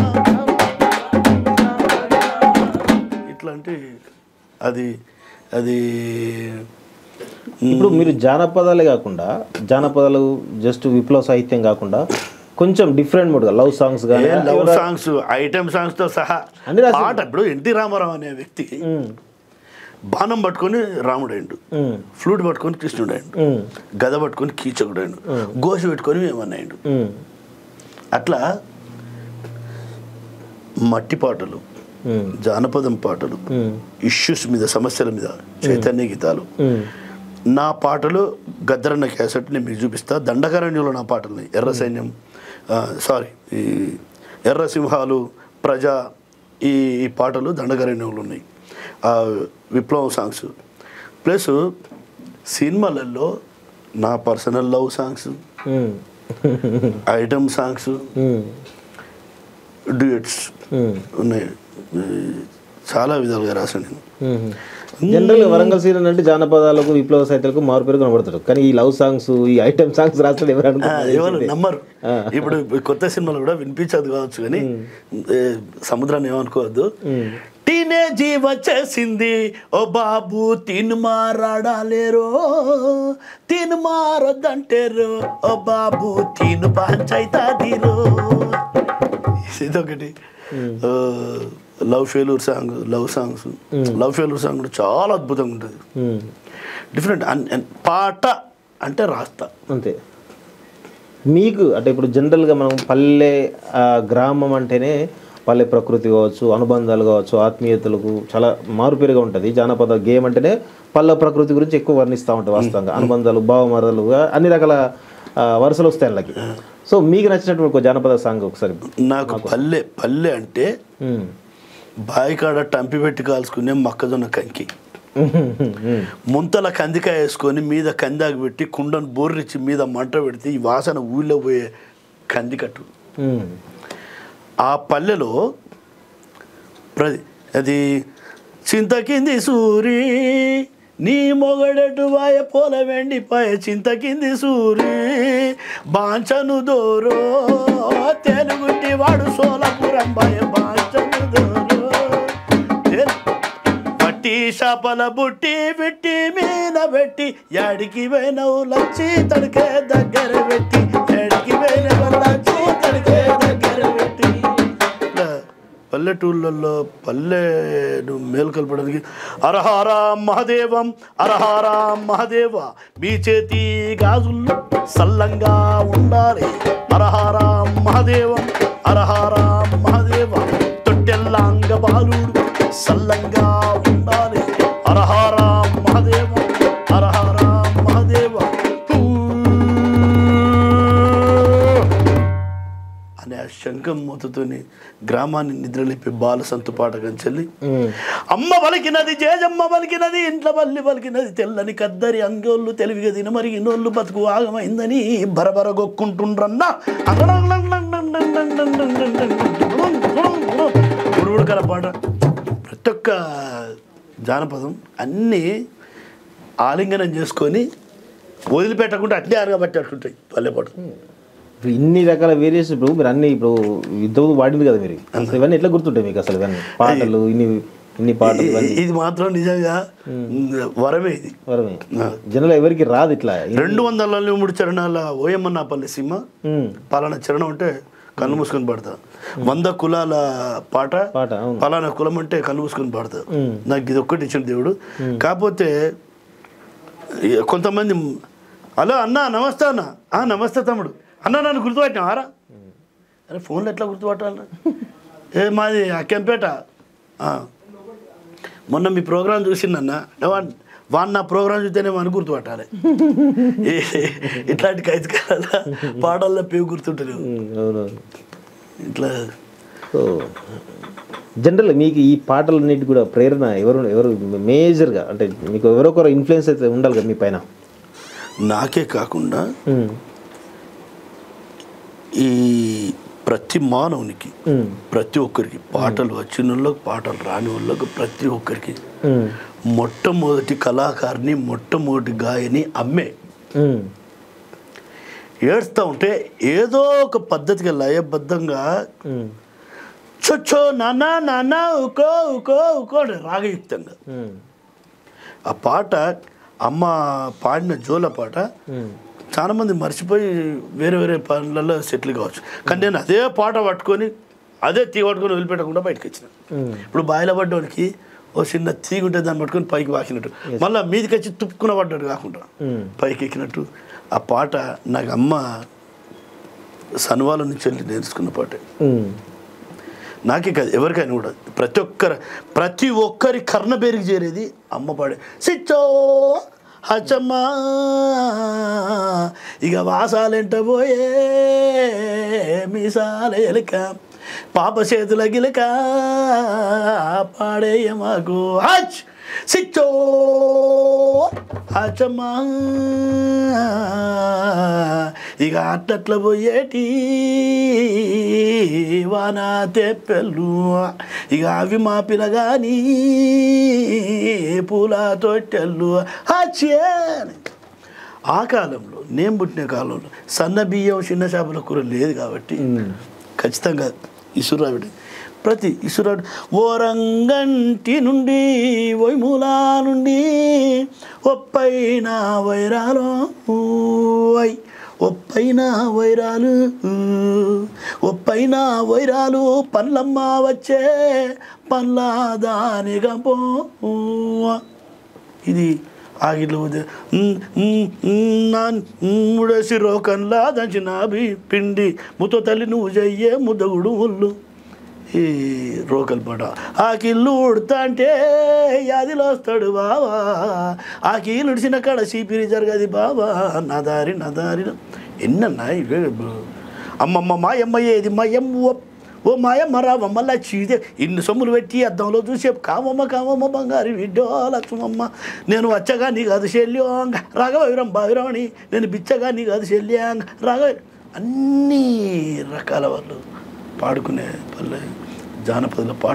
ఇట్లాంటి అది అది ఇప్పుడు మీరు జానపదాలే కాకుండా జానపదాలు జస్ట్ విప్లవ సాహిత్యం కాకుండా కొంచెం డిఫరెంట్ మోడ్గా లవ్ సాంగ్స్ కానీ ఏ లవ్ సాంగ్స్ ఐటమ్ సాంగ్స్ తో సహా అన్ని రాసి పాట ఇప్పుడు ఎన్టీ రామారావు అనే వ్యక్తి బాణం పట్టుకొని రాముడు అయిండు ఫ్లూట్ పట్టుకొని కృష్ణుడు అయిండు గద పట్టుకొని కీచకుడు అయిండు గోష పెట్టుకొని ఏమన్నాయిండు అట్లా మట్టి పాటలు జానపదం పాటలు ఇష్యూస్ మీద సమస్యల మీద చైతన్య గీతాలు నా పాటలు గద్దరన్న క్యాసెట్ నేను మీకు చూపిస్తా దండకారణ్యంలో నా పాటలు ఎర్ర సైన్యం సారీ ఈ ఎర్ర సింహాలు ప్రజా ఈ ఈ పాటలు దండకారణ్యంలో ఉన్నాయి ఆ విప్లవం సాంగ్స్ ప్లస్ సినిమాలలో నా personal love songs item songs duets ఉన్నాయి ఈ చాలా విధాలుగా రాశాను నేను జనరల్గా వరంగల్ సీరియల్ అంటే జానపదాలకు విప్లవ సాహిత్యాలకు మారు పేరు కనబడతారు కానీ ఈ లవ్ సాంగ్స్ ఈ ఐటమ్ సాంగ్స్ రాస్తాడు ఎవరు ఆ, అనుకుంటున్నారు? ఎవరు నమ్మరు ఇప్పుడు కొత్త సినిమాలు కూడా వినిపించదు కావచ్చు కానీ ఏ, సముద్రాన్ని ఏమనుకోవద్దు టీనేజీ వచ్చేసింది ఓ బాబు తిను మారాడాలేరో తిను మారొద్దంటేరు ఓ బాబు తిను పంచాయితాదీరో ఇదొకటి love failure song love songs love failure song కూడా చాలా అద్భుతంగా ఉంటుంది ఉమ్. డిఫరెంట్ అన్- అన్- పాట అంటే రాస్తా అంతే మీకు అంటే ఇప్పుడు జనరల్గా మనం పల్లె ఆ, గ్రామం అంటేనే పల్లె ప్రకృతి కావచ్చు అనుబంధాలు కావచ్చు ఆత్మీయతలకు చాలా మారుపేరుగా ఉంటుంది జానపద గేమ్ అంటేనే పల్లె ప్రకృతి గురించి ఎక్కువ వర్ణిస్తూ ఉంటాయి వాస్తవంగా అనుబంధాలు భావమరలుగా అన్ని రకాల ఆ, వరుసలు వస్తాయి వాళ్ళకి సో మీకు నచ్చినటువంటి ఒక జానపద సాంగ్ ఒకసారి నాకు పల్లె పల్లె అంటే ఉమ్. బావి కాడ టంపి పెట్టి కాల్చుకునే మొక్కజొన్న కంకి ఉమ్. ముంతల కందికాయ వేసుకొని మీద కందాకు పెట్టి కుండను బోర్రిచ్చి మీద మంట పెడితే ఈ వాసన ఊళ్ళో పోయే కందికట్టు ఉమ్. ఆ పల్లెలో ప్రతి అది చింతకింది సూరి నీ మొగడెటు వాయ పోల వెండిపాయ చింత కింది సూరి బాంచను దోరో తెలుగుంటి వాడు సోలపురం బాయ బాంచను దోరో తెలు- పట్టి చేపల బుట్టి పెట్టి మీద పెట్టి యాడికి పోయినవు లచ్చి తడికే దగ్గర పెట్టి యాడికి పోయినవు లచ్చి తడికే దగ్గర పెట్టి ఇట్లా పల్లెటూళ్ళల్లో పల్లెను మేలుకొల్పడానికి అరహార మహదేవం అరహార మహదేవ మీ చేతి గాజుల్లో సల్లంగా ఉండాలి అరహార మహదేవం అరహార మహదేవ తొట్టెల్లాంగ బాలుడు సల్లంగా ఉండాలి అరహార మహదేవ అరహార మహదేవ అనే ఆ శంఖం మూతతోని గ్రామాన్ని నిద్రలేపే బాల సంతు పాటకం చెల్లి అమ్మ పలికినది జేజమ్మ పలికినది ఇంట్లో బల్లి పలికినది తెల్లని కద్దరి అంగోళ్ళు తెలివిగా తినమరి ఇన్నోళ్ళు బతుకు ఆగమైందని బరబర గొక్కుంటుండ్రన్నా ఉడుకల పాట ప్రతి ఒక్క జానపదం అన్నీ ఆలింగనం చేసుకొని వదిలిపెట్టకుండా అట్లే అరగబట్టేటుంటాయి పల్లెపాటు ఇప్పుడు ఇన్ని రకాల వేరియేషన్ ఇప్పుడు మీరు అన్ని ఇప్పుడు ఇంతకుముందు వాడింది కదా మీరు అసలు ఇవన్నీ ఎట్లా గుర్తుంటాయి మీకు అసలు ఇవన్నీ పాటలు ఇన్ని ఇన్ని పాటలు ఇవన్నీ ఇది మాత్రం నిజంగా వరమే ఇది వరమే జనరల్ ఎవరికి రాదు ఇట్లా రెండు వందల మూడు చరణాల ఓయమ్మన్నపల్లి సినిమా ఉమ్, పలానా చరణం అంటే కళ్ళు మూసుకొని పాడతా వంద కులాల పాట పాట అవును పలానా కులం అంటే కళ్ళు మూసుకొని పాడతా ఉమ్. నాకు ఇది ఒక్కటి ఇచ్చిన దేవుడు కాకపోతే ఈ కొంతమంది హలో అన్న నమస్తే అన్న "ఆ, నమస్తే తమ్ముడు అన్న నన్ను గుర్తుపట్టినావారా అరే ఫోన్లో ఎట్లా గుర్తుపట్టాలన్నా ఏ మాది అక్కెంపేట "ఆ." మొన్న మీ ప్రోగ్రాం చూసిందన్న వాన్ వాన్ నా ప్రోగ్రాం చూస్తేనే మన గుర్తుపట్టాలి ఏ- ఇట్లాంటి కైతకాల పాటల్లో పేరు గుర్తుంటలేవు ఉమ్, అవునవును ఇట్లా సో జనరల్ మీకు ఈ పాటలన్నిటి కూడా ప్రేరణ ఎవరు ఎవరు మేజర్గా అంటే మీకు ఎవరో ఒకరు ఇన్ఫ్లుయెన్స్ అయితే ఉండాలి కదా మీ పైన నాకే కాకుండా ఉమ్, ఈ ప్రతి మానవునికి ఉమ్, ప్రతి ఒక్కరికి పాటలు వచ్చిన వాళ్ళకి పాటలు రాని వాళ్ళకి ప్రతి ఒక్కరికి ఉమ్, మొట్టమొదటి కళాకారిని మొట్టమొదటి గాయని అమ్మే ఉమ్, ఏడుస్తూ ఉంటే ఏదో ఒక పద్ధతిగా లయబద్ధంగా ఉమ్, చొచ్చో నాన్న నాన్న ఉకో ఉకో ఉకో అని రాగయుక్తంగా ఉమ్, ఆ పాట అమ్మ పాడిన జోల పాట ఉమ్, చాలా మంది మర్చిపోయి వేరే వేరే పనులలో సెటిల్ కావచ్చు కానీ నేను అదే పాట పట్టుకొని అదే తీ పట్టుకొని వదిలిపెట్టకుండా బయటకు వచ్చిన ఉమ్, ఇప్పుడు బాయిల పడ్డోనికి ఓ చిన్న తీగ ఉంటే దాన్ని పట్టుకొని పైకి వాకినట్టు మళ్ళీ మీదకి వచ్చి తుప్పుకున్న పడ్డాడు కాకుండా ఉమ్, పైకి ఎక్కినట్టు ఆ పాట నాకు అమ్మ సన్వాల నుంచి వెళ్ళి నేర్చుకున్న పాటే ఉమ్, నాకే కాదు ఎవరికైనా కూడా ప్రతి ఒక్కరు ప్రతి ఒక్కరి కర్ణ పేరుకి చేరేది అమ్మ పాడే సిచ్చో హచ్చమ్మా ఇక వాసాలెంట పోయే మీసాల ఎలుక పాప చేతుల గిలక పాడేయ మాకు హచ్ సిచ్చో హచ్చమ్మా ఇక అట్లట్ల పోయేటి వానా తెప్పెళ్ళు ఇక అవి మా పిల్లగాని పూల తొట్టెళ్ళు హచ్చే అని. ఆ కాలంలో నేను పుట్టిన కాలంలో సన్న బియ్యం చిన్న చేపల కూర లేదు కాబట్టి ఖచ్చితంగా ఇసురావిడి ప్రతి ఇసురాడు ఓరంగంటి నుండి వైమూలా నుండి ఒప్పైన వైరాలో వై ఒప్పైన వైరాలు ఒప్పైన వైరాలు పళ్ళమ్మ వచ్చే పళ్ళ దానిగా పో ఇది ఆగిట్లో పోతే ముడసి రోకంలా దంచిన బి పిండి ముతో తల్లి నువ్వు చెయ్యే ముద్దగుడు ముళ్ళు ఈ రోకల్ పాట ఆ కిల్లు ఉడతా అంటే యాదిలో వస్తాడు బావా ఆ కీలు ఉడిచిన కాడ సీపిరి జరగది బావా నా దారి నా దారి ఎన్నన్నా ఇవే అమ్మమ్మ మాయమ్మ ఏది మాయమ్మ ఓ మాయమ్మ రావమ్మ లచ్చిదే ఇన్ని సొమ్ములు పెట్టి అద్దంలో చూసే కామమ్మ కామమ్మ బంగారు విడ్డో లక్ష్మమ్మ నేను వచ్చగా నీ కాదు శల్యాంగ రాఘవీరం బావిరాణి నేను బిచ్చగా నీ కాదు శల్యాంగ రాఘవ అన్ని రకాల వాళ్ళు పాడుకునే పల్లె జానపదుల పాటలు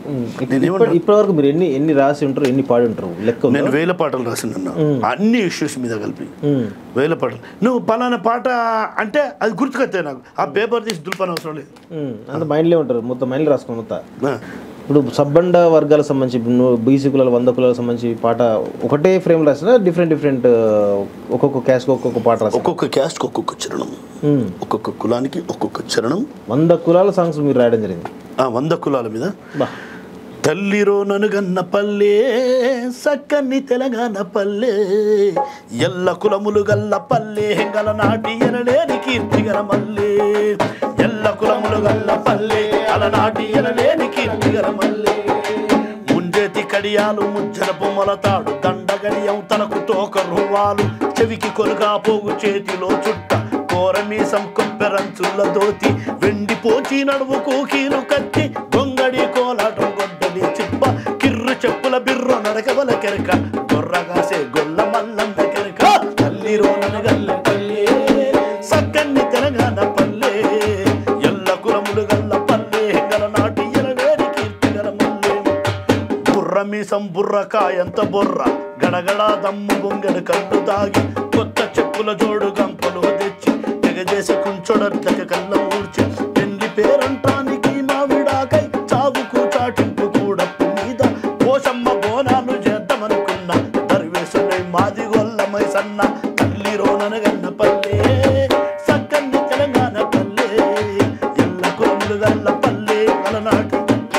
నేను ఏమన్నా ఇప్పటి వరకు మీరు ఎన్ని ఎన్ని రాసి ఉంటారు ఎన్ని పాడి ఉంటారు లెక్క ఉందా? నేను వేల పాటలు రాసిన అన్ని ఇష్యూస్ మీద కలిపి ఉమ్. వేల పాటలు నువ్వు పలానా పాట అంటే అది గుర్తుకొస్తాయి నాకు ఆ పేపర్ తీసి దుల్పని అవసరం లేదు ఉమ్. అంత మైండ్లే ఉంటారు మొత్తం మైండ్లో రాసుకో మొత్తం ఆ. ఇప్పుడు సబ్బండ వర్గాలకు సంబంధించి ఇప్పుడు నువ్వు బీసీ కులాలు వంద కులాలకు సంబంధించి పాట ఒకటే ఫ్రేమ్ రాసిన డిఫరెంట్ డిఫరెంట్ ఒక్కొక్క క్యాస్కి ఒక్కొక్క పాట రాసిన ఒక్కొక్క క్యాస్ట్కి ఒక్కొక్క చరణం ఒక్కొక్క కులానికి ఒక్కొక్క చరణం వంద కులాల సాంగ్స్ మీరు రాయడం జరిగింది ఆ వంద కులాల మీద బా తల్లిరో ననుగన్న పల్లె సక్కని తెలంగాణ పల్లె ఎల్ల కులములు గల్ల పల్లె గల నాటి ఎనలేని కీర్తి గల మల్లె ఎల్ల కులములు గల్ల పల్లె అలనాటి ఎనలేని కీర్తి గల మల్లె ముంజేతి కడియాలు ముజ్జనపు మొలతాడు దండ గడియం తనకు తోక రువ్వాలు చెవికి కొలుగా పోగు చేతిలో చుట్ట కోరమీసం కొప్పెరంచుల్ల దోతి వెండి పోచి నడువు కూకీలు కత్తి గొంగడి కోలాటం గొడ్డలి చిప్ప కిర్రు చెప్పుల బిర్రు నడకవల కెరక గొర్రగాసే గొల్ల మల్లన్న కెరక తల్లి రోనన గల్ల పల్లె సక్కన్ని తెలంగాణ పల్లె ఎల్ల కులములు గల్ల పల్లె గల నాటి ఎలవేరి కీర్తి గల మల్లె బుర్ర మీసం బుర్రకాయంత బుర్ర గడగడ దమ్ము బొంగెడు కళ్ళు తాగి కొత్త చెప్పుల జోడు గంపలు తెచ్చి తెగజేసి కుంచొడట్లక కళ్ళ ఊర్చి పెళ్లి పేరంటానికి మావిడాకై చావుకు చాటింపు కూడా మీద పోషమ్మ బోనాలు చేద్దామనుకున్నా దర్వేసులై మాది గొల్లమై సన్న తల్లి రోననగన్న పల్లె సక్కన్ని తెలంగాణ పల్లె ఎల్ల కులములు గల్ల పల్లె అలనాటి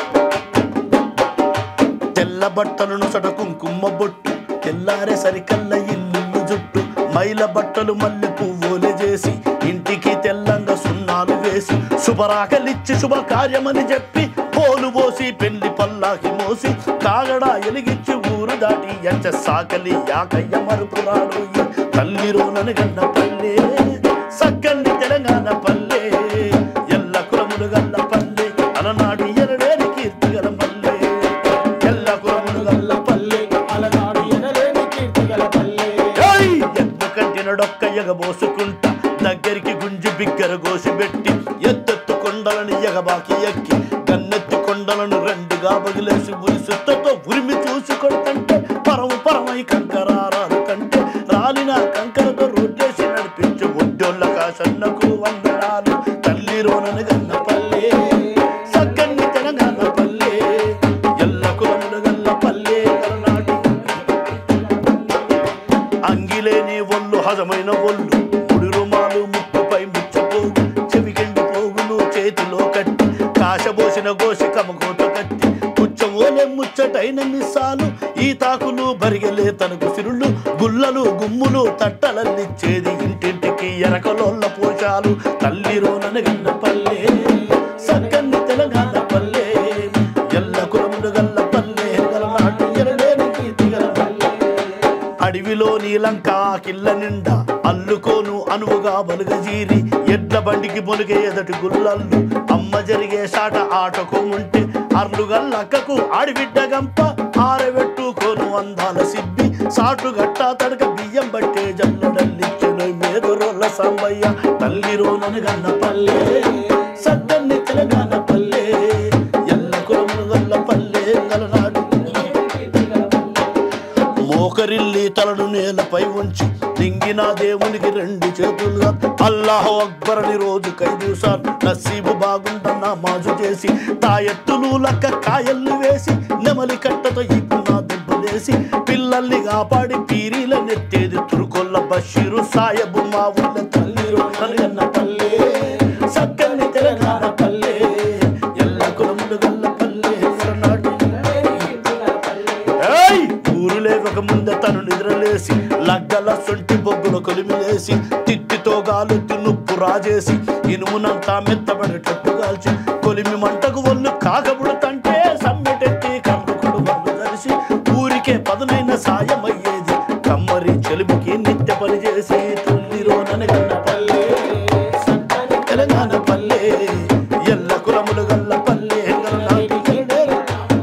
తెల్ల బట్టలు నొసట కుంకుమ బొట్టు తెల్లారే సరికల్ల ఇల్లు జుట్టు మైల బట్టలు మల్లె పువ్వులు చేసి ఇంటికి తెల్లంగా సున్నాలు వేసి శుభరాకలిచ్చి శుభ కార్యమని చెప్పి పోలు పోసి పెళ్లి పల్లాకి మోసి కాగడా ఎలిగిచ్చి ఊరు దాటి ఎంచ సాకలి యాకయ్య మరుపురాడు ఈ తల్లి రోనని గన్న పల్లె సక్కల్ని తెలంగాణ పల్లె ఎల్ల కులములు గల్ల పల్లె అలనాడు ఎనలేని కీర్తి గల పల్లె ఎల్ల కులములు గల్ల పల్లె అలనాడు ఎనలేని కీర్తి గల పల్లె ఏయ్! ఎందుకంటే నడొక్క ఎగబోసుకుంటా దగ్గరికి గుంజి బిగ్గర గోసి పెట్టి ఎత్తెత్తు కొండలను ఎగబాకి ఎక్కి గన్నెత్తి కొండలను రెండుగా బగిలేసి ఉరి సుత్తతో ఉరిమి చూసి కొడుతుంటే పరము పరమై కంకరారాలు కంటే రాలిన కంకరతో రొట్టేసి నడిపించి ఒడ్డోళ్ళ కాసన్నకు వందనాలు తల్లి రోనని గన్న పల్లె సక్కన్ని తెలంగాణ పల్లె ఎల్ల కులములు గల్ల పల్లె కలనాటి అంగిలేని ఒళ్ళు హజమైన ఒళ్ళు ముడి రుమాలు ముక్కుపై ముచ్చపోగు చెవికెండి పోగులు చేతిలో కట్టి కాశబోసిన గోసి కమకోత కట్టి పుచ్చమోలే ముచ్చటైన మిస్సాలు ఈ తాకులు బరిగెలే తనకు సిరుళ్ళు గుల్లలు గుమ్ములు తట్టలల్లిచ్చేది ఇంటింటికి ఎరకలోళ్ళ పోషాలు తల్లి రోనన గన్న పల్లె సక్కన్ని తెలంగాణ పల్లె ఎల్ల కులములు గల్ల పల్లె గలనాటి ఎరలేని కీర్తి గల పల్లె అడవిలో నీలంక కిల్ల నిండా అల్లుకోను అనువుగా బలుగజీరి ఎడ్ల బండికి బొలిగే ఎదటి గుల్లల్లు అమ్మ జరిగే సాట ఆటకు ఉంటే అర్లుగల్లక్కకు ఆడిబిడ్డ గంప ఆరబెట్టుకోను అందాల సిబ్బి సాటు గట్ట తడక బియ్యం బట్టే జల్లడల్లిచ్చును మేదురోళ్ళ సంబయ్య తల్లి రోనని గన్న పల్లె సద్దన్ని తెలంగాణ పల్లె ఎల్ల కులములు గల్ల పల్లె గలనాడు మోకరిల్లి తలను నేలపై ఉంచి దింగిన దేవునికి రెండు చేతులుగా అల్లాహ్ అక్బర్ అని రోజు కైదూసార్ నసీబు బాగుందన్న మాజు చేసి తాయెత్తులు లక్క కాయల్లు వేసి నెమలి కట్టతో ఇప్పుడు దెబ్బలేసి పిల్లల్ని కాపాడి పీరీల నెత్తేది తురుకొల్ల బషీరు సాయబు మా ఊళ్ళ తల్లి కన్న పల్లె సక్కని తెలంగాణ పల్లె ఎల్ల కులములు గల్ల పల్లె కర్ణాటక ఏయ్! ఊరు లేవక ముందే తను నిద్రలేసి లగ్గల సొంటి బొగ్గుల కొలిమిలేసి తిట్టితో గాలెత్తి నుప్పు రాజేసి ఇనుమునంతా మెత్తబడేటట్టు కాల్చి కొలిమి మంటకు ఒళ్ళు కాకబుడుతంటే సమ్మెటెత్తి కర్ణకుడు వల్లు కలిసి ఊరికే పదునైన సాయమయ్యేది కమ్మరి చెలుపుకి నిత్య పని చేసి తల్లిరోనని గన్న పల్లె తెలంగాణ పల్లె ఎల్ల కులములు గల్ల పల్లె గలనాటి ఎల్లడేల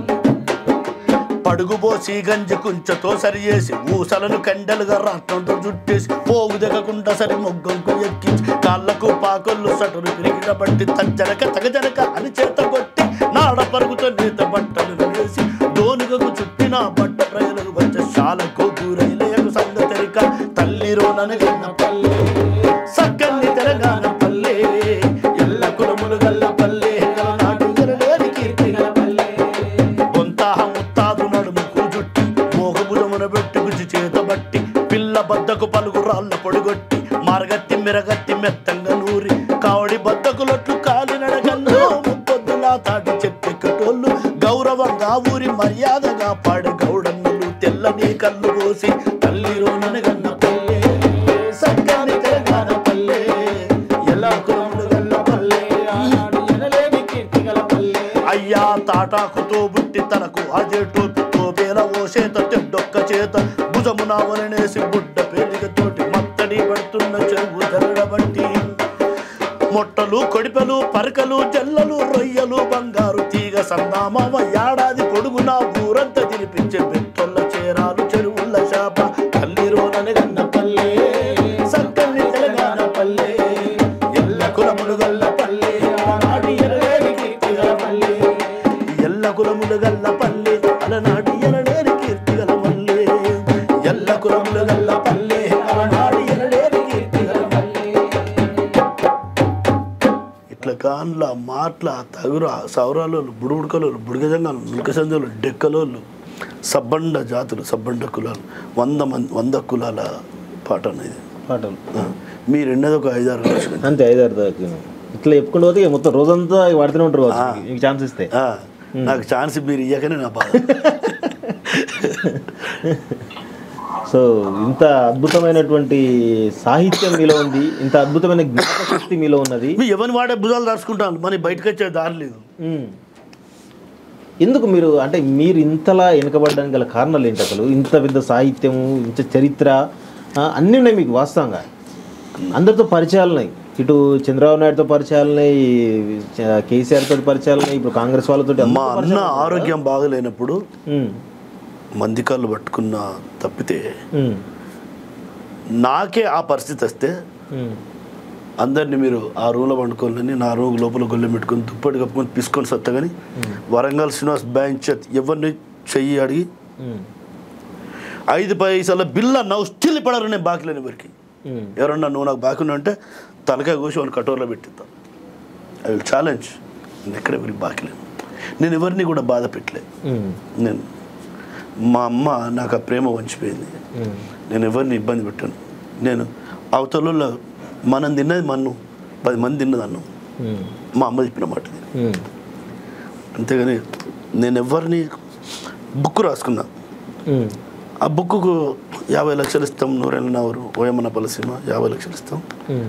పడుగుబోసి గంజి కుంచతో సరిచేసి ఊసలను కండలుగా రాట్నంతో జుట్టేసి పోగు దిగకుండా సరి మొగ్గంకు ఎక్కించి కాళ్ళకు పాకొల్లు సటును పిరిగిన బట్టి తజ్జనక తగజనక అని చేత కొట్టి నా ఆడ పరుగుతో నేత బట్టలు వేసి దోనిగకు చుట్టిన బట్ట ప్రజలకు వచ్చే శాలకు కూరైలేకు సంగతరిక తల్లిరో ననగన్న పల్లె సక్కన్ని తెలంగాణ పల్లె ఎల్ల కులములు గల్ల పల్లె నాటి ఎరలేని కీర్తి గల పల్లె బొంతాహ ముత్తాదు నడుము కూజుట్టి మోగబుధమున పెట్టి గుజి చేత బట్టి పిల్ల బద్దకు పలుగు రాళ్ళ పొడిగొట్టి మార్గత్తి మిరగత్తి మెత్తంగా నూరి కావడి బద్దకులొట్లు కాలి నడగన్ను ముప్పొద్దులా తాటి చెట్టెక్కటోళ్ళు గౌరవంగా ఊరి మర్యాదగా పాడే గౌడన్నలు తెల్లని కళ్ళు పోసి తల్లి రోననగన్న పల్లె సక్కని తెలంగాణ పల్లె ఎలా కులములు గల్ల పల్లె ఆనాడు ఎనలేని కీర్తి గల పల్లె అయ్యా తాటాకుతో బుట్టి తనకు అజేటు తోపేల ఓ చేత తెడ్డొక్క చేత భుజమున వలనేసి బుడ్డ పేలిక తోటి మత్తడి పడుతున్న చెరువు జరడబట్టి మొట్టలు కొడిపెలు పరకలు జల్లలు రొయ్యలు బంగారు తీగ సందామవ ఏడాది పొడుగున ఊరంతా తినిపించే బెట్టొల్ల చేరాలు చెరువుల శాప తల్లిరోననగన్న పల్లె సక్కని తెలంగాణ పల్లె ఎల్ల కులములు గల్ల పల్లె ఆనాటి ఎరలేని కీర్తి గల పల్లె ఎల్ల కులములు గల్ల పల్లె అలనాటి ఎరలేని కీర్తి గల పల్లె ఎల్ల కులములు గల్ల పల్లె అలనాటి ఎరలేని కీర్తి గల పల్లె ఇట్లా కాన్ల మాట్ల తగుర సౌరాలోళ్ళు బుడుబుడకలోళ్ళు బుడిగజంగాలు ములకసందులు డెక్కలోళ్ళు సబ్బండ జాతులు సబ్బండ కులాలు వంద మంది వంద కులాల పాట అనేది పాటలు ఆ, మీ రెండోది ఒక ఐదారు రాసుకోండి. అంతే ఐదారు దాకా ఇట్లా చెప్పుకుంటూ పోతే ఇక మొత్తం రోజంతా వాడుతూనే ఉంటారు ఆ. కావచ్చు. మీకు ఛాన్స్ ఇస్తే ఆ, నాకు ఛాన్స్ మీరు ఇయ్యకనే నా బాధ సో ఇంత అద్భుతమైనటువంటి సాహిత్యం మీలో ఉంది ఇంత అద్భుతమైన జ్ఞాపక శక్తి మీలో ఉన్నది మీ ఎవరిని వాడే భుజాలు దాచుకుంటాను మన బయటకు వచ్చే దారి లేదు మ్మ్. ఎందుకు మీరు అంటే మీరు ఇంతలా వెనుకబడడానికి గల కారణాలు ఏంటి అసలు ఇంత పెద్ద సాహిత్యము ఇంత చరిత్ర ఆ, అన్నీ ఉన్నాయి మీకు వాస్తవంగా అందరితో పరిచయాలు ఉన్నాయి ఇటు చంద్రబాబు నాయుడుతో పరిచయాలు ఉన్నాయి చ- కేసీఆర్ తోటి పరిచయాలు ఉన్నాయి ఇప్పుడు కాంగ్రెస్ వాళ్ళతో మా అన్న ఆరోగ్యం బాగలేనప్పుడు మ్మ్. మంది కాళ్ళు పట్టుకున్న తప్పితే మ్మ్. నాకే ఆ పరిస్థితి వస్తే మ్మ్. అందరిని మీరు ఆ రూమ్లో పండుకోవాలని నా రూమ్ లోపల గొల్లె పెట్టుకొని దుప్పటి కప్పుకొని తీసుకొని సత్తా కానీ వరంగల్ శ్రీనివాస్ బ్యాంక్ చేత ఎవరిని చెయ్యి అడిగి మ్మ్. ఐదు పైసల బిల్ల నవ్వు స్టిల్ పడరు నేను బాకీలేని వరకు మ్మ్. ఎవరన్నా నువ్వు నాకు బాకీ ఉన్నా అంటే తలకాయ కోసి వాళ్ళు కటోర్లో పెట్టిద్దాం ఐ విల్ ఛాలెంజ్ నేను ఎక్కడ ఎవరికి బాకీ లేను నేను ఎవరిని కూడా బాధ పెట్టలే మ్మ్. నేను మా అమ్మ నాకు ఆ ప్రేమ వంచిపోయింది మ్మ్. నేను ఎవరిని ఇబ్బంది పెట్టాను నేను అవతలలో మనం తిన్నది మన్ను పది మంది తిన్నది అన్నం మ్మ్. మా అమ్మ చెప్పిన మాట ఇది. మ్మ్. అంతేగాని నేను ఎవరిని బుక్ రాసుకున్నా మ్మ్. ఆ బుక్కు యాభై లక్షలు ఇస్తాం నూరేళ్ళ నావరు ఓయమన్న పలసీమ యాభై లక్షలు ఇస్తాం మ్మ్.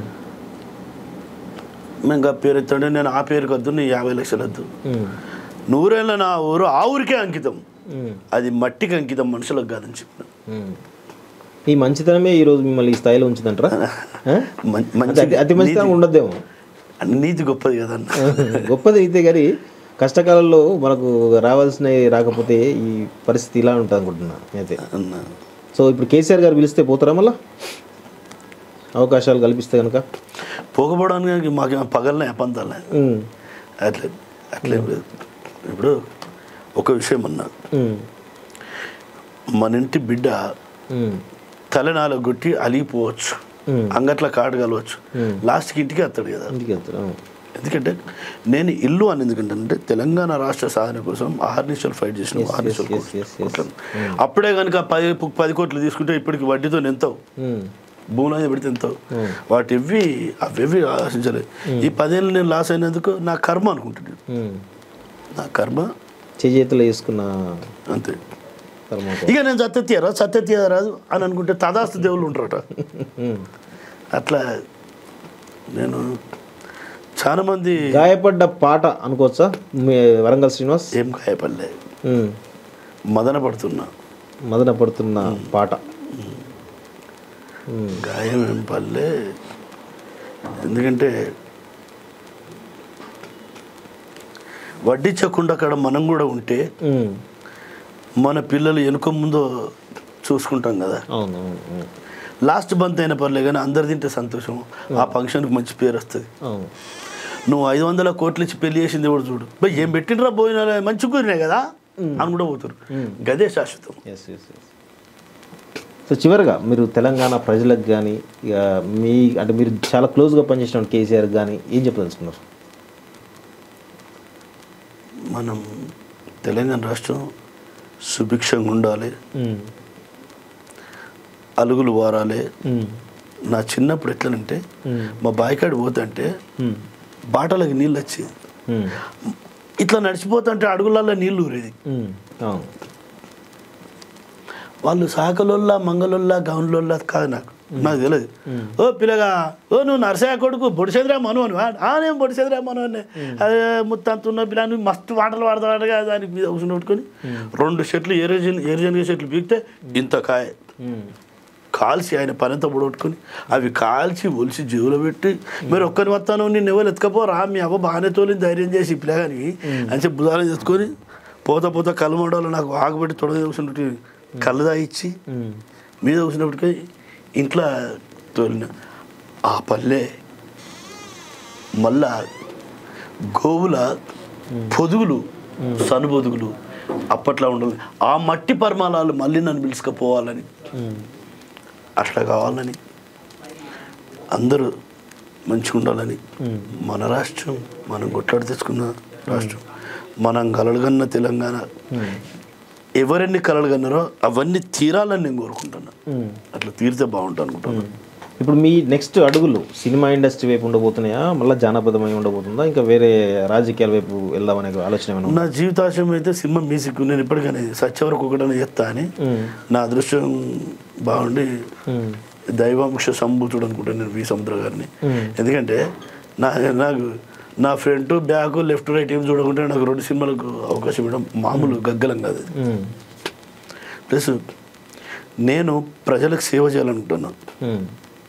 మేము ఆ పేరు ఎత్తాడు నేను ఆ పేరుకి వద్దు నీ యాభై లక్షలు వద్దు మ్మ్. నూరేళ్ళ నా ఊరు ఆ ఊరికే అంకితం మ్మ్. అది మట్టికి అంకితం మనుషులకు కాదని చెప్పిన మ్మ్. ఈ మంచితనమే ఈ రోజు మిమ్మల్ని ఈ స్థాయిలో ఉంచుదంటారా ఆ? మం- అంటే మంచి అతి- అతి మంచితనం నీతి- ఉండద్దేమో నీతి గొప్పది కదన్న గొప్పది అయితే కానీ కష్టకాలంలో మనకు రావాల్సినవి రాకపోతే ఈ పరిస్థితి ఇలా ఉంటుంది అనుకుంటున్నా అయితే అన్న సో ఇప్పుడు కేసీఆర్ గారు పిలిస్తే పోతారా మళ్ళా అవకాశాలు కల్పిస్తే కనుక పోకపోవడానికి మాకు పగలనే పంతాలే ఉమ్, అట్లే అట్లేం లేదు ఇప్పుడు ఒక విషయం అన్నా ఉమ్, మన ఇంటి బిడ్డ ఉమ్, తలనాల కొట్టి అలిగిపోవచ్చు ఉమ్. అంగట్ల కాడు కలవచ్చు Hmm. లాస్ట్కి ఇంటికి వస్తాడు కదా ఇంటికి వెళ్తారు అవును. ఎందుకంటే నేను ఇల్లు అని ఎందుకంటే తెలంగాణ రాష్ట్ర సాధన కోసం ఆర్నిషల్ ఫైట్ చేసిన Yes, ఆర్నిషల్ yes, yes, yes, yes. అప్పుడే కనుక పది పది కోట్లు తీసుకుంటే ఇప్పటికి వడ్డీతో ఎంతవు ఉమ్, భూమి పెడితే ఎంతవు Hmm. వాటి ఇవి అవి ఆశించలేదు ఈ పదేళ్ళు నేను లాస్ అయినందుకు నా కర్మ అనుకుంటున్నాను ఉమ్. నా కర్మ చేతులు వేసుకున్న అంతే కర్మ ఇక నేను సత్యతీయరా సత్యతీయ రాదు అని అనుకుంటే తదాస్తు దేవుళ్ళు ఉంటారట ఉమ్. అట్లా నేను చాలా మంది గాయపడ్డ పాట అనుకోవచ్చా మీ వరంగల్ శ్రీనివాస్ ఏం గాయపడలే ఉమ్, మదన పడుతున్నా మదన పడుతున్న పాట ఉమ్, గాయం ఏం పడలే ఎందుకంటే వడ్డించకుండా అక్కడ మనం కూడా ఉంటే ఉమ్. మన పిల్లలు వెనుక ముందో చూసుకుంటాం కదా అవును అవును అవును లాస్ట్ బంత్ అయిన పర్లే కానీ అందరు తింటే సంతోషం ఆ ఫంక్షన్కి మంచి పేరు వస్తుంది అవును నువ్వు ఐదు వందల కోట్లు ఇచ్చి పెళ్లి చేసింది కూడా చూడు బై ఏం పెట్టినరా పోయిన మంచి కుదిరినాయి కదా అని కూడా పోతారు గదే శాశ్వతం ఎస్ ఎస్ ఎస్ సో చివరిగా మీరు తెలంగాణ ప్రజలకు కానీ ఇక మీ అంటే మీరు చాలా క్లోజ్గా పనిచేసిన కేసీఆర్ కానీ ఏం చెప్పదలుచుకున్నారు మనం తెలంగాణ రాష్ట్రం సుభిక్షంగా ఉండాలి అలుగులు వారాలి నా చిన్నప్పుడు ఎట్లనంటే మా బాయికాడి పోతుంటే బాటలకు నీళ్ళు వచ్చి ఇట్లా నడిచిపోతుంటే అడుగులలో నీళ్ళు ఊరేది అవును వాళ్ళు సాకలోల్లా మంగళోల్లా గౌన్లోల్లా కాదు నాకు నాకు తెలియదు ఓ పిల్లగా ఓ నువ్వు నరసయ్య కొడుకు బొడిసేదిరా మను అని ఆ నేను బొడిసేదిరా మను అని అదే ముత్తంతున్న పిల్ల నువ్వు మస్తు పాటలు పాడతాడు కదా దానికి మీద కూర్చొని పెట్టుకొని రెండు చెట్లు ఏరేజన్ ఏరిజన్గా చెట్లు బీగితే ఇంత కాయ కాల్చి ఆయన పనంతా పొడగొట్టుకొని అవి కాల్చి ఒలిసి జేబులో పెట్టి మీరు ఒక్కరి వస్తాను నిన్ను ఎవరు ఎత్తుకపోరా మీ అవ్వ బాగానే తోలి ధైర్యం చేసి పిల్లగాని అని చెప్పి బుధాలు చేసుకొని పోతా పోతా కళ్ళు మండలు నాకు ఆగబెట్టి తొడగ కూర్చున్నట్టు కళ్ళు దాయిచ్చి మీద కూర్చున్నప్పటికీ ఇంట్లో తోలిన ఆ పల్లె మళ్ళా గోవుల పొదుగులు సనుబొదుగులు అప్పట్లో ఉండాలి ఆ మట్టి పరిమాణాలు మళ్ళీ నన్ను పిలుచుకపోవాలని అట్లా కావాలని అందరూ మంచిగా ఉండాలని మన రాష్ట్రం మనం కొట్లాడి తెచ్చుకున్న రాష్ట్రం మనం కలలుగన్న తెలంగాణ ఎవరెన్ని కలలు కన్నారో అవన్నీ తీరాలని నేను కోరుకుంటున్నా అట్లా తీరితే బాగుంటుంది అనుకుంటున్నాను ఇప్పుడు మీ నెక్స్ట్ అడుగులు సినిమా ఇండస్ట్రీ వైపు ఉండబోతున్నాయా మళ్ళీ జానపదమై ఉండబోతుందా ఇంకా వేరే రాజకీయాల వైపు వెళ్దామనే ఆలోచన ఏమైనా ఉందా? నా జీవితాశయం అయితే సినిమా మ్యూజిక్ నేను ఇప్పటికైనా సత్యవరకు ఒకటని చెప్తా అని నా అదృష్టం బాగుండి దైవాంశ సంభూతుడు అనుకుంటాను నేను వి సముద్ర గారిని ఎందుకంటే నా నాకు నా ఫ్రంట్ బ్యాక్ లెఫ్ట్ రైట్ ఏం చూడకుంటే నాకు రెండు సినిమాలకు అవకాశం ఇవ్వడం మామూలు గగ్గలం కాదు అది. ఉమ్. ప్లస్ నేను ప్రజలకు సేవ చేయాలనుకుంటున్నాను ఉమ్.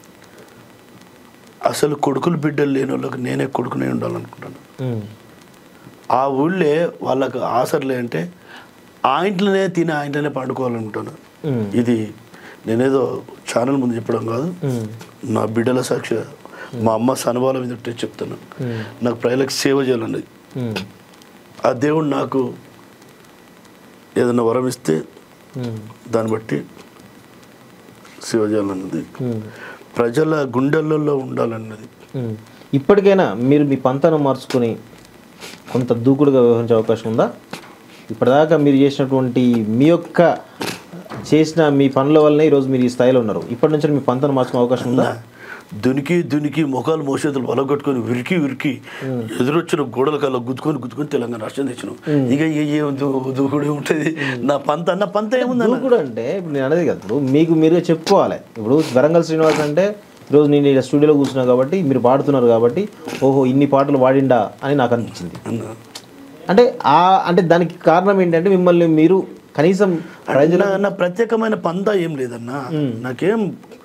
అసలు కొడుకులు బిడ్డలు లేని వాళ్ళకి నేనే కొడుకునే ఉండాలనుకుంటున్నాను ఉమ్. ఆ ఊళ్ళే వాళ్ళకు ఆసరలే అంటే ఆ ఇంట్లోనే తిని ఆ ఇంట్లోనే పండుకోవాలనుకుంటున్నాను ఉమ్. ఇది నేనేదో ఛానల్ ముందు చెప్పడం కాదు ఉమ్. నా బిడ్డల సాక్షి మా అమ్మ సనుభావాల మీద ఉంటే చెప్తాను నాకు ప్రజలకు సేవ చేయాలన్నది ఉమ్. ఆ దేవుడు నాకు ఏదైనా వరం ఇస్తే ఉమ్. దాన్ని బట్టి సేవ చేయాలన్నది ఉమ్. ప్రజల గుండెలలో ఉండాలన్నది ఉమ్. ఇప్పటికైనా మీరు మీ పంతను మార్చుకొని కొంత దూకుడుగా వ్యవహరించే అవకాశం ఉందా ఇప్పటిదాకా మీరు చేసినటువంటి మీ యొక్క చేసిన మీ పనుల వల్లనే ఈరోజు మీరు ఈ స్థాయిలో ఉన్నారు ఇప్పటి నుంచి మీ పంతను మార్చుకునే అవకాశం ఉందా దునికి దునికి మొఖాలు మోసేతులు వలగొట్టుకొని విరికి విరికి ఎదురొచ్చిన గోడల కల్లా గుద్దుకొని గుద్దుకొని తెలంగాణ రాష్ట్రం తెచ్చినాం ఇక ఇక ఏ దూ- దూకుడే ఉంటుంది నా పంత నా పంత ఏముందన్న దూకుడు అంటే ఇప్పుడు నేను అనేది కదా ఇప్పుడు మీకు మీరుగా చెప్పుకోవాలి ఇప్పుడు వరంగల్ శ్రీనివాస్ అంటే ఈరోజు నేను ఇలా స్టూడియోలో కూర్చున్నా కాబట్టి మీరు పాడుతున్నారు కాబట్టి ఓహో ఇన్ని పాటలు పాడిండా అని నాకు అనిపించింది అన్న. అంటే ఆ అంటే దానికి కారణం ఏంటంటే మిమ్మల్ని మీరు కనీసం ప్రజల నా- నా ప్రత్యేకమైన పంత ఏం లేదన్నా నాకేం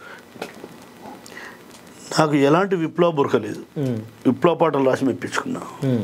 నాకు ఎలాంటి విప్లవ బురకలేదు ఉమ్, విప్లవ పాటలు రాసి మెప్పించుకున్నా ఉమ్,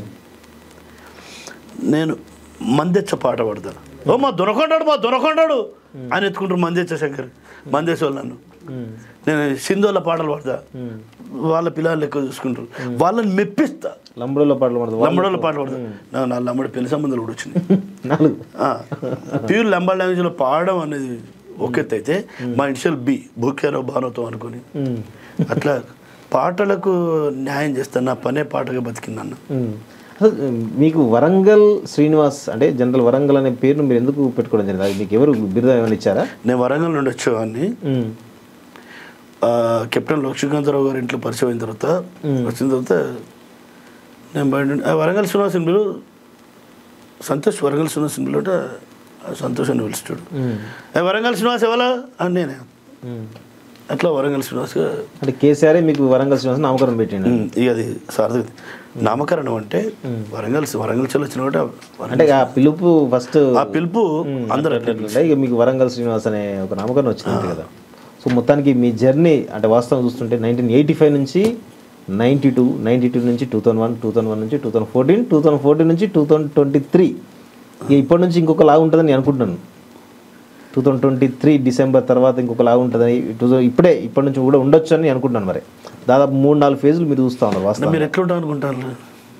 నేను మందెచ్చ పాట పాడతాను ఓ మా దొరకొండాడు మా దొరకొండాడు అని ఎత్తుకుంటారు మందెచ్చ శంకర్ మందేశ వాళ్ళు నన్ను ఉమ్, నేను సింధుల పాటలు పాడతా ఉమ్. వాళ్ళ పిల్లలు ఎక్కువ చూసుకుంటారు వాళ్ళని మెప్పిస్తా లంబడోలో పాటలు పాడతారు లంబడోళ్ళ పాటలు పాడతా నా- నా లంబడి పెళ్లి సంబంధాలు కూడా వచ్చినాయి నాలుగు ప్యూర్ లంబా లాంగ్వేజ్లో పాడడం అనేది ఒక ఎత్తు అయితే మా ఇనిషియల్ బి భూక్యారో భానోతో అనుకొని ఉమ్, అట్లా పాటలకు న్యాయం చేస్తాను నా పనే పాటగా బతికిందన్న ఉమ్. అసలు మీకు వరంగల్ శ్రీనివాస్ అంటే జనరల్ వరంగల్ అనే పేరును మీరు ఎందుకు పెట్టుకోవడం జరిగింది అది మీకు ఎవరు బిరుదా ఏమైనా ఇచ్చారా నేను వరంగల్ నుండి వచ్చేవాడిని ఉమ్, ఆ, కెప్టెన్ లక్ష్మీకాంతరావు గారి ఇంట్లో పరిచయం అయిన తర్వాత వచ్చిన తర్వాత నేను బయట నుండి, ఆ, వరంగల్ శ్రీనివాస్ ఇంట్లో సంతోష్ వరంగల్ శ్రీనివాస్ ఇంట్లో సంతోష్ అని పిలుస్తాడు ఉమ్, ఏ వరంగల్ శ్రీనివాస్ ఎవరా అని నేనే ఉమ్. అట్లా వరంగల్ శ్రీనివాస్గా అంటే కేసీఆర్ మీకు వరంగల్ శ్రీనివాస్ నామకరణం పెట్టిండు ఉమ్, ఇక అది సార్థక నామకరణం అంటే వరంగల్ వరంగల్ చెల్లి వచ్చిన ఒకటి వరంగల్- అంటే ఆ పిలుపు ఫస్ట్ ఆ పిలుపు అందరూ అట్లా ఉండే, ఇక మీకు వరంగల్ శ్రీనివాస్ అనే ఒక నామకరణం వచ్చింది అంతే కదా సో మొత్తానికి మీ జర్నీ అంటే వాస్తవం చూస్తుంటే నైన్టీన్ ఎయిటీ ఫైవ్ నుంచి నైంటీ టూ నైంటీ టూ నుంచి two thousand one two thousand one నుంచి two thousand fourteen two thousand fourteen నుంచి టూ థౌసండ్ ట్వంటీ త్రీ ఇక ఇప్పటి నుంచి ఇంకొక లాగా ఉంటుందని నేను అనుకుంటున్నాను two thousand twenty three December తర్వాత ఇంకొక లాగా ఉంటుందని టూ ఇప్పుడే ఇప్పటి నుంచి కూడా ఉండొచ్చు అని నేను అనుకుంటున్నాను మరి దాదాపు మూడు నాలుగు ఫేజులు మీరు చూస్తూ ఉన్నారు వాస్తవం మీరు ఎట్లా ఉంటారు అనుకుంటారు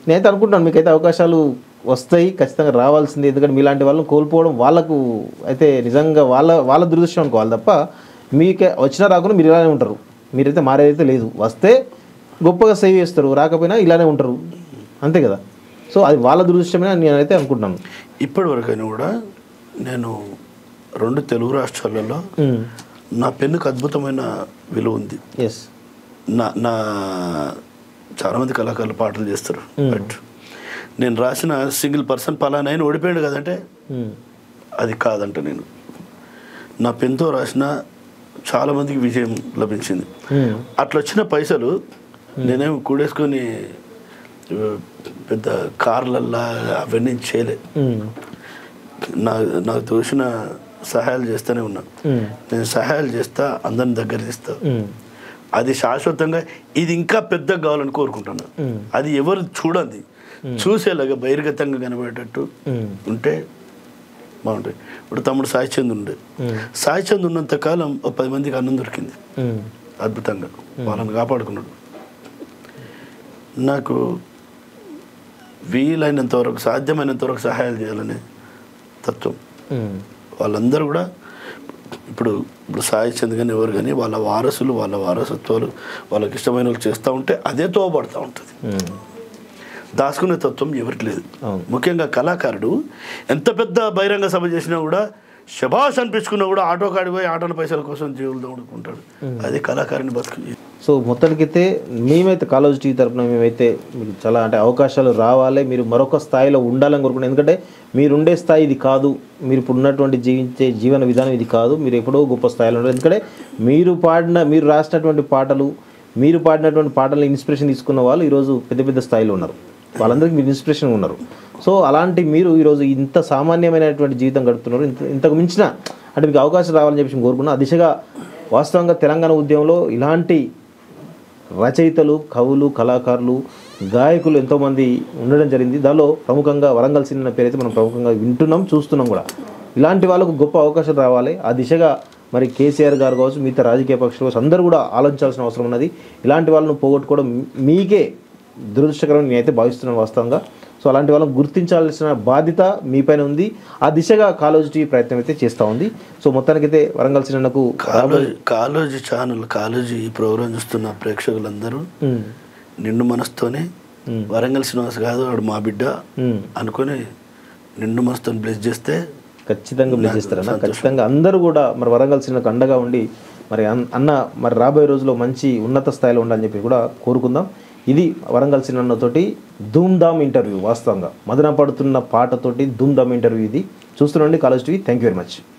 నేనైతే అనుకుంటున్నాను మీకైతే అవకాశాలు వస్తాయి ఖచ్చితంగా రావాల్సింది ఎందుకంటే మీలాంటి వాళ్ళని కోల్పోవడం వాళ్ళకు అయితే నిజంగా వాళ్ళ వాళ్ళ దురదృష్టం అనుకోవాలి తప్ప మీకే వచ్చినా రాకుండా మీరు ఇలానే ఉంటారు మీరైతే మారేదైతే లేదు వస్తే గొప్పగా సేవ్ చేస్తారు రాకపోయినా ఇలానే ఉంటారు అంతే కదా సో అది వాళ్ళ దురదృష్టమే అని నేనైతే అనుకుంటున్నాను ఇప్పటి వరకైనా కూడా నేను రెండు తెలుగు రాష్ట్రాలలో నా పెన్నుకు అద్భుతమైన విలువ ఉంది ఎస్ నా నా చాలామంది కళాకారులు పాటలు చేస్తారు బట్ నేను రాసిన సింగిల్ పర్సన్ పలానా ఆయన ఓడిపోయాడు కదంటే అది కాదంట నేను నా పెన్తో రాసిన చాలామందికి విజయం లభించింది అట్లా వచ్చిన పైసలు నేనేం కూడేసుకొని ఆ, పెద్ద కార్లల్లా అవన్నీ చేయలే నా నాకు తోచిన సహాయాలు చేస్తూనే ఉన్నా నేను సహాయాలు చేస్తా అందరిని దగ్గర తీస్తా అది శాశ్వతంగా ఇది ఇంకా పెద్దగా కావాలని కోరుకుంటున్నా అది ఎవరు చూడండి చూసేలాగా బహిర్గతంగా కనబడేటట్టు ఉంటే బాగుంటాయి ఇప్పుడు తమ్ముడు సాయి చంద్ ఉండే సాయి చంద్ ఉన్నంత కాలం ఒక పది మందికి అన్నం దొరికింది అద్భుతంగా వాళ్ళని కాపాడుకున్నాడు నాకు వీలైనంత వరకు సాధ్యమైనంత వరకు సహాయాలు చేయాలనే తత్వం వాళ్ళందరూ కూడా ఇప్పుడు ఇప్పుడు సాయి చంద్ కానీ ఎవరు కానీ వాళ్ళ వారసులు వాళ్ళ వారసత్వాలు వాళ్ళకి ఇష్టమైన వాళ్ళు చేస్తూ ఉంటే అదే తోబడుతూ ఉంటుంది దాచుకునే తత్వం ఎవరికి లేదు అవును. ముఖ్యంగా కళాకారుడు ఎంత పెద్ద బహిరంగ సభ చేసినా కూడా శబాష్ అనిపించుకున్నా కూడా ఆటో కాడి పోయి ఆటోల పైసల కోసం జీవులు దోడుకుంటాడు అది కళాకారుని బతుకు సో మొత్తానికైతే మేమైతే కాలేజ్ టీవీ తరపున మేమైతే మీకు చాలా అంటే అవకాశాలు రావాలి మీరు మరొక స్థాయిలో ఉండాలని కోరుకుంటున్నాం ఎందుకంటే మీరు ఉండే స్థాయి ఇది కాదు మీరు ఇప్పుడు ఉన్నటువంటి జీవించే జీవన విధానం ఇది కాదు మీరు ఎప్పుడో గొప్ప స్థాయిలో ఉన్నారు ఎందుకంటే మీరు పాడిన మీరు రాసినటువంటి పాటలు మీరు పాడినటువంటి పాటలను ఇన్స్పిరేషన్ తీసుకున్న వాళ్ళు ఈరోజు పెద్ద పెద్ద స్థాయిలో ఉన్నారు వాళ్ళందరికీ మీరు ఇన్స్పిరేషన్ ఉన్నారు సో అలాంటి మీరు ఈరోజు ఇంత సామాన్యమైనటువంటి జీవితం గడుపుతున్నారు ఇంత ఇంతకు మించిన అంటే మీకు అవకాశం రావాలని చెప్పి నేను కోరుకున్నా ఆ దిశగా వాస్తవంగా తెలంగాణ ఉద్యమంలో ఇలాంటి రచయితలు కవులు కళాకారులు గాయకులు ఎంతోమంది ఉండడం జరిగింది దానిలో ప్రముఖంగా వరంగల్ సినిమా పేరైతే మనం ప్రముఖంగా వింటున్నాం చూస్తున్నాం కూడా ఇలాంటి వాళ్ళకు గొప్ప అవకాశం రావాలి ఆ దిశగా మరి కేసీఆర్ గారు కావచ్చు మిగతా రాజకీయ పక్షాలు కావచ్చు అందరూ కూడా ఆలోచించాల్సిన అవసరం ఉన్నది ఇలాంటి వాళ్ళను పోగొట్టుకోవడం మీకే దురదృష్టకరం నేనైతే భావిస్తున్నాను వాస్తవంగా సో అలాంటి వాళ్ళని గుర్తించాల్సిన బాధ్యత మీపైన ఉంది ఆ దిశగా కాలేజ్ టీవీ ప్రయత్నం అయితే చేస్తూ ఉంది సో మొత్తానికైతే వరంగల్ సినిమాకు కాలేజీ కాలేజీ ఛానల్ కాలేజీ ఈ ప్రోగ్రాం చూస్తున్న ప్రేక్షకులందరూ నిండు మనసుతోనే వరంగల్ శ్రీనివాస్ కాదు వాడు మా బిడ్డ అనుకొని నిండు మనసుతో బ్లెస్ చేస్తే ఖచ్చితంగా బ్లెస్ చేస్తారన్న ఖచ్చితంగా అందరూ కూడా మరి వరంగల్ సినిమాకు అండగా ఉండి మరి అన్- అన్న మరి రాబోయే రోజుల్లో మంచి ఉన్నత స్థాయిలో ఉండాలని చెప్పి కూడా కోరుకుందాం ఇది వరంగల్ సినిమాతోటి ధూమ్ ధామ్ ఇంటర్వ్యూ వాస్తవంగా మదన పడుతున్న పాటతోటి ధూమ్ ధామ్ ఇంటర్వ్యూ ఇది చూస్తుండండి college TV thank you very much